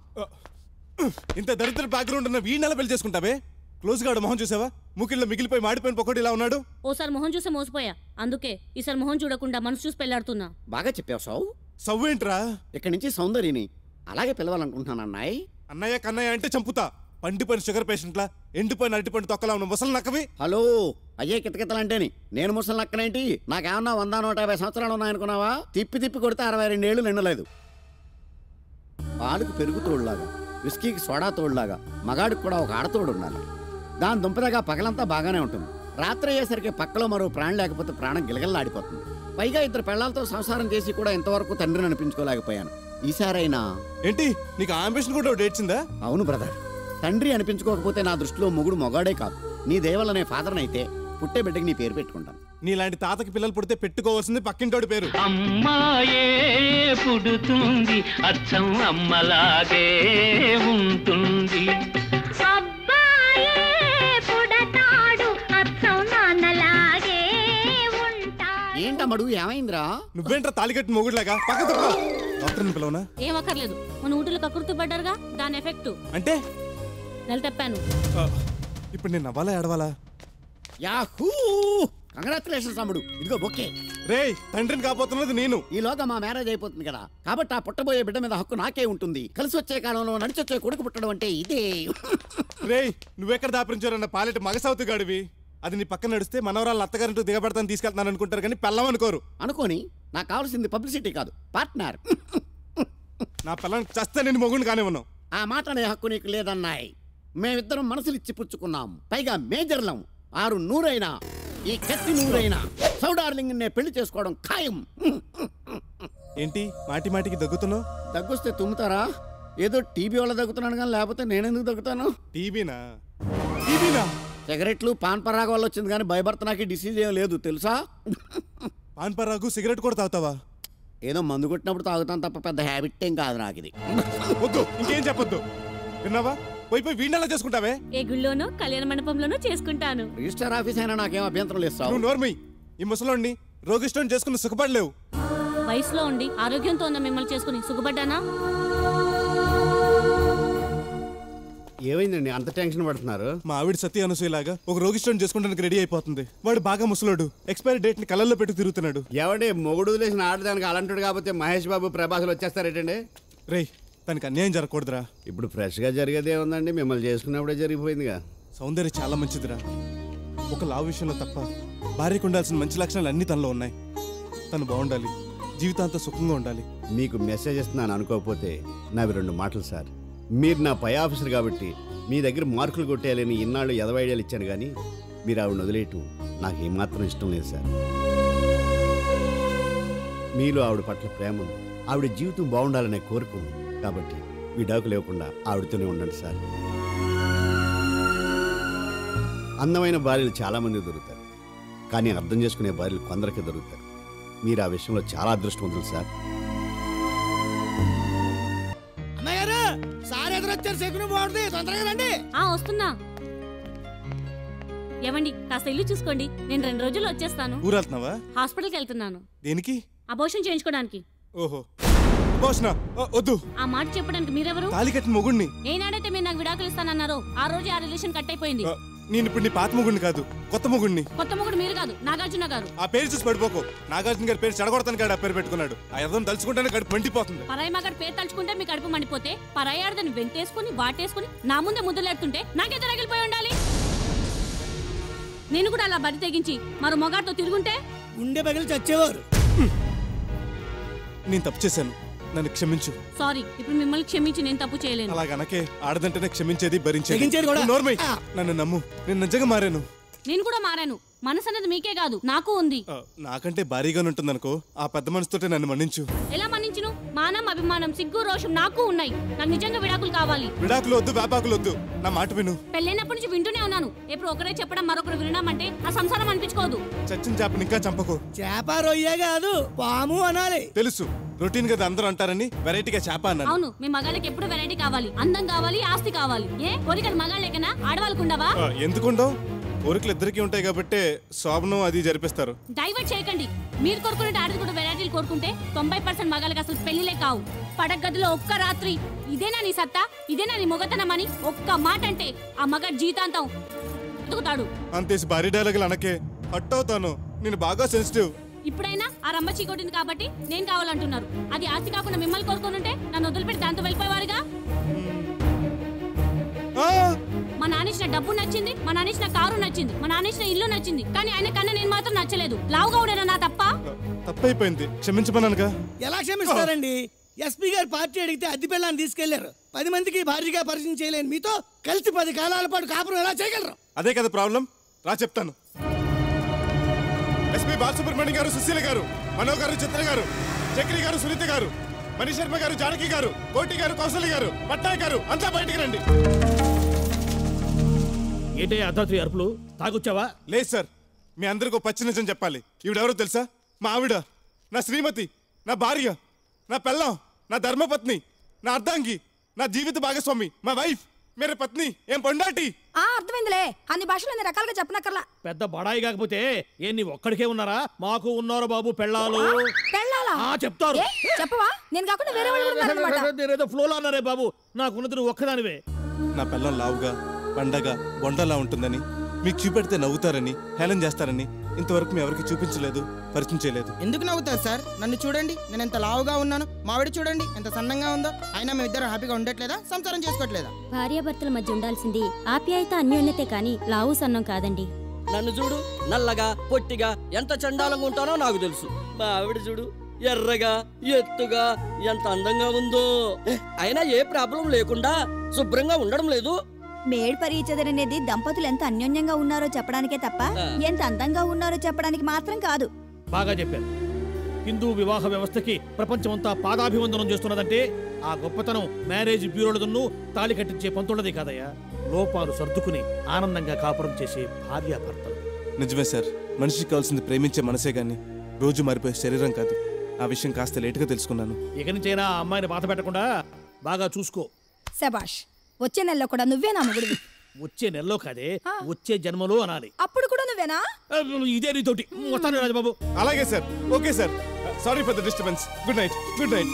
ఇంత దరిద్ర బ్యాక్గ్రౌండ్ ఉన్న వీడిని పెళ్లి చేసుకుంటావే క్లోజ్ గాడు మొహం చూసావా ముకిల్లో మిగిలిపోయి మాడిపోయిన పొక్కటి ఇలా ఉన్నాడు ఓసారి మొహం చూసి మోసపోయా అందుకే ఈసారి మొహం చూడకుండా మనసు చూసి పెళ్లాడుతున్నా బాగా చెప్పావు సౌ సవ్వు ఏంట్రా ఇక్కడి నుంచి సౌందర్యని అలాగే పిలవాలనుకుంటున్నాను అన్నాయ్ అన్నయ్య కన్నయ్య అంటే చంపుతా పండిపోయిన షుగర్ పేషెంట్లా ఎండిపోయిన అరటిపండు తొక్కలా ఉన్న ముసలి నక్కవి హలో అయ్యే కితకితలంటేని నేను ముసలి నక్కనేంటి నాకేమన్నా వంద నూట యాభై సంవత్సరాలు ఉన్నాయనుకున్నావా తిప్పి తిప్పి కొడితే అరవై రెండేళ్లు నిండలేదు పాలుకు పెరుగు తోడులాగా విస్కీకి సోడా తోడులాగా మగాడికి కూడా ఒక ఆడతోడు ఉండాలి దాని దుంపదగా పగలంతా బాగానే ఉంటుంది రాత్రి అయ్యేసరికి పక్కలో మరో ప్రాణం లేకపోతే ప్రాణం గిలగల్లాడిపోతుంది పైగా ఇద్దరు పెళ్లాలతో సంసారం చేసి కూడా ఇంతవరకు తండ్రిని అనిపించుకోలేకపోయాను ఈసారైనా ఏంటి నీకు అంబిషన్ కూడా డేట్సిందా అవును బ్రదర్ తండ్రి అనిపించుకోకపోతే నా దృష్టిలో మొగుడు మొగాడే కాదు నీ దేవలనే ఫాదర్ని అయితే పుట్టే బిడ్డకి నీ పేరు పెట్టుకుంటాను నీలాంటి తాతకి పిల్లలు పుడితే పెట్టుకోవాల్సింది పక్కింటోడి పేరు అమ్మాయే పుడుతుంది అచ్చం అమ్మలాగే ఉంటుంది అబ్బాయే పుడతాడు అచ్చం నాన్నలాగే ఉంటా ఏంటమ్మడు ఏమైందిరా నువ్వేంట్రా తాలికట్టిన మొగుడులాగా పక్క తప్ప డాక్టర్ని పిలవనా ఏం అక్కర్లేదు మన ఊటిలో కకృతి పడ్డారుగా దాని ఎఫెక్ట్ అంటే నెల తప్పాను ఆ, ఇప్పుడు నేను నవ్వాలా ఏడవాలా యాహూ కంగ్రాచులేషన్స్ తమ్ముడు ఇదిగో బొక్కే రే తండ్రిని కాపోతున్నది నేను ఈలోగా మా మ్యారేజ్ అయిపోతుంది కదా కాబట్టి ఆ పుట్టబోయే బిడ్డ మీద హక్కు నాకే ఉంటుంది కలిసి వచ్చే కాలంలో నడిచొచ్చే కొడుకు పుట్టడం అంటే ఇదే రే నువ్వెక్కడ దాపరించారన్న పాలెట మగసౌతు గాడివి అది నీ పక్కన నడిస్తే మనవరాలు అత్తగారింటూ దిగబడతాను తీసుకెళ్తాను అనుకుంటారు కానీ పెళ్ళం అనుకోరు అనుకోని నాకు కావాల్సింది పబ్లిసిటీ కాదు పార్ట్నర్ నా పిల్లని చస్తే నేను మొగుడిని కానివ్వను ఆ మాట అనే హక్కు నీకు లేదన్నాయి మేమిద్దరం మనసులు ఇచ్చి పుచ్చుకున్నాం పైగా మేజర్లం ఆరు నూరైనా ఈ కత్తి నూరైనా సౌడార్లింగ్ నే పెళ్లి చేసుకోవడం ఖాయం ఏంటి మాటి మాటికి దగ్గుతున్నావు దగ్గొస్తే తుమ్ముతారా ఏదో టీబీ వల్ల దగ్గుతున్నాను కానీ లేకపోతే నేనెందుకు దగ్గుతాను టీబీనా టీబీనా సిగరెట్లు పాన్ పరాగ వల్ల వచ్చింది కానీ భయపడత నాకు డిసీజ్ ఏం లేదు తెలుసా పాన్ పరాగు సిగరెట్ కూడా తాగుతావా ఏదో మందు కొట్టినప్పుడు తాగుతాను తప్ప పెద్ద హ్యాబిట్ ఏం కాదు నాకు ఇది వద్దు ఇంకేం చెప్పొద్దు విన్నావా పోయి పోయి వీడినెలా చేసుకుంటావే ఏ గుళ్ళోనో కళ్యాణ మండపంలోనో చేసుకుంటాను రిజిస్టర్ ఆఫీస్ అయినా నాకేం అభ్యంతరం లేదు సార్ నువ్వు నోర్మి ఈ ముసలోడిని రోగిష్టం చేసుకుని సుఖపడలేవు వయసులో ఉండి ఆరోగ్యంతో ఉన్న మిమ్మల్ని చేసుకుని సుఖపడ్డానా ఏమైందండి అంత టెన్షన్ పడుతున్నారు మా ఆవిడ సత్య అనసూయలాగా ఒక రోగిష్టం చేసుకుంటానికి రెడీ అయిపోతుంది వాడు బాగా ముసలోడు ఎక్స్పైరీ డేట్ ని కళ్ళల్లో పెట్టి తిరుగుతున్నాడు ఎవడే మొగుడు వదిలేసిన ఆడదానికి అలాంటి కాకపోతే మహేష్ బాబు ప్రభాసులు వచ్చేస్తారేటండి రేయ్ తనకి అన్యాయం జరగకూడదురా ఇప్పుడు ఫ్రెష్గా జరిగేదే ఉందండి మిమ్మల్ని చేసుకున్నప్పుడే జరిగిపోయిందిగా సౌందర్య చాలా మంచిదిరా ఒక లావు విషయంలో తప్ప భార్యకు ఉండాల్సిన మంచి లక్షణాలు అన్ని తనలో ఉన్నాయి తను బాగుండాలి జీవితాంతం సుఖంగా ఉండాలి మీకు మెసేజ్ ఇస్తున్నాను అనుకోకపోతే నావి రెండు మాటలు సార్ మీరు నా పై ఆఫీసర్ కాబట్టి మీ దగ్గర మార్కులు కొట్టేయాలని ఇన్నాళ్ళు ఎదవ ఐడియాలు ఇచ్చాను కానీ మీరు ఆవిడ వదిలేయటం నాకు ఏమాత్రం ఇష్టం లేదు సార్ మీలో ఆవిడ పట్ల ప్రేమ ఉంది ఆవిడ జీవితం బాగుండాలనే కోరిక ఉంది కాబట్టి విడాకు లేకుండా ఆవిడతోనే ఉండండి సార్ అందమైన భార్యలు చాలామంది దొరుకుతారు కానీ అర్థం చేసుకునే భార్యలు కొందరికి దొరుకుతారు మీరు ఆ విషయంలో చాలా అదృష్టవంతులు సార్ అన్నగారు సార్ ఎదురొచ్చారు శకుని బాగుంది తొందరగా రండి ఆ వస్తున్నా ఏమండి కాస్త ఇల్లు చూసుకోండి నేను రెండు రోజుల్లో వచ్చేస్తాను ఊరెళ్తున్నావా హాస్పిటల్కి వెళ్తున్నాను దేనికి అబోషన్ చేయించుకోవడానికి ఓహో బోస్నా వద్దు ఆ మాట చెప్పడానికి మీరెవరు తాలి కట్టిన మొగుణ్ణి ఏనాడైతే మీరు నాకు విడాకులు ఇస్తానన్నారో ఆ రోజు ఆ రిలేషన్ కట్ అయిపోయింది ఆ, నేను ఇప్పుడు నీ పాత మొగుణ్ణి కాదు కొత్త మొగుణ్ణి కొత్త మొగుడు మీరు కాదు నాగార్జున గారు ఆ పేరు చూసి పడిపోకు నాగార్జున గారి పేరు చెడగొడతాను కాడు ఆ పేరు పెట్టుకున్నాడు ఆ అర్థం తలుచుకుంటేనే కడుపు మండిపోతుంది పరాయి మగాడు పేరు తలుచుకుంటే మీ కడుపు మండిపోతే పరాయి ఆడదని వెంటేసుకుని వాటేసుకుని నా ముందే ముద్దులేడుతుంటే నాకే తగిలిపోయి ఉండాలి నేను కూడా అలా బరి తెగించి మరో మొగాడితో తిరుగుంటే గుండె పగిలి చచ్చేవారు నేను తప్పు చేశాను నన్ను క్షమించు సారీ ఇప్పుడు మిమ్మల్ని క్షమించి నేను తప్పు చేయలేను అలాగనకే ఆడదంటేనే క్షమించేది భరించేది తెగించేది కూడా. నువ్వు నోర్మై నన్ను నమ్ము నేను నిజంగా మారాను నేను కూడా మారాను మనసు అనేది మీకే కాదు నాకు ఉంది ఆ, నాకంటే భారీగానే ఉంటుందనుకో ఆ పెద్ద మనసుతోటే నన్ను మన్నించు ఎలా మన్నించును మానం అభిమానం సిగ్గు రోషం నాకు ఉన్నాయి నాకు నిజంగా విడాకులు కావాలి విడాకులు వద్దు వ్యాపాకులు వద్దు నా మాట విను పెళ్ళైనప్పటి నుంచి వింటూనే ఉన్నాను ఎప్పుడు ఒకరే చెప్పడం మరొకరు వినడం అంటే ఆ సంసారం అనిపించుకోదు చచ్చిన చేపని ఇంకా చంపకు చేప రొయ్య కాదు పాము అనాలి తెలుసు రొటీన్ గా అందరూ అంటారని వెరైటీగా చేప అన్నాను అవును మీ మగాళ్ళకి ఎప్పుడు వెరైటీ కావాలి అందం కావాలి ఆస్తి కావాలి ఏ కోరికలు మగాళ్ళేకనా ఆడవాళ్ళకు ఉండవా ఆ, ఎందుకుండవు కోరికలు ఇద్దరికి ఉంటాయి కాబట్టి శోభనం అది జరిపిస్తారు డైవర్ట్ చేయకండి మీరు కోరుకునే ఆడది కూడా వెరైటీలు కోరుకుంటే తొంభై పర్సెంట్ మగాళ్ళకి అసలు పెళ్లిలే కావు పడక గదిలో ఒక్క రాత్రి ఇదేనా నీ సత్తా ఇదేనా నీ మొగతనమని ఒక్క మాట అంటే ఆ మగ జీతాంతం ఎదుగుతాడు అంతేసి భారీ డైలాగులు అనకే హట్ అవుతాను నేను బాగా సెన్సిటివ్ ఇప్పుడైనా ఆ రంబ చీకొట్టింది కాబట్టి నేను కావాలంటున్నారు అది ఆస్తి కాకుండా మిమ్మల్ని కోరుకోనుంటే నన్ను వదిలిపెట్టి దాంతో వెళ్ళిపోయేవారుగా మా నానిచ్చిన డబ్బు నచ్చింది మా నానిచ్చిన కారు నచ్చింది మా నానిచ్చిన ఇల్లు నచ్చింది కానీ ఆయన కన్నా నేను మాత్రం నచ్చలేదు లావుగా ఉండేనా నా తప్ప తప్పైపోయింది క్షమించమన్నానుగా ఎలా క్షమిస్తారండి ఎస్పీ గారు పార్టీ అడిగితే అద్దె పిల్లని తీసుకెళ్లారు పది మందికి భారీగా పరిచయం చేయలేని మీతో కలిసి పది కాలాల పాటు కాపురం ఎలా చేయగలరు అదే కదా ప్రాబ్లం రా చెప్తాను ఎస్పీ బాలసుబ్రహ్మణ్యం గారు సుశీల గారు మనో గారు చిత్ర గారు చక్రి గారు సునీత గారు మణి శర్మ గారు జానకి గారు కోటి గారు కౌశల్య గారు పట్నాయక్ గారు అంతా బయటికి రండి ఏంటే అర్ధరాత్రి అరుపులు తాగొచ్చావా లేదు సార్ మీ అందరికి ఒక పచ్చి నిజం చెప్పాలి ఈవిడెవరో తెలుసా మా ఆవిడ నా శ్రీమతి నా భార్య నా పెళ్ళం నా ధర్మపత్ని నా అర్ధాంగి నా జీవిత భాగస్వామి మా వైఫ్ మేరే పత్ని ఏం పొండాటి ఆ అర్థమైందిలే అన్ని భాషలు అన్ని రకాలుగా చెప్పనక్కర్లా పెద్ద బడాయి కాకపోతే ఏ నీ ఒక్కడికే ఉన్నారా మాకు ఉన్నారు బాబు పెళ్ళాలు పెళ్ళాలా ఆ, చెప్తారు ఏ, చెప్పవా నేను కాకుండా వేరే వాళ్ళు కూడా ఉన్నారన్నమాట. నేనేదో ఫ్లోలో అన్నారే బాబు నాకున్నది నువ్వు ఒక్కదానివే నా పిల్లం లావుగా పండగ బొండలా ఉంటుందని మీకు చూపెడితే నవ్వుతారని హేళన చేస్తారని ఇంతవరకు మీ ఎవరికి చూపించలేదు పరిచయం చేయలేదు ఎందుకు నవ్వుతారు సార్ నన్ను చూడండి నేను ఎంత లావుగా ఉన్నాను మావిడ చూడండి ఎంత సన్నంగా ఉందో అయినా మేము ఇద్దరు హ్యాపీగా ఉండట్లేదా సంసారం చేసుకోవట్లేదా భార్యాభర్తల మధ్య ఉండాల్సింది ఆప్యాయత అన్యోన్యతే కాని లావు సన్నం కాదండి నన్ను చూడు నల్లగా పొట్టిగా ఎంత చండాలంగా ఉంటానో నాకు తెలుసు మా ఆవిడ చూడు ఎర్రగా ఎత్తుగా ఎంత అందంగా ఉందో అయినా ఏ ప్రాబ్లం లేకుండా శుభ్రంగా ఉండడం లేదు మేడ్ పరీచదర్ దంపతులు ఎంత అన్యోన్యంగా ఉన్నారో చెప్పడానికే తప్ప ఆ. ఎంత అందంగా ఉన్నారో చెప్పడానికి మాత్రం కాదు బాగా చెప్పారు హిందూ వివాహ వ్యవస్థకి ప్రపంచమంతా పాదాభివందనం చేస్తున్నదంటే ఆ గొప్పతనం మ్యారేజ్ బ్యూరోలదున్ను తాళి కట్టించే పంతున్నది కాదయ్యా లోపాలు సర్దుకుని ఆనందంగా కాపురం చేసే భార్యాభర్తలు నిజమే సార్ మనిషికి కావాల్సింది ప్రేమించే మనసే గాని రోజు మారిపోయే శరీరం కాదు ఆ విషయం కాస్త లేటుగా తెలుసుకున్నాను ఇక నుంచైనా ఆ అమ్మాయిని బాధ పెట్టకుండా బాగా చూసుకో శబాష్ వచ్చే నెలలో కూడా నువ్వే నా మొగుడివి వచ్చే నెలలో కాదే వచ్చే జన్మలో అనాలి అప్పుడు కూడా నువ్వేనా ఆ, ఇదే నీతోటి వస్తాను రాజబాబు అలాగే sir okay sir sorry for the disturbance good night good night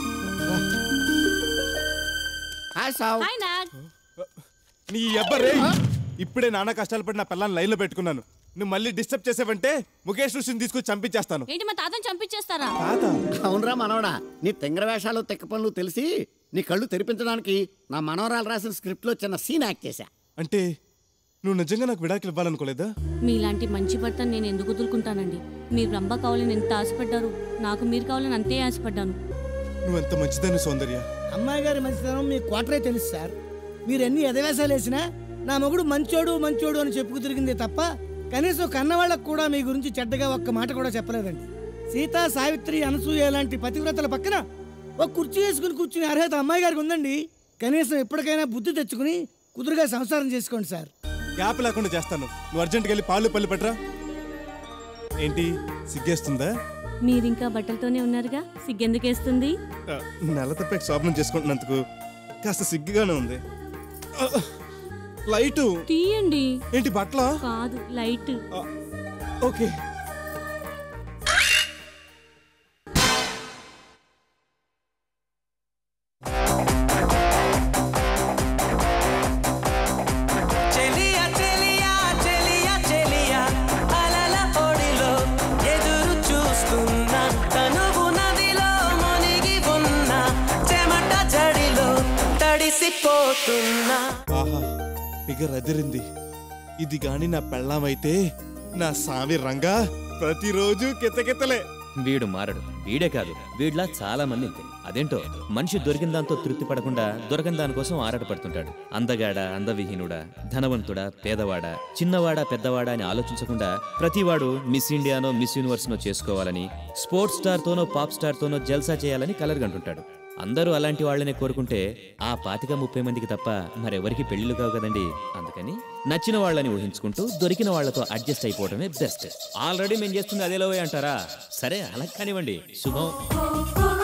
hi Nag నీ అబ్బరే ఇప్పుడే నాన్న కష్టాలు పడి నా పిల్లని లైన్ లో పెట్టుకున్నాను నువ్వు మళ్ళీ డిస్టర్బ్ చేసావంటే ముఖేష్ ఋషిని తీసుకొచ్చి చంపించేస్తాను ఏంటి మా తాతని చంపించేస్తారా అవునరా మనవడా నీ తింగర వేషాలు తిక్క పనులు తెలిసి నీ కళ్ళు తెరిపించడానికి నా మనవరాలు రాసిన స్క్రిప్ట్లో చిన్న సీన్ యాక్ట్ చేశా అంటే నువ్వు నిజంగా నాకు విడాకులు ఇవ్వాలనుకోలేదా మీలాంటి మంచి భర్తను నేను ఎందుకు వదులుకుంటానండి మీరు రంభ కావాలని ఎంత ఆశపడ్డారు నాకు మీరు కావాలని అంతే ఆశపడ్డాను నువ్వు ఎంత మంచిదాన్ని సౌందర్య అమ్మాయి గారి మంచితనం మీ క్వార్టరే తెలుసు సార్ మీరు ఎన్ని ఎదవేశాలు వేసినా నా మొగుడు మంచోడు మంచోడు అని చెప్పుకు తిరిగిందే తప్ప కనీసం కన్నవాళ్ళకు కూడా మీ గురించి చెడ్డగా ఒక్క మాట కూడా చెప్పలేదండి సీత సావిత్రి అనసూయ లాంటి పతివ్రతల పక్కన ఒక కుర్చీ వేసుకుని కూర్చునే అర్హత అమ్మాయి గారికి ఉందండి కనీసం ఎప్పటికైనా బుద్ధి తెచ్చుకుని కుదురుగా సంసారం చేసుకోండి సార్ గ్యాప్ లేకుండా చేస్తాను నువ్వు అర్జెంట్కి వెళ్ళి పాలు పల్లి పట్రా ఏంటి సిగ్గేస్తుందా మీరింకా బట్టలతోనే ఉన్నారుగా సిగ్గెందుకేస్తుంది ఆ, నెల తప్పక శోభనం చేసుకుంటున్నందుకు కాస్త సిగ్గుగానే ఉంది ఆ, లైటు తీయండి ఏంటి బట్టల కాదు లైట్ ఓకే చెలియా చెలియా చెలియా చెలియా అలల ఒడిలో ఎదురు చూస్తున్నా తనువు నదిలో మునిగి ఉన్న చెమట జడిలో తడిసిపోతున్నా ఆహా ఫిగర్ అదిరింది ఇది గాని నా పెళ్ళామైతే నా సామి రంగా ప్రతిరోజు కితకితలే వీడు మారడు వీడే కాదు వీడిలా చాలా మంది ఇంతే అదేంటో మనిషి దొరికిన దాంతో తృప్తి పడకుండా దొరకని దానికోసం ఆరాటపడుతుంటాడు అందగాడా అందవిహీనుడా ధనవంతుడా పేదవాడా చిన్నవాడా పెద్దవాడా అని ఆలోచించకుండా ప్రతివాడు మిస్ ఇండియానో మిస్ యూనివర్స్నో చేసుకోవాలని స్పోర్ట్స్ స్టార్తోనో పాప్ స్టార్తోనో జల్సా చేయాలని కలరుగంటుంటాడు అందరూ అలాంటి వాళ్ళనే కోరుకుంటే ఆ పాతిక ముప్పై మందికి తప్ప మరెవరికి పెళ్లిళ్ళు కావు కదండి అందుకని నచ్చిన వాళ్ళని ఊహించుకుంటూ దొరికిన వాళ్ళతో అడ్జస్ట్ అయిపోవడమే బెస్ట్ ఆల్రెడీ మేము చేస్తుంది అదే లోవే అంటారా సరే అలా కానివ్వండి శుభం